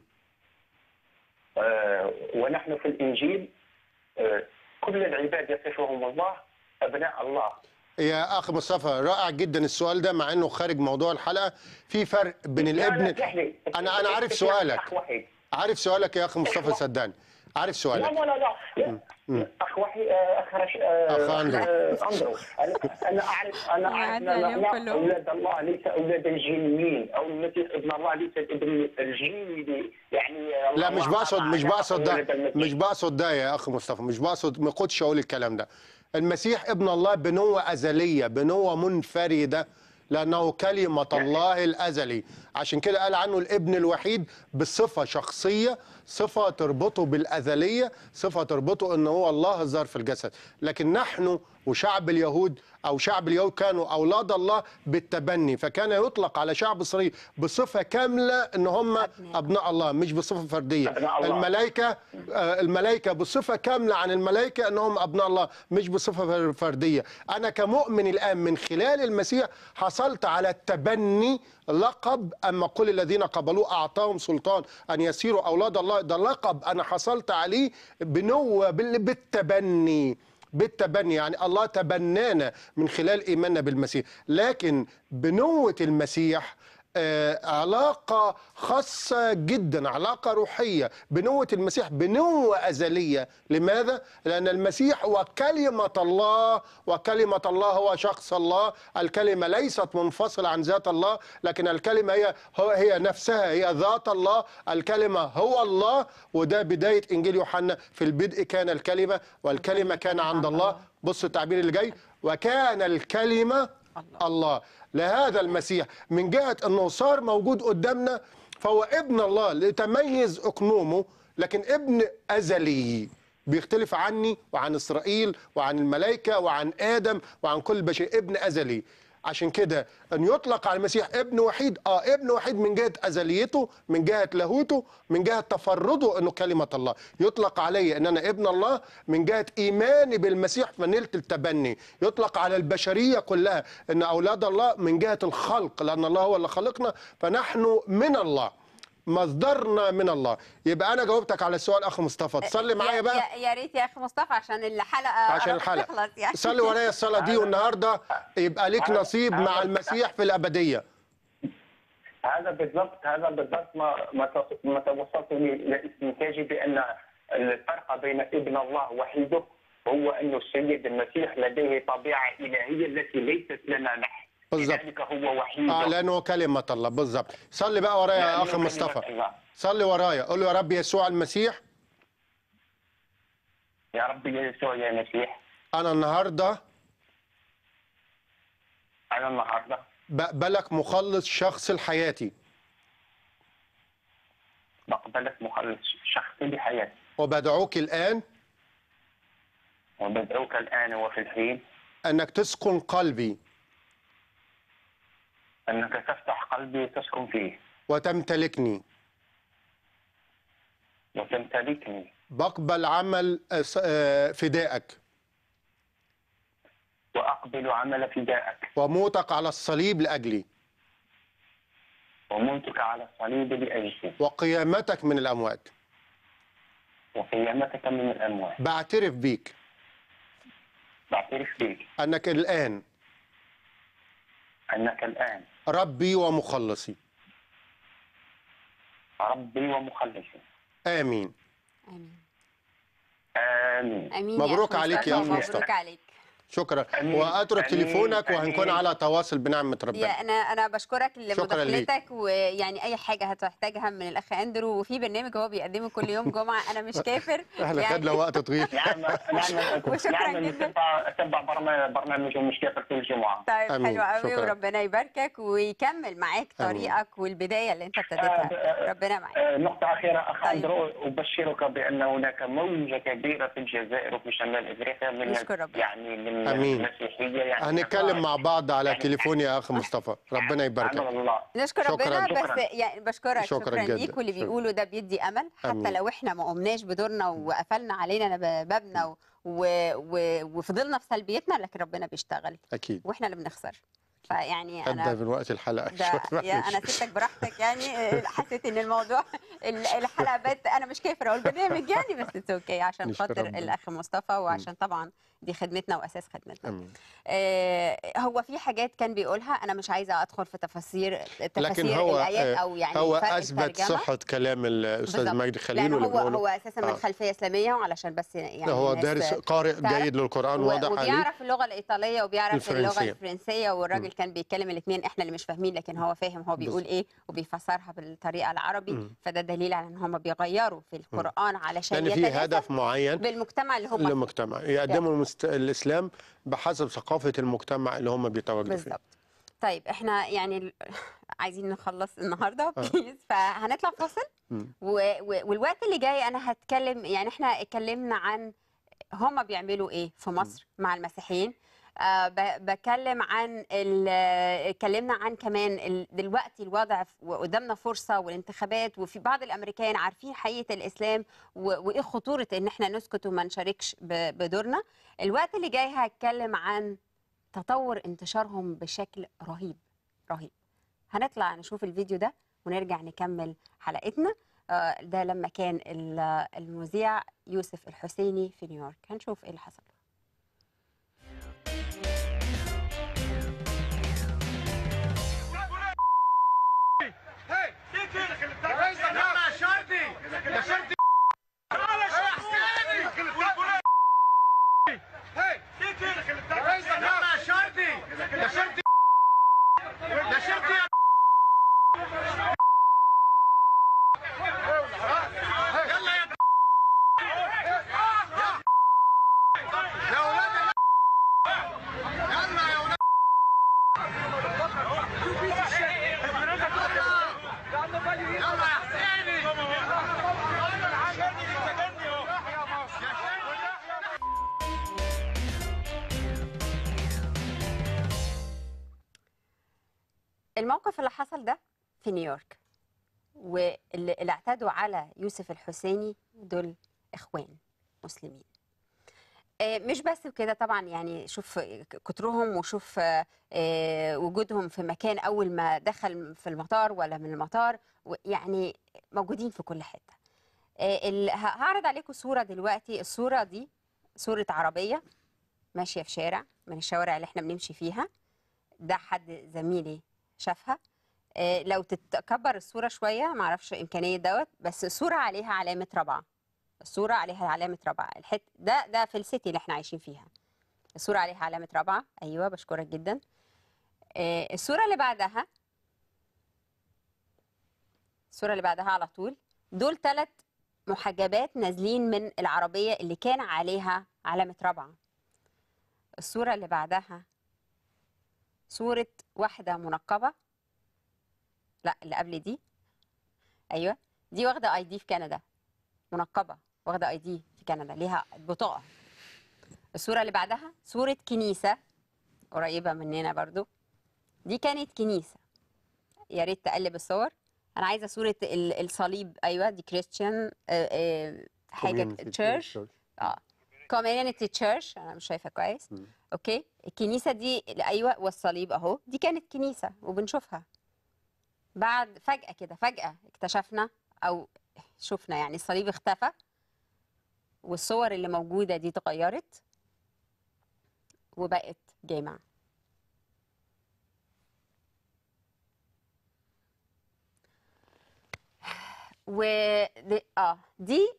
آه، ونحن في الإنجيل آه، كل العباد يصفهم الله أبناء الله يا أخ مصطفى رائع جدا السؤال ده مع إنه خارج موضوع الحلقة في فرق بين لا، لا، الابن اسمح لي. أنا أنا عارف اسمح لي، سؤالك أخ وحيد عارف سؤالك يا أخ مصطفى صدقني عارف لا سؤالك لا لا لا مم. اخ وحي آه، اخ رش... آه، أخ أندرو. آه، اندرو انا انا اعرف انا اعرف وعدنا ان اليوم نحن كلهم. اولاد الله ليس اولاد الجنيين او المسيح ابن الله ليس الابن الجيني يعني آه، لا الله مش بقصد مش أعطانا بقصد ده أولاد المسيح. مش بقصد ده يا اخ مصطفى مش بقصد ما كنتش اقول الكلام ده المسيح ابن الله بنوة أزلية بنوة منفردة لأنه كلمة الله الأزلي عشان كده قال عنه الابن الوحيد بصفة شخصية صفة تربطه بالأزلية صفة تربطه أنه هو الله الظاهر في الجسد لكن نحن وشعب اليهود أو شعب اليهود كانوا أولاد الله بالتبني فكان يطلق على شعب إسرائيل بصفة كاملة أن هم أبناء الله مش بصفة فردية أبناء الله. الملائكة آه، الملائكة بصفة كاملة عن الملائكة أنهم أبناء الله مش بصفة فر- فردية أنا كمؤمن الآن من خلال المسيح حصلت على التبني لقب أما كل الذين قبلوه أعطاهم سلطان أن يصيروا أولاد الله ده لقب أنا حصلت عليه بنوة بال- بالتبني بالتبني يعني الله تبنانا من خلال إيماننا بالمسيح لكن بنوة المسيح آه، علاقة خاصة جدا علاقة روحية بنوة المسيح بنوة أزلية لماذا؟ لأن المسيح وكلمة الله وكلمة الله هو شخص الله الكلمة ليست منفصلة عن ذات الله لكن الكلمة هي هو هي نفسها هي ذات الله الكلمة هو الله وده بداية إنجيل يوحنا في البدء كان الكلمة والكلمة كان عند الله بص التعبير اللي جاي وكان الكلمة الله لهذا المسيح من جهة أنه صار موجود قدامنا فهو ابن الله لتميز اقنومه لكن ابن ازلي بيختلف عني وعن اسرائيل وعن الملائكه وعن ادم وعن كل بشر ابن ازلي عشان كده ان يطلق على المسيح ابن وحيد اه ابن وحيد من جهه ازليته من جهه لاهوته من جهه تفرده انه كلمه الله يطلق علي ان انا ابن الله من جهه ايماني بالمسيح فنلت التبني يطلق على البشريه كلها ان اولاد الله من جهه الخلق لان الله هو اللي خلقنا فنحن من الله مصدرنا من الله يبقى انا جاوبتك على السؤال اخ مصطفى تصلي معايا يا- بقى يا- يا ريت يا اخي مصطفى عشان الحلقه عشان قربت الحلقه تخلص يعني صلي ورايا الصلاه دي والنهارده يبقى ليك نصيب مع المسيح في الابديه هذا بالضبط هذا بالضبط ما ما ت- ما توصلت لاستنتاجي بان الفرق بين ابن الله وحيده هو ان السيد المسيح لديه طبيعه الهيه التي ليست لنا نحن بالضبط لذلك هو وحيد اه لانه كلمه الله بالظبط صلي بقى ورايا يا لأنه اخ كلمة مصطفى الله. صلي ورايا قول له يا رب يسوع المسيح يا رب يسوع يا مسيح انا النهارده انا النهارده بقبلك مخلص شخص لحياتي بقبلك مخلص شخصي بحياتي وبدعوك الان وبدعوك الان وفي الحين انك تسكن قلبي انك تفتح قلبي وتسكن فيه وتمتلكني وتمتلكني بقبل عمل آه، س- آه، فدائك واقبل عمل فدائك وموتك على الصليب لاجلي وموتك على الصليب لاجلي وقيامتك من الاموات وقيامتك من الاموات بعترف بيك بعترف بك انك الان انك الان ربي ومخلصي ربي ومخلصي امين امين امين مبروك أخي عليك يا مصطفى، أخ مصطفى. مبروك عليك شكرا أمين. واترك أمين. تليفونك وهنكون أمين. على تواصل بنعمه يا ربنا انا انا بشكرك شكراً ليك. لمداخلتك ويعني اي حاجه هتحتاجها من الاخ اندرو وفي برنامج هو بيقدمه كل يوم جمعه انا مش كافر احنا خدنا وقت طويل نعم نعم وشكراً نعم جداً. اتبع اتبع برنامج برنامج مش كافر كل جمعه طيب آمين. حلو قوي شكراً. وربنا يباركك ويكمل معاك آمين. طريقك والبدايه اللي انت ابتديتها ربنا معاك آه، نقطة أخيرة أخ طيب. أندرو أبشرك بأن هناك موجة كبيرة في الجزائر وفي شمال أفريقيا من نشكر ربنا. يعني من آمين. المسيحية يعني هنتكلم مع بعض على يعني- التليفون يا اخ مصطفى ربنا يباركك عمل الله نشكر شكراً. ربنا بس شكراً. يعني بشكرك شكراً شكرا, جداً. ليك واللي شكراً. بيقولوا ده بيدي امل حتى آمين. لو احنا ما قمناش بدورنا وقفلنا علينا بابنا و... و... و... وفضلنا في سلبيتنا لكن ربنا بيشتغل اكيد واحنا اللي بنخسر فيعني ادى انا من وقت الحلقه ده يا انا سبتك براحتك يعني آه، حسيت ان الموضوع ال- الحلقه بقت انا مش كافره والبرنامج يعني بس اتس اوكي عشان نشكر خاطر ربنا. الاخ مصطفى وعشان طبعا دي خدمتنا واساس خدمتنا امين آه، هو في حاجات كان بيقولها انا مش عايزه ادخل في تفاسير لكن تفاسير هو الايات آه، او يعني هو فرق اثبت الترجمة. صحه كلام الاستاذ بالظبط. مجدي خليل لان واللي هو بيقوله هو اساسا من آه. خلفيه اسلاميه وعلشان بس يعني هو الناس دارس قارئ تعرف. جيد للقران و- واضح عليه وبيعرف اللغه الايطاليه وبيعرف اللغه الفرنسية. الفرنسيه والراجل كان بيتكلم الاثنين احنا اللي مش فاهمين لكن هو فاهم هو بيقول بالظبط. ايه وبيفسرها بالطريقه العربي مم. فده دليل على ان هم بيغيروا في القران علشان لان في يتناسب هدف معين بالمجتمع اللي هم فيه. للمجتمع يقدموا المست... الاسلام بحسب ثقافه المجتمع اللي هم بيتواجدوا فيه بالظبط طيب احنا يعني ال- عايزين نخلص النهارده آه. بليز فهنطلع فاصل مم. و... و... والوقت اللي جاي انا هتكلم يعني احنا اتكلمنا عن هما بيعملوا ايه في مصر مع المسيحيين آه ب... بكلم عن ال... اتكلمنا عن كمان ال... دلوقتي الوضع ف- وقدامنا فرصه والانتخابات وفي بعض الامريكان عارفين حقيقه الاسلام و... وايه خطوره ان احنا نسكت وما نشاركش ب... بدورنا الوقت اللي جاي هتكلم عن تطور انتشارهم بشكل رهيب رهيب هنطلع نشوف الفيديو ده ونرجع نكمل حلقتنا آه، ده لما كان ال- المذيع يوسف الحسيني في نيويورك هنشوف ايه اللي حصل يلا الموقف اللي حصل ده في نيويورك واللي اللي اعتدوا على يوسف الحسيني دول اخوان مسلمين آه، مش بس كده طبعا يعني شوف كترهم وشوف آه، آه، وجودهم في مكان اول ما دخل في المطار ولا من المطار و- يعني موجودين في كل حته آه، ال- ه- هعرض عليكم صوره دلوقتي الصوره دي صوره عربيه ماشيه في شارع من الشوارع اللي احنا بنمشي فيها ده حد زميلي شافها آه، لو تتكبر الصوره شويه معرفش امكانيه دوت بس الصوره عليها علامه رابعه الصوره عليها علامه رابعه الحت ده ده في السيتي اللي احنا عايشين فيها الصوره عليها علامه رابعه ايوه بشكرك جدا آه، الصوره اللي بعدها الصوره اللي بعدها على طول دول ثلاث محجبات نازلين من العربيه اللي كان عليها علامه رابعه الصوره اللي بعدها صوره واحده منقبه لا اللي قبل دي ايوه دي واخده اي دي في كندا منقبه واخده اي دي في كندا ليها بطاقه الصوره اللي بعدها صوره كنيسه قريبه مننا برضو دي كانت كنيسه يا ريت تقلب الصور انا عايزه صوره ال- الصليب ايوه دي كريستيان حاجه Community تشيرش church. اه كوميونتي تشيرش انا مش شايفه كويس مم. اوكي الكنيسه دي ايوه والصليب اهو دي كانت كنيسه وبنشوفها بعد فجاه كده فجاه اكتشفنا او شفنا يعني الصليب اختفى والصور اللي موجوده دي اتغيرت وبقت جامع و دي- اه دي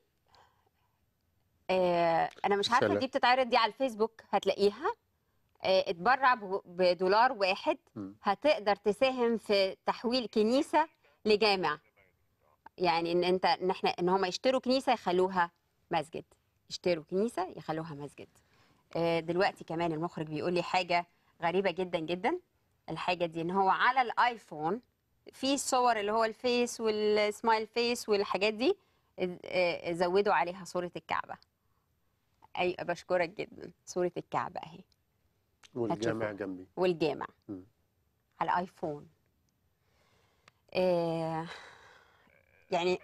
آه انا مش عارفه رسالة. دي بتتعرض دي على الفيسبوك هتلاقيها آه اتبرع ب- بدولار واحد مم. هتقدر تساهم في تحويل كنيسه لجامع يعني ان انت ان احنا ان هم يشتروا كنيسه يخلوها مسجد يشتروا كنيسه يخلوها مسجد آه، دلوقتي كمان المخرج بيقول لي حاجه غريبه جدا جدا الحاجه دي ان هو على الايفون في صور اللي هو الفيس والسمايل فيس والحاجات دي آه، آه، زودوا عليها صوره الكعبه اي بشكرك جدا صوره الكعبه اهي والجامع هتشوفوا. جنبي والجامع مم. على ايفون آه يعني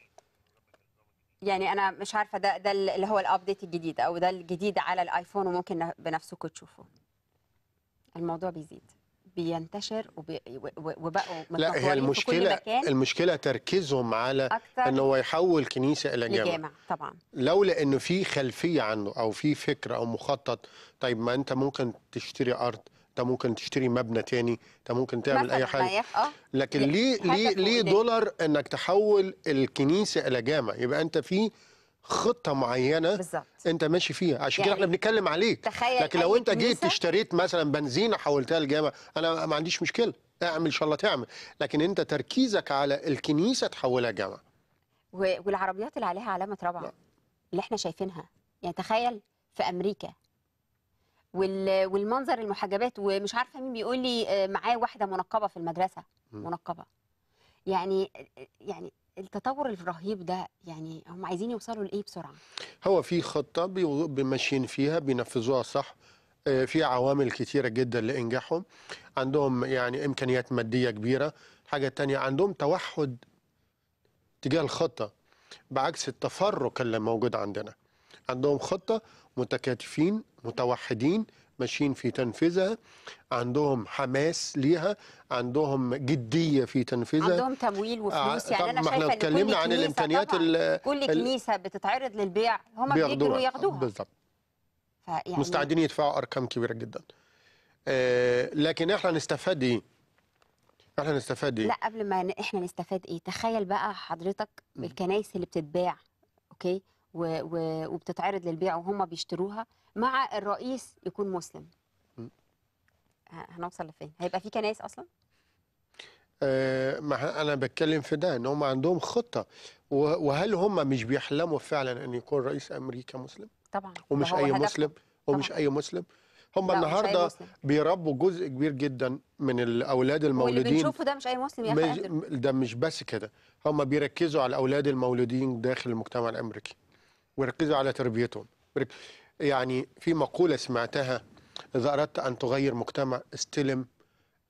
يعني انا مش عارفه ده ده اللي هو الابديت الجديد او ده الجديد على الايفون وممكن ن- بنفسكم تشوفوه الموضوع بيزيد بينتشر وبي و- و- وبقوا لا هي متطورين في كل المشكله مكان المشكله تركيزهم على اكتر ان هو يحول كنيسه الى جامع لجامع طبعا لولا انه في خلفيه عنه او في فكره او مخطط طيب ما انت ممكن تشتري ارض انت ممكن تشتري مبنى تاني انت ممكن تعمل اي مثلاً ما حاجه يخ- اه لكن لا، ليه هدف ليه ليه وإيديه. دولار انك تحول الكنيسه الى جامع يبقى انت في خطه معينه بالظبط انت ماشي فيها عشان كده يعني احنا بنتكلم عليك تخيل لكن لو أي انت جيت كنيسة- اشتريت مثلا بنزينه حولتها لجامع انا ما عنديش مشكله اعمل ان شاء الله تعمل لكن انت تركيزك على الكنيسه تحولها جامع و- والعربيات اللي عليها علامة رابعة لا. اللي احنا شايفينها يعني تخيل في أمريكا وال- والمنظر المحجبات ومش عارفة مين بيقول لي آه، معاه واحدة منقبة في المدرسة مم. منقبة يعني يعني التطور الرهيب ده يعني هم عايزين يوصلوا لإيه بسرعة هو في خطة بيو- ماشيين فيها بينفذوها صح آه، في عوامل كتيرة جدا لإنجاحهم عندهم يعني إمكانيات مادية كبيرة حاجة تانية عندهم توحد تجاه الخطة بعكس التفرق اللي موجود عندنا عندهم خطة متكاتفين متوحدين ماشيين في تنفيذها عندهم حماس ليها عندهم جدية في تنفيذها عندهم تمويل وفلوس آه، يعني طب أنا ما احنا شايفة إن كل اتكلمنا عن كنيسة الإمكانيات طبعاً ال- كل ال- كنيسة بتتعرض للبيع هم بيجروا ياخدوها بالظبط فيعني مستعدين يدفعوا ارقام كبيره جدا آه لكن احنا نستفاد ايه احنا نستفاد ايه لا قبل ما ن- احنا نستفاد ايه تخيل بقى حضرتك مم. الكنايس اللي بتتباع اوكي و... و... وبتتعرض للبيع وهم بيشتروها مع الرئيس يكون مسلم مم. ه- هنوصل لفين هيبقى في كنايس اصلا آه ما ه- انا بتكلم في ده ان هم عندهم خطه و- وهل هم مش بيحلموا فعلا ان يكون رئيس امريكا مسلم طبعا ومش ده هو اي هدفهم. مسلم ومش طبعاً. اي مسلم هم لا، مش أي النهارده مسلم. بيربوا جزء كبير جدا من الاولاد واللي المولودين بنشوفه ده مش اي مسلم يا اخي مش أندرو. ده مش بس كده هم بيركزوا على الاولاد المولودين داخل المجتمع الامريكي ويركزوا على تربيتهم بيرك- يعني في مقوله سمعتها اذا اردت ان تغير مجتمع استلم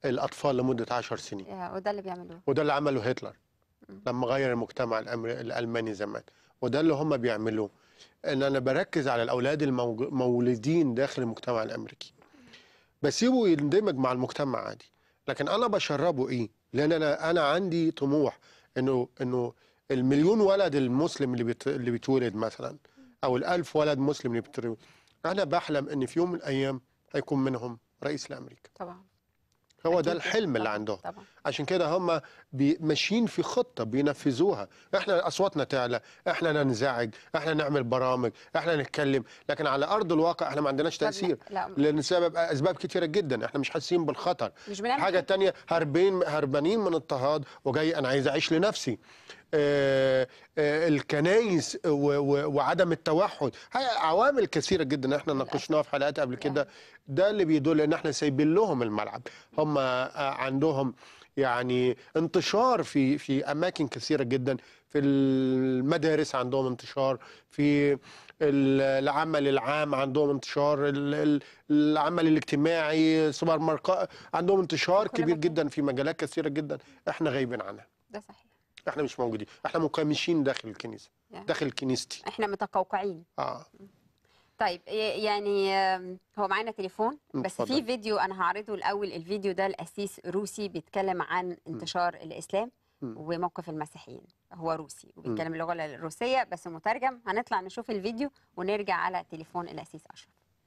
الاطفال لمده عشر سنين يا- وده اللي بيعملوه وده اللي عمله هتلر لما غير المجتمع الأمر... الالماني زمان وده اللي هم بيعملوه ان انا بركز على الاولاد المولودين داخل المجتمع الامريكي بسيبه يندمج مع المجتمع عادي لكن انا بشربه ايه لان انا انا عندي طموح انه انه المليون ولد المسلم اللي بيت... اللي بيتولد مثلا او الالف ولد مسلم اللي بيتولد انا بحلم ان في يوم من الايام هيكون منهم رئيس لامريكا طبعا هو ده أكيد. الحلم اللي طبعاً، عندهم طبعا عشان كده هم بي- ماشيين في خطة بينفذوها احنا اصواتنا تعلى احنا ننزعج احنا نعمل برامج احنا نتكلم لكن على ارض الواقع احنا ما عندناش طب لا- تأثير لا لان سبب اسباب كتيرة جدا احنا مش حاسين بالخطر مش بنعمل حاجة تانية هربين هربانين من اضطهاد وجاي انا عايز اعيش لنفسي آه، آه، الكنايس و- و- وعدم التوحد هاي عوامل كثيره جدا احنا ناقشناها في حلقات قبل كده ده اللي بيدل ان احنا سايبين لهم الملعب هم آه، عندهم يعني انتشار في في اماكن كثيره جدا في المدارس عندهم انتشار في ال- العمل العام عندهم انتشار ال- ال- العمل الاجتماعي سوبر ماركت عندهم انتشار كل كبير مكان. جدا في مجالات كثيره جدا احنا غايبين عنها ده صحيح احنا مش موجودين احنا مقامشين داخل الكنيسه يعني. داخل كنيستي احنا متقوقعين اه طيب ي- يعني آم، هو معانا تليفون بس في اتفضل. فيديو انا هعرضه الاول الفيديو ده الاسيس روسي بيتكلم عن انتشار الاسلام مم. وموقف المسيحيين هو روسي وبيتكلم اللغه الروسيه بس مترجم هنطلع نشوف الفيديو ونرجع على تليفون الاسيس اشرف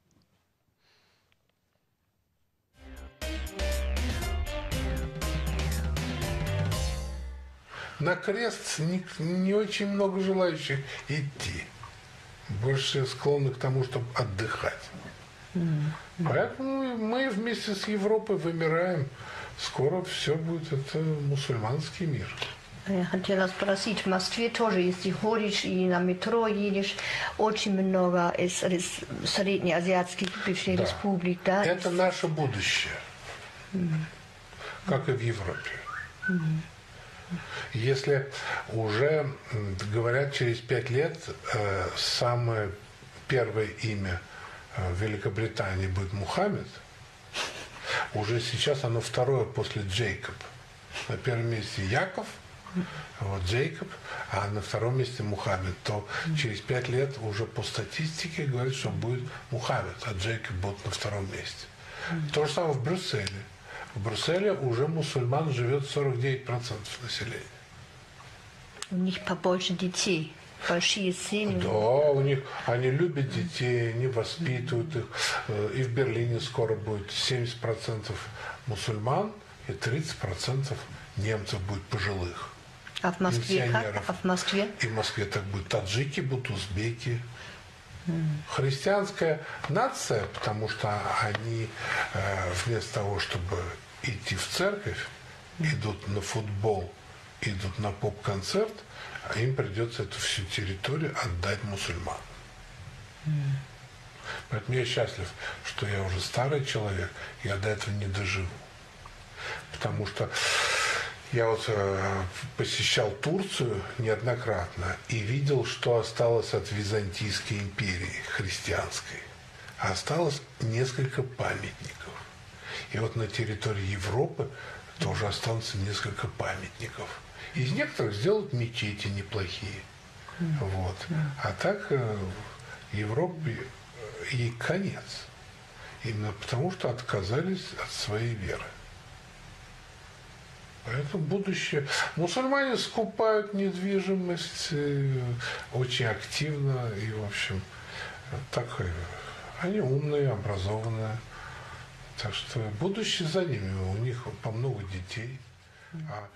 На крест не, не очень много желающих идти. Больше склонны к тому, чтобы отдыхать. Поэтому мы вместе с Европой вымираем. Скоро все будет это мусульманский мир. Я хотела спросить, в Москве тоже, если ходишь и на метро едешь, очень много из рес- среднеазиатских бывших Да. республик, да? Это наше будущее, как и в Европе. Если уже м, говорят, через пять лет э, самое первое имя э, в Великобритании будет Мухаммед, уже сейчас оно второе после Джейкоб. На первом месте Яков, вот Джейкоб, а на втором месте Мухаммед, то через пять лет уже по статистике говорят, что будет Мухаммед, а Джейкоб будет на втором месте. То же самое в Брюсселе. В Брюсселе уже мусульман живет 49% населения. У них побольше детей, большие семьи. Да, у них они любят детей, они воспитывают их. Э, И в Берлине скоро будет 70% мусульман и 30% немцев будет пожилых. А в Москве как? пенсионеров. А в Москве? И в Москве так будет. Таджики будут, узбеки. Христианская нация, потому что они э, вместо того, чтобы идти в церковь, идут на футбол, идут на поп-концерт, а им придется эту всю территорию отдать мусульманам. Поэтому я счастлив, что я уже старый человек, я до этого не доживу. Потому что я вот э, посещал Турцию неоднократно и видел, что осталось от Византийской империи христианской. А осталось несколько памятников. И вот на территории Европы тоже останутся несколько памятников. Из некоторых сделают мечети неплохие. Вот. А так э, Европе э, ей конец. Именно потому, что отказались от своей веры. Поэтому будущее. Мусульмане скупают недвижимость э, очень активно и, в общем, так э, они умные, образованные. Так что будущее за ними. У них по много детей. А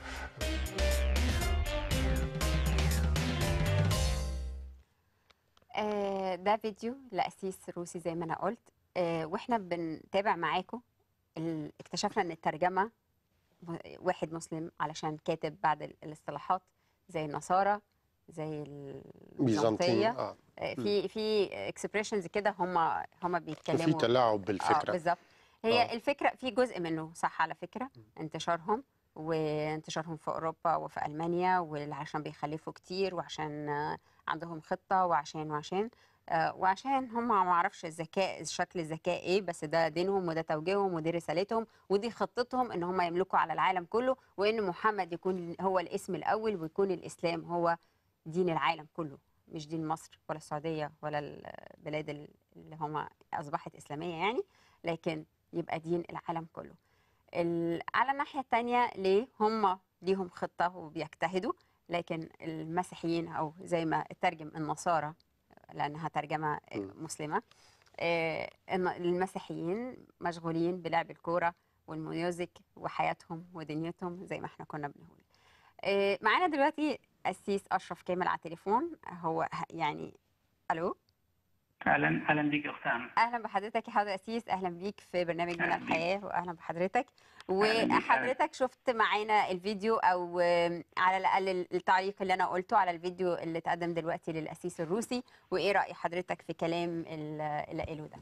آه، ده فيديو لأسيس روسي زي ما أنا قلت آه، وإحنا بنتابع معاكم ال- اكتشفنا إن الترجمة م- واحد مسلم علشان كاتب بعض ال- الاصطلاحات زي النصارى زي بيزنطيين البيزنطية اه آه، في في اكسبريشنز كده هم هم بيتكلموا وفي تلاعب اه بالفكره بالظبط هي آه. الفكره في جزء منه صح على فكره انتشارهم وانتشارهم في اوروبا وفي المانيا وعشان بيخلفوا كتير وعشان آه، عندهم خطه وعشان وعشان آه، وعشان هم ما اعرفش الذكاء شكل الذكاء ايه بس ده دينهم وده توجيههم ودي رسالتهم ودي خطتهم ان هم يملكوا على العالم كله وان محمد يكون هو الاسم الاول ويكون الاسلام هو دين العالم كله مش دين مصر ولا السعوديه ولا البلاد ال- اللي هم اصبحت اسلاميه يعني لكن يبقى دين العالم كله ال- على الناحيه الثانيه ليه هم ليهم خطه وبيجتهدوا لكن المسيحيين او زي ما ترجم النصارى لانها ترجمه مسلمه آه، إن المسيحيين مشغولين بلعب الكوره والميوزك وحياتهم ودنيتهم زي ما احنا كنا بنقول آه، معانا دلوقتي قسيس اشرف كامل على التليفون هو ه- يعني الو اهلا اهلا بيك يا اخت امل اهلا بحضرتك يا حضرتك قسيس اهلا بيك في برنامج من أهلا بيك. الحياه واهلا بحضرتك أهلا بيك. وحضرتك شفت معانا الفيديو او آم، على الاقل التعليق اللي انا قلته على الفيديو اللي اتقدم دلوقتي للقسيس الروسي وايه راي حضرتك في كلام ال- اللي قاله ده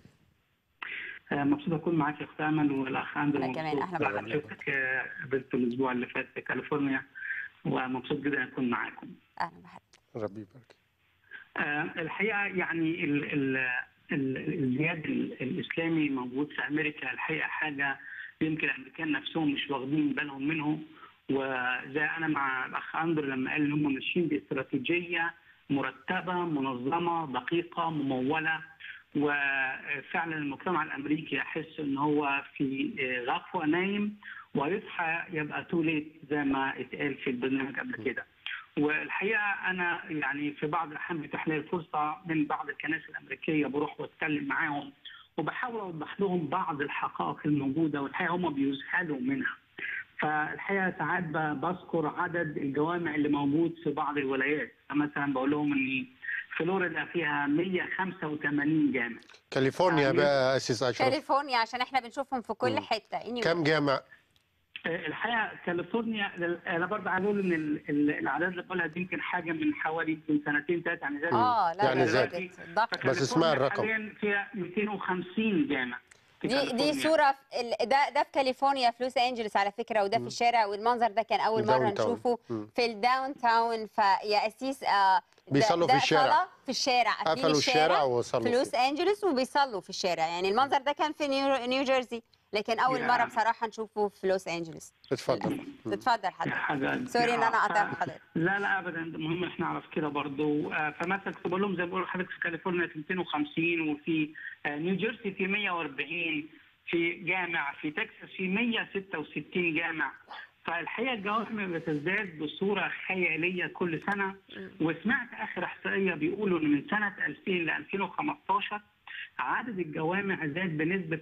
آه، مبسوط اكون معاك يا اخت امل والاخ اندرو أنا كمان، مبسوط أهلا بعد بحضرتك. شفتك آه، قابلته الاسبوع اللي فات في كاليفورنيا ومبسوط جدا اكون معاكم اهلا بحضرتك ربي يبارك آه، الحقيقه يعني ال ال ال- الزياد ال- الاسلامي موجود في امريكا الحقيقه حاجه يمكن الامريكان نفسهم مش واخدين بالهم منه وزي انا مع الاخ اندر لما قال ان هم ماشيين باستراتيجيه مرتبه منظمه دقيقه مموله وفعلا المجتمع الامريكي يحس ان هو في غفوه نايم ويصحى يبقى تو ليت زي ما اتقال في البرنامج قبل كده. والحقيقه انا يعني في بعض الاحيان بتحلي الفرصه من بعض الكنائس الامريكيه بروح واتكلم معاهم وبحاول اوضح لهم بعض الحقائق الموجوده والحقيقه هم بيذهلوا منها. فالحقيقه ساعات ب- بذكر عدد الجوامع اللي موجود في بعض الولايات مثلا بقول لهم ان فلوريدا فيها 185 جامع كاليفورنيا يعني- بقى اسيس اشرف كاليفورنيا عشان احنا بنشوفهم في كل مم. حته anyway. كم جامع الحقيقه كاليفورنيا انا برضه عايز اقول ان ال- ال- الاعداد اللي بقولها دي يمكن حاجه من حوالي من سنتين ثلاثه يعني زادت اه لا يعني لا زادت. زادت ضخم بس اسمها فكاليفورنيا الرقم. حاليا فيها 250 جامع في دي دي كاليفورنيا. صوره في ال- ده ده في كاليفورنيا في لوس انجلوس على فكره وده في الشارع والمنظر ده كان اول مره داون تاون. نشوفه مم. في الداون تاون فيا اسيس آه، ده- بيصلوا ده في الشارع. صلاة في الشارع قافلين قفلوا الشارع في وصلوا لوس انجلوس وبيصلوا في الشارع يعني المنظر ده كان في نيو, نيو جيرسي لكن اول يا. مره بصراحه نشوفه في لوس انجلوس اتفضل اتفضل حضرتك حاجه سوري ان انا آه، قطعت ف- حضرتك لا لا ابدا ده مهم احنا نعرف كده برضه آه، فمثلا كنت بقول لهم زي ما بقول لحضرتك في كاليفورنيا في 250 وفي آه، نيو جيرسي في 140 في جامع في تكساس في 166 جامع فالحقيقه الجوامع بتزداد بصوره خياليه كل سنه وسمعت اخر احصائيه بيقولوا ان من سنه 2000 ل 2015 عدد الجوامع زاد بنسبه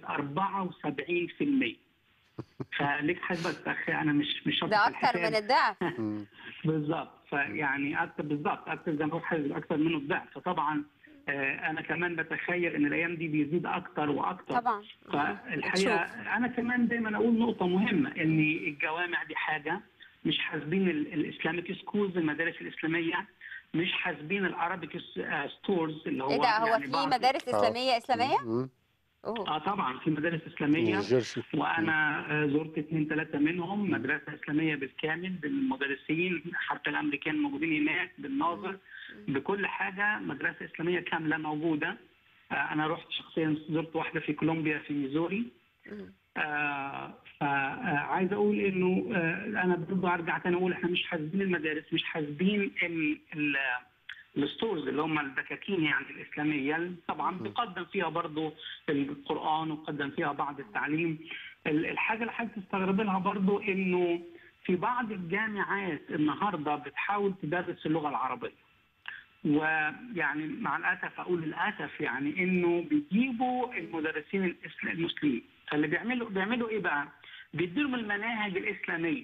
74% فليك حسبك اخي انا مش مش شاطر ده في اكتر الحساب. من الضعف بالظبط فيعني اكتر بالظبط اكتر زي ما هو حاسب اكتر منه الضعف فطبعا آه، انا كمان بتخيل ان الايام دي بيزيد اكتر واكتر طبعا فالحقيقه انا كمان دايما اقول نقطه مهمه ان الجوامع دي حاجه مش حاسبين ال- الاسلاميك سكولز المدارس الاسلاميه مش حاسبين العربيك ستورز اللي هو ايه ده هو يعني في بعض- مدارس اسلاميه اسلاميه مم. اوه اه طبعا في مدارس اسلاميه نيو جيرسي. وانا آه، زرت اثنين ثلاثه منهم مدرسه اسلاميه بالكامل بالمدرسين حتى الامريكان موجودين هناك بالناظر بكل حاجه مدرسه اسلاميه كامله موجوده آه، انا رحت شخصيا زرت واحده في كولومبيا في ميزوري آه، فعايز اقول انه آه، انا برضه ارجع تاني اقول احنا مش حاسبين المدارس مش حاسبين ال- ال- الستورز اللي هم الدكاكين يعني الاسلاميه طبعا بيقدم فيها برضه القران وقدم فيها بعض التعليم ال- الحاجه اللي حضرتك تستغرب لها برضه انه في بعض الجامعات النهارده بتحاول تدرس اللغه العربيه ويعني مع الاسف اقول للاسف يعني انه بيجيبوا المدرسين الإسل- المسلمين فاللي بيعملوا بيعملوا ايه بقى؟ بيديهم المناهج الاسلاميه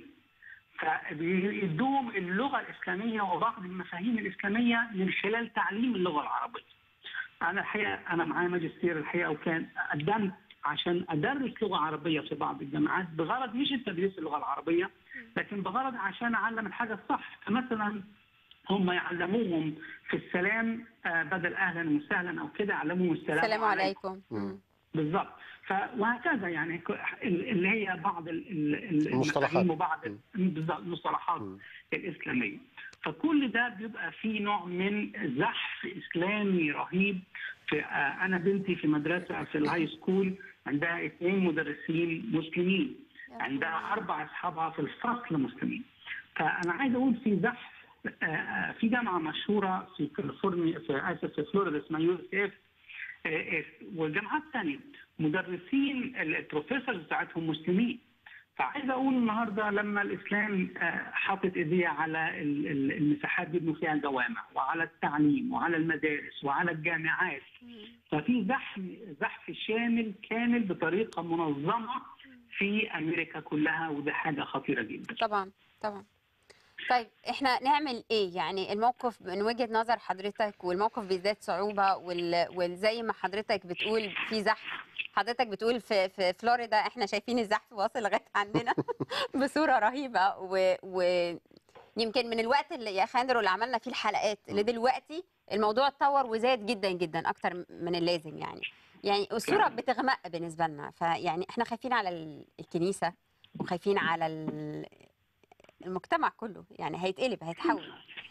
فبيدوهم اللغه الاسلاميه وبعض المفاهيم الاسلاميه من خلال تعليم اللغه العربيه. انا الحقيقه انا معايا ماجستير الحقيقه وكان قدمت عشان ادرس لغه عربيه في بعض الجامعات بغرض مش تدريس اللغه العربيه لكن بغرض عشان اعلم الحاجه الصح فمثلا هم يعلموهم في السلام آه، بدل اهلا وسهلا او كده يعلموهم السلام السلام عليكم بالظبط ف وهكذا يعني ك- ال- اللي هي بعض ال- ال- ال- المصطلحات. المفاهيم وبعض ال- بالظبط المصطلحات الاسلاميه فكل ده بيبقى فيه نوع من زحف اسلامي رهيب في آه، انا بنتي في مدرسه في الهاي سكول عندها اثنين مدرسين مسلمين عندها اربع اصحابها في الفصل مسلمين فانا عايز اقول في زحف آه، آه، في جامعه مشهوره في كاليفورنيا في اسف في فلوريدا اسمها يو اس اف والجامعات الثانيه مدرسين البروفيسورز بتاعتهم مسلمين فعايز اقول النهارده لما الاسلام آه، حاطط ايديه على ال- ال- المساحات دي يبنوا فيها جوامع وعلى التعليم وعلى المدارس وعلى الجامعات ففي زحف زحف شامل كامل بطريقه منظمه في امريكا كلها وده حاجه خطيره جدا طبعا طبعا طيب احنا نعمل ايه يعني الموقف من وجهة نظر حضرتك والموقف بيزداد صعوبة وال... وزي ما حضرتك بتقول في زحف حضرتك بتقول في في فلوريدا احنا شايفين الزحف واصل لغاية عندنا بصورة رهيبة و... و... يمكن من الوقت اللي يا خاندرو اللي عملنا فيه الحلقات اللي دلوقتي الموضوع اتطور وزاد جدا جدا اكتر من اللازم يعني يعني الصورة بتغمق بالنسبة لنا فيعني احنا خايفين على ال- الكنيسة وخايفين على ال- المجتمع كله يعني هيتقلب هيتحول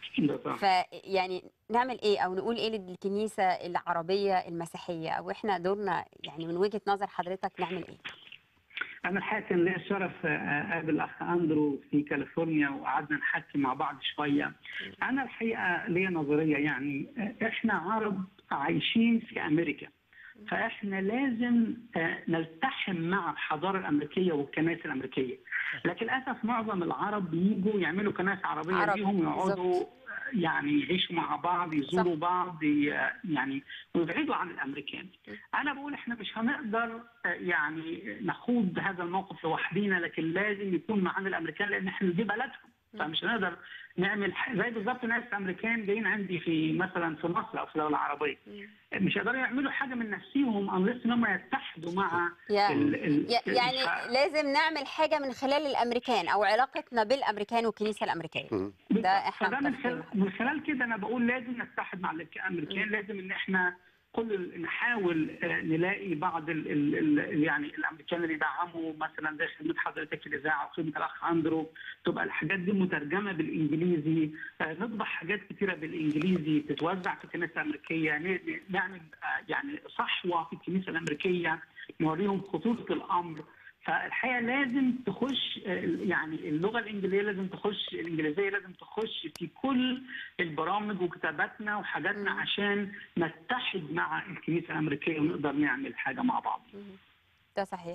فيعني نعمل ايه او نقول ايه للكنيسه العربيه المسيحيه او احنا دورنا يعني من وجهه نظر حضرتك نعمل ايه؟ انا الحقيقه كان ليا الشرف آه، اقابل الاخ اندرو في كاليفورنيا وقعدنا نحكي مع بعض شويه انا الحقيقه ليا نظريه يعني آه، احنا عرب عايشين في امريكا فاحنا لازم آه، نلتحم مع الحضاره الامريكيه والكنائس الامريكيه لكن للاسف معظم العرب بيجوا يعملوا كنائس عربيه عرب، ليهم يقعدوا بالظبط. يعني يعيشوا مع بعض يزوروا بعض ي- يعني ويبعدوا عن الامريكان انا بقول احنا مش هنقدر آه، يعني نخوض هذا الموقف لوحدينا لكن لازم يكون معانا الامريكان لان احنا دي بلدهم فمش هنقدر نعمل ح- زي بالظبط ناس امريكان جايين عندي في مثلا في مصر او في دوله عربيه مش هيقدروا يعملوا حاجه من نفسهم انلس ان هم يتحدوا مع يا- ال- ال- يا- يعني الح- لازم نعمل حاجه من خلال الامريكان او علاقتنا بالامريكان والكنيسه الامريكيه ده احنا فده من متفقين خلال, من خلال كده انا بقول لازم نتحد مع الامريكان لازم ان احنا كل نحاول آه، نلاقي بعض ال ال ال يعني الامريكان اللي يدعموا مثلا زي خدمه حضرتك في الاذاعه وخدمه الاخ اندرو تبقى الحاجات دي مترجمه بالانجليزي آه، نطبع حاجات كتيره بالانجليزي تتوزع في الكنيسه الامريكيه ن- ن- نعمل آه، يعني صحوه في الكنيسه الامريكيه نوريهم خطوره الامر فالحقيقه لازم تخش آه، يعني اللغه الانجليزيه لازم تخش الانجليزيه لازم تخش في كل البرامج وكتاباتنا وحاجاتنا عشان نتحد مع الكنيسه الامريكيه ونقدر نعمل حاجه مع بعض. ده صحيح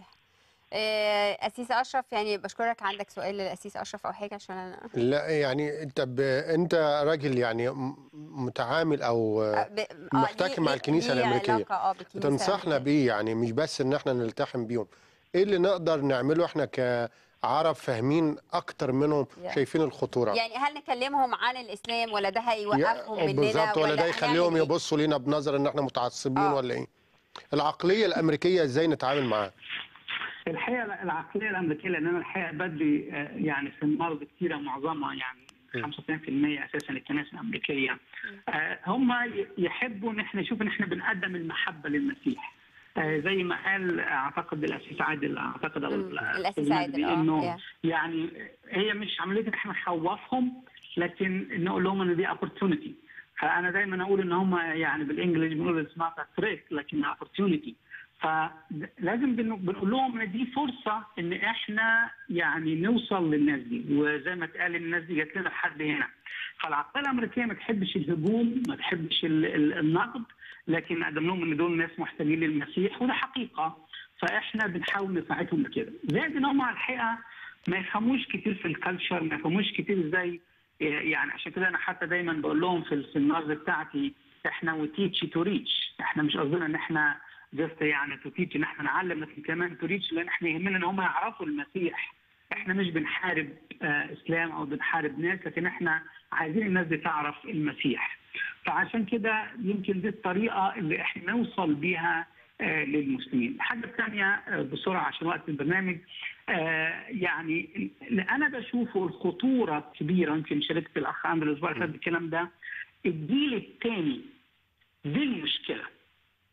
آه، أسيس أشرف يعني بشكرك عندك سؤال للأسيس أشرف أو حاجة عشان أنا لا يعني انت ب... انت راجل يعني م- متعامل او ب- آه، محتك ليه- مع ليه- الكنيسه ليه الامريكيه علاقة، آه، بالكنيسة تنصحنا بيه يعني مش بس ان احنا نلتحم بيهم ايه اللي نقدر نعمله احنا كعرب فاهمين اكتر منهم يا. شايفين الخطوره يعني هل نكلمهم عن الإسلام ولا ده هيوقفهم مننا بالظبط ولا ده هنعمل يخليهم إيه؟ يبصوا لينا بنظر ان احنا متعصبين ولا ايه العقليه الامريكيه ازاي نتعامل معاها الحقيقه العقليه الامريكيه لان انا الحقيقه بدري آه، يعني في المرض كثيره معظمها يعني 95% اساسا الكنائس الامريكيه آه، هم ي- يحبوا ان احنا نشوف ان احنا بنقدم المحبه للمسيح آه، زي ما قال اعتقد الاسيس عادل اعتقد او الأسيس عادل، آه، انه yeah. يعني هي مش عمليه ان احنا نخوفهم لكن نقول لهم ان دي opportunity فانا دايما اقول ان هم يعني بالانجلش بنقول اتس نوت ثريت لكن opportunity فلازم بن- بنقول لهم ان دي فرصه ان احنا يعني نوصل للناس دي وزي ما اتقال الناس دي جات لنا لحد هنا فالعقليه الامريكيه ما تحبش الهجوم ما تحبش ال- ال- النقد لكن قدم لهم ان دول ناس محتاجين للمسيح وده حقيقه فاحنا بنحاول نساعدهم بكده زائد ان هم على الحقيقه ما يفهموش كتير في الكالتشر ما يفهموش كتير ازاي يعني عشان كده انا حتى دايما بقول لهم في السيمينارز بتاعتي احنا وتيتش تو ريتش احنا مش قصدنا ان احنا جست يعني تو تيتش ان احنا نعلم لكن كمان تو ريتش لان احنا يهمنا ان هم يعرفوا المسيح احنا مش بنحارب آه اسلام او بنحارب ناس لكن احنا عايزين الناس دي تعرف المسيح فعشان كده يمكن دي الطريقه اللي احنا نوصل بيها آه للمسلمين الحاجه الثانيه آه بسرعه عشان وقت البرنامج آه يعني اللي انا بشوفه الخطوره الكبيره يمكن شاركت الاخ اندرو الاسبوع اللي فات بالكلام ده الجيل الثاني دي المشكله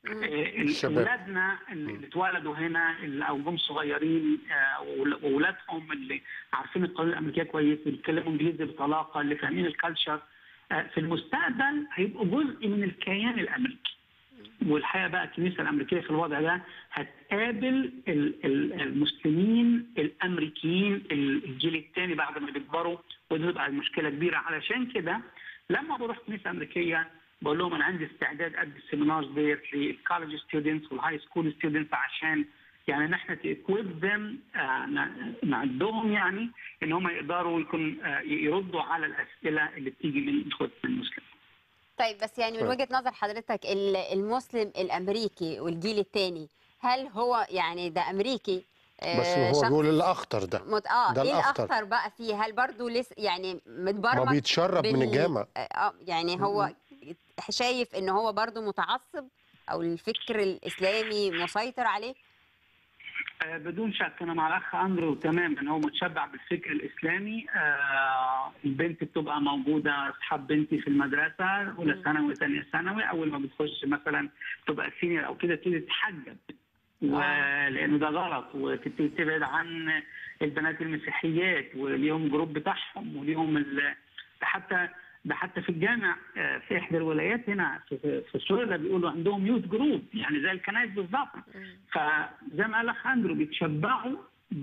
آه، الشباب. اولادنا اللي اتولدوا هنا اللي او جم صغيرين آه، وأول- واولادهم اللي عارفين القانون الامريكيه كويس اللي بيتكلموا انجليزي بطلاقه اللي فاهمين الكالتشر آه، في المستقبل هيبقوا جزء من الكيان الامريكي والحقيقه بقى الكنيسه الامريكيه في الوضع ده هتقابل ال- ال- المسلمين الامريكيين الجيل الثاني بعد ما بيكبروا ودي تبقى المشكله كبيره علشان كده لما بروح كنيسه امريكيه بقول لهم انا عندي استعداد ادي السيمينار ديت للكولج ستودنتس والهاي سكول ستودنتس عشان يعني نحن تكويب ذم نعدهم يعني ان هم يقدروا يكون آه، يردوا على الاسئله اللي بتيجي من اخوتنا المسلمين. طيب بس يعني من طيب. وجهة نظر حضرتك ال- المسلم الامريكي والجيل الثاني هل هو يعني ده امريكي آه، بس هو شخص بيقول الاخطر ده مت... اه ده ايه الأخطر. الاخطر بقى فيه هل برضو لسه يعني متبرمج ما بيتشرب من الجامع. اه يعني هو شايف ان هو برضو متعصب او الفكر الاسلامي مسيطر عليه آه، بدون شك انا مع الاخ اندرو تماما هو متشبع بالفكر الاسلامي آه، البنت بتبقى موجوده اصحاب بنتي في المدرسه اولى ثانوي ثانيه ثانوي اول ما بتخش مثلا تبقى سينيور او كده تبتدي تتحجب ولانه ده غلط وتبتدي تبعد عن البنات المسيحيات وليهم جروب بتاعهم وليهم ال- ده حتى ده حتى في الجامع آه، في احدى الولايات هنا في في فلوريدا بيقولوا عندهم يوث جروب يعني زي الكنائس بالظبط فزي ما قال اخ اندرو بيتشبعوا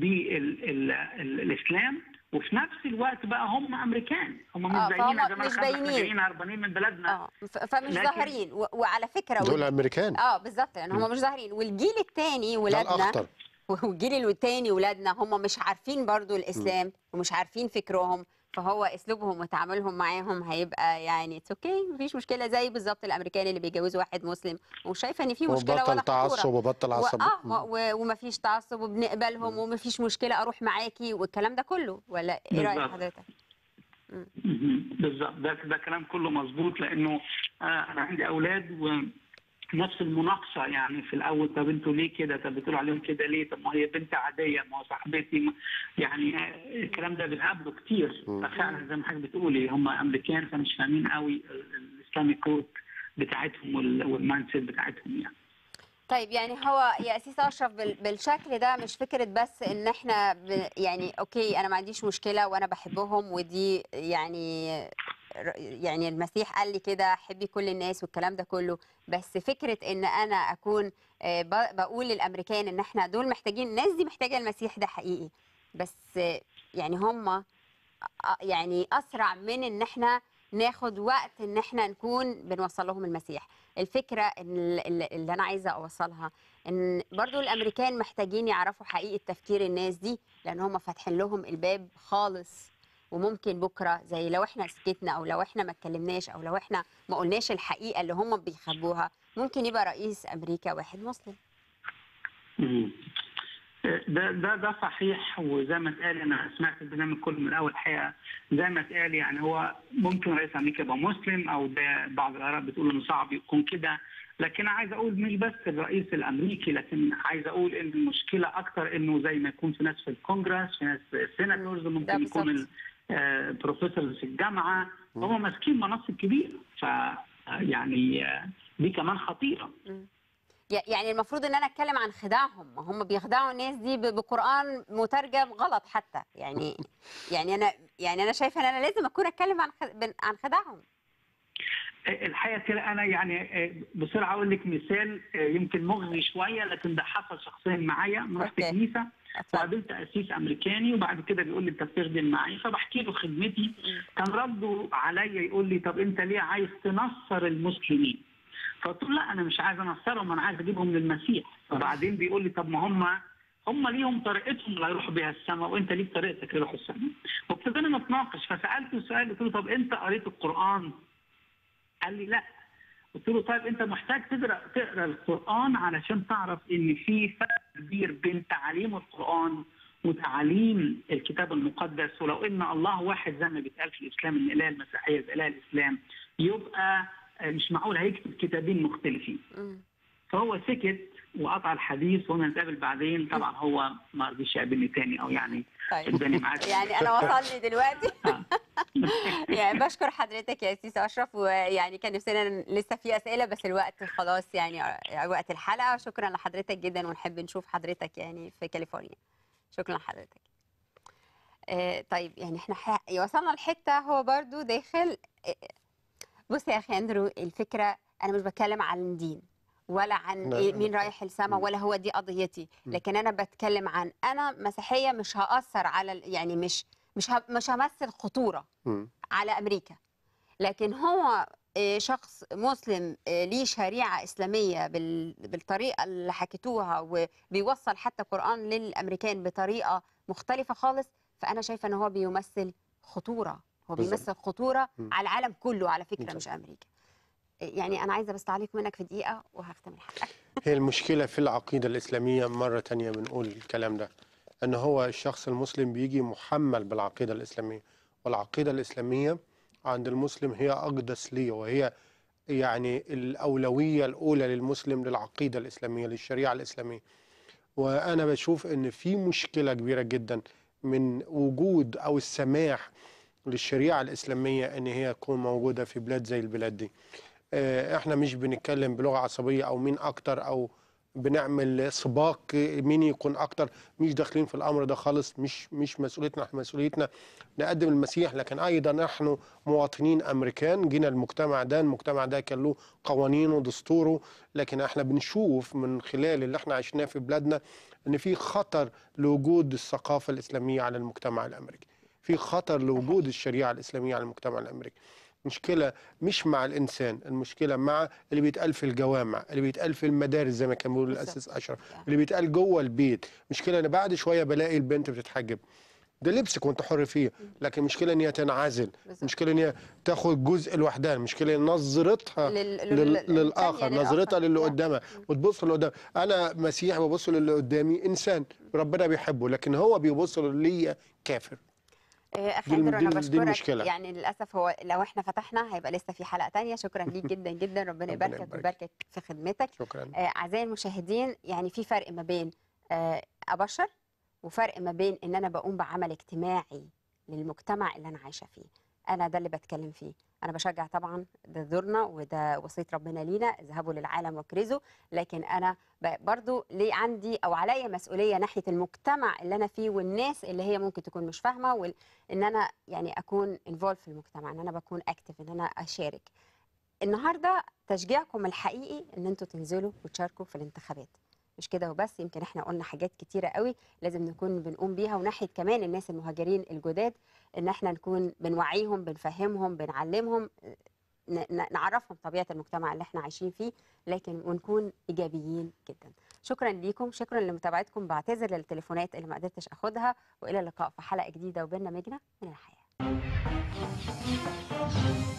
بالاسلام وفي نفس الوقت بقى هم امريكان هم مش آه، زينا فهم زي ما مش احنا باينين. جايين هربانين من بلدنا ف- فمش لكن- ظاهرين و... وعلى فكره دول وال- امريكان اه بالظبط لان هم مش ظاهرين والجيل الثاني ده ولادنا الاخطر والجيل الثاني ولادنا هم مش عارفين برضو الاسلام ومش عارفين فكرهم فهو اسلوبهم وتعاملهم معاهم هيبقى يعني اتس اوكي مفيش مشكله زي بالظبط الامريكان اللي بيجوزوا واحد مسلم ومش شايفه ان في مشكله ولا وبطل خطوره تعصب وبطل عصب اه و- و- ومفيش تعصب وبنقبلهم ومفيش مشكله اروح معاكي والكلام ده كله ولا ايه رايك بالظبط. حضرتك؟ مهم. بالظبط ده ده كلام كله مظبوط لانه آه انا عندي اولاد ونفس المناقشه يعني في الاول طب انتوا ليه كده طب بتقولوا عليهم كده ليه طب ما هي بنت عاديه ما هو صاحبتي ما- يعني آه، الكلام ده بنقابله كتير ففعلا زي ما حضرتك بتقولي هم امريكان فمش فاهمين قوي الاسلامي كود بتاعتهم وال- والمايند سيت بتاعتهم يعني طيب يعني هو يا اسيس اشرف بال- بالشكل ده مش فكره بس ان احنا ب يعني اوكي انا ما عنديش مشكله وانا بحبهم ودي يعني ر- يعني المسيح قال لي كده حبي كل الناس والكلام ده كله بس فكره ان انا اكون آه، ب- بقول للامريكان ان احنا دول محتاجين الناس دي محتاجه المسيح ده حقيقي بس آه، يعني هم يعني اسرع من ان احنا ناخد وقت ان احنا نكون بنوصل لهم المسيح الفكره ان ال- ال- اللي انا عايزه اوصلها ان برضو الامريكان محتاجين يعرفوا حقيقه تفكير الناس دي لان هم فاتحين لهم الباب خالص وممكن بكره زي لو احنا سكتنا او لو احنا ما اتكلمناش او لو احنا ما قلناش الحقيقه اللي هم بيخبوها ممكن يبقى رئيس امريكا واحد مسلم مم. ده ده ده صحيح وزي ما اتقال انا سمعت البرنامج كله من الاول الحقيقه زي ما اتقال يعني هو ممكن رئيس امريكا يبقى مسلم او ده بعض الاراء بتقول انه صعب يكون كده لكن عايز اقول مش بس الرئيس الامريكي لكن عايز اقول ان المشكله اكتر انه زي ما يكون في ناس في الكونجرس في ناس سيناتورز ممكن يكون بروفيسورز في الجامعه هم ماسكين مناصب كبيره ف يعني آه، دي كمان خطيره ي- يعني المفروض ان انا اتكلم عن خداعهم ما هم بيخدعوا الناس دي ب- بقران مترجم غلط حتى يعني يعني انا يعني انا شايفه ان انا لازم اكون اتكلم عن خ- بن- عن خداعهم الحقيقه كده انا يعني آه، بسرعه اقول لك مثال آه، يمكن مغري شويه لكن ده حصل شخصيا معايا أنا رحت أوكي. كنيسه وقابلت قسيس امريكاني وبعد كده بيقول لي انت بتخدم معي فبحكي له خدمتي كان رده عليا يقول لي طب انت ليه عايز تنصر المسلمين؟ فقلت له لا انا مش عايز انصرهم انا عايز اجيبهم للمسيح فبعدين بيقول لي طب ما هم هم ليهم طريقتهم اللي هيروحوا بيها السماء وانت ليك طريقتك يروحوا السماء وابتدينا نتناقش فسالته سؤال قلت له طب انت قريت القران؟ قال لي لا قلت له طيب انت محتاج تقرا تقرا القران علشان تعرف ان في فرق كبير بين تعاليم القران وتعاليم الكتاب المقدس ولو ان الله واحد زي ما بيتقال في الاسلام ان اله المسيحيه زي اله الاسلام يبقى مش معقول هيكتب كتابين مختلفين فهو سكت وقطع الحديث وقلنا نتقابل بعدين طبعا هو ما رضيش يقابلني تاني او يعني طيب اداني معاك يعني انا وصل لي دلوقتي يعني بشكر حضرتك يا سيس اشرف ويعني كان نفسنا لسه في اسئله بس الوقت خلاص يعني وقت الحلقه شكرا لحضرتك جدا ونحب نشوف حضرتك يعني في كاليفورنيا شكرا لحضرتك آه، طيب يعني احنا ح... وصلنا لحته هو برضو داخل آه، بص يا اخي اندرو الفكره انا مش بتكلم عن دين ولا عن لا، إيه لا. مين رايح السما ولا هو دي قضيتي لكن انا بتكلم عن انا مسيحيه مش هاثر على ال- يعني مش مش ه- مش همثل خطوره مم. على امريكا لكن هو آه، شخص مسلم آه، ليه شريعه اسلاميه بال- بالطريقه اللي حكيتوها وبيوصل حتى قران للامريكان بطريقه مختلفه خالص فانا شايفه ان هو بيمثل خطوره هو بالظبط. بيمثل خطوره مم. على العالم كله على فكره بالظبط. مش امريكا آه، يعني انا عايزه بس تعليق منك في دقيقه وهختم الحلقه هي المشكلة في العقيدة الإسلامية مرة تانية بنقول الكلام ده أن هو الشخص المسلم بيجي محمل بالعقيدة الإسلامية والعقيدة الإسلامية عند المسلم هي أقدس ليه وهي يعني الأولوية الأولى للمسلم للعقيدة الإسلامية للشريعة الإسلامية وأنا بشوف أن في مشكلة كبيرة جدا من وجود أو السماح للشريعة الإسلامية أن هي تكون موجودة في بلاد زي البلاد دي آه، احنا مش بنتكلم بلغه عصبيه او مين اكتر او بنعمل سباق مين يكون اكتر مش داخلين في الامر ده خالص مش مش مسؤوليتنا احنا مسؤوليتنا نقدم المسيح لكن ايضا نحن مواطنين امريكان جينا المجتمع ده المجتمع ده كان له قوانينه ودستوره لكن احنا بنشوف من خلال اللي احنا عشناه في بلادنا ان في خطر لوجود الثقافه الاسلاميه على المجتمع الامريكي في خطر لوجود الشريعه الاسلاميه على المجتمع الامريكي مشكله مش مع الانسان المشكله مع اللي بيتقال في الجوامع اللي بيتقال في المدارس زي ما كان بيقول الاساس اشرف اللي بيتقال جوه البيت مشكله ان بعد شويه بلاقي البنت بتتحجب ده لبسك وانت حر فيه لكن مشكله ان هي تنعزل مشكله ان هي تاخد جزء لوحدها المشكله ان نظرتها لل- لل... لل- للاخر التانية نظرتها للآخر. للي قدامها وتبص للي قدام انا مسيحي ببص للي قدامي انسان ربنا بيحبه لكن هو بيبص للي كافر آه، اخي دي الم- اندرو انا دي- دي بشكرك المشكلة. يعني للاسف هو لو احنا فتحنا هيبقى لسه في حلقه تانية شكرا ليك جدا جدا ربنا ربنا يباركك يبارك. ويباركك في خدمتك شكرا آه، اعزائي المشاهدين يعني في فرق ما بين آه، ابشر وفرق ما بين ان انا بقوم بعمل اجتماعي للمجتمع اللي انا عايشه فيه انا ده اللي بتكلم فيه انا بشجع طبعا ده دورنا وده وصيه ربنا لينا اذهبوا للعالم واكرزوا لكن انا ب- برضو ليه عندي او عليا مسؤوليه ناحيه المجتمع اللي انا فيه والناس اللي هي ممكن تكون مش فاهمه وال- ان انا يعني اكون انفولف في المجتمع ان انا بكون اكتف ان انا اشارك النهارده تشجيعكم الحقيقي ان انتوا تنزلوا وتشاركوا في الانتخابات مش كده وبس يمكن احنا قلنا حاجات كتيره قوي لازم نكون بنقوم بيها وناحيه كمان الناس المهاجرين الجداد ان احنا نكون بنوعيهم بنفهمهم بنعلمهم ن- ن- نعرفهم طبيعه المجتمع اللي احنا عايشين فيه لكن ونكون ايجابيين جدا شكرا ليكم شكرا لمتابعتكم بعتذر للتليفونات اللي ما قدرتش اخدها والى اللقاء في حلقه جديده وبرنامجنا من الحياه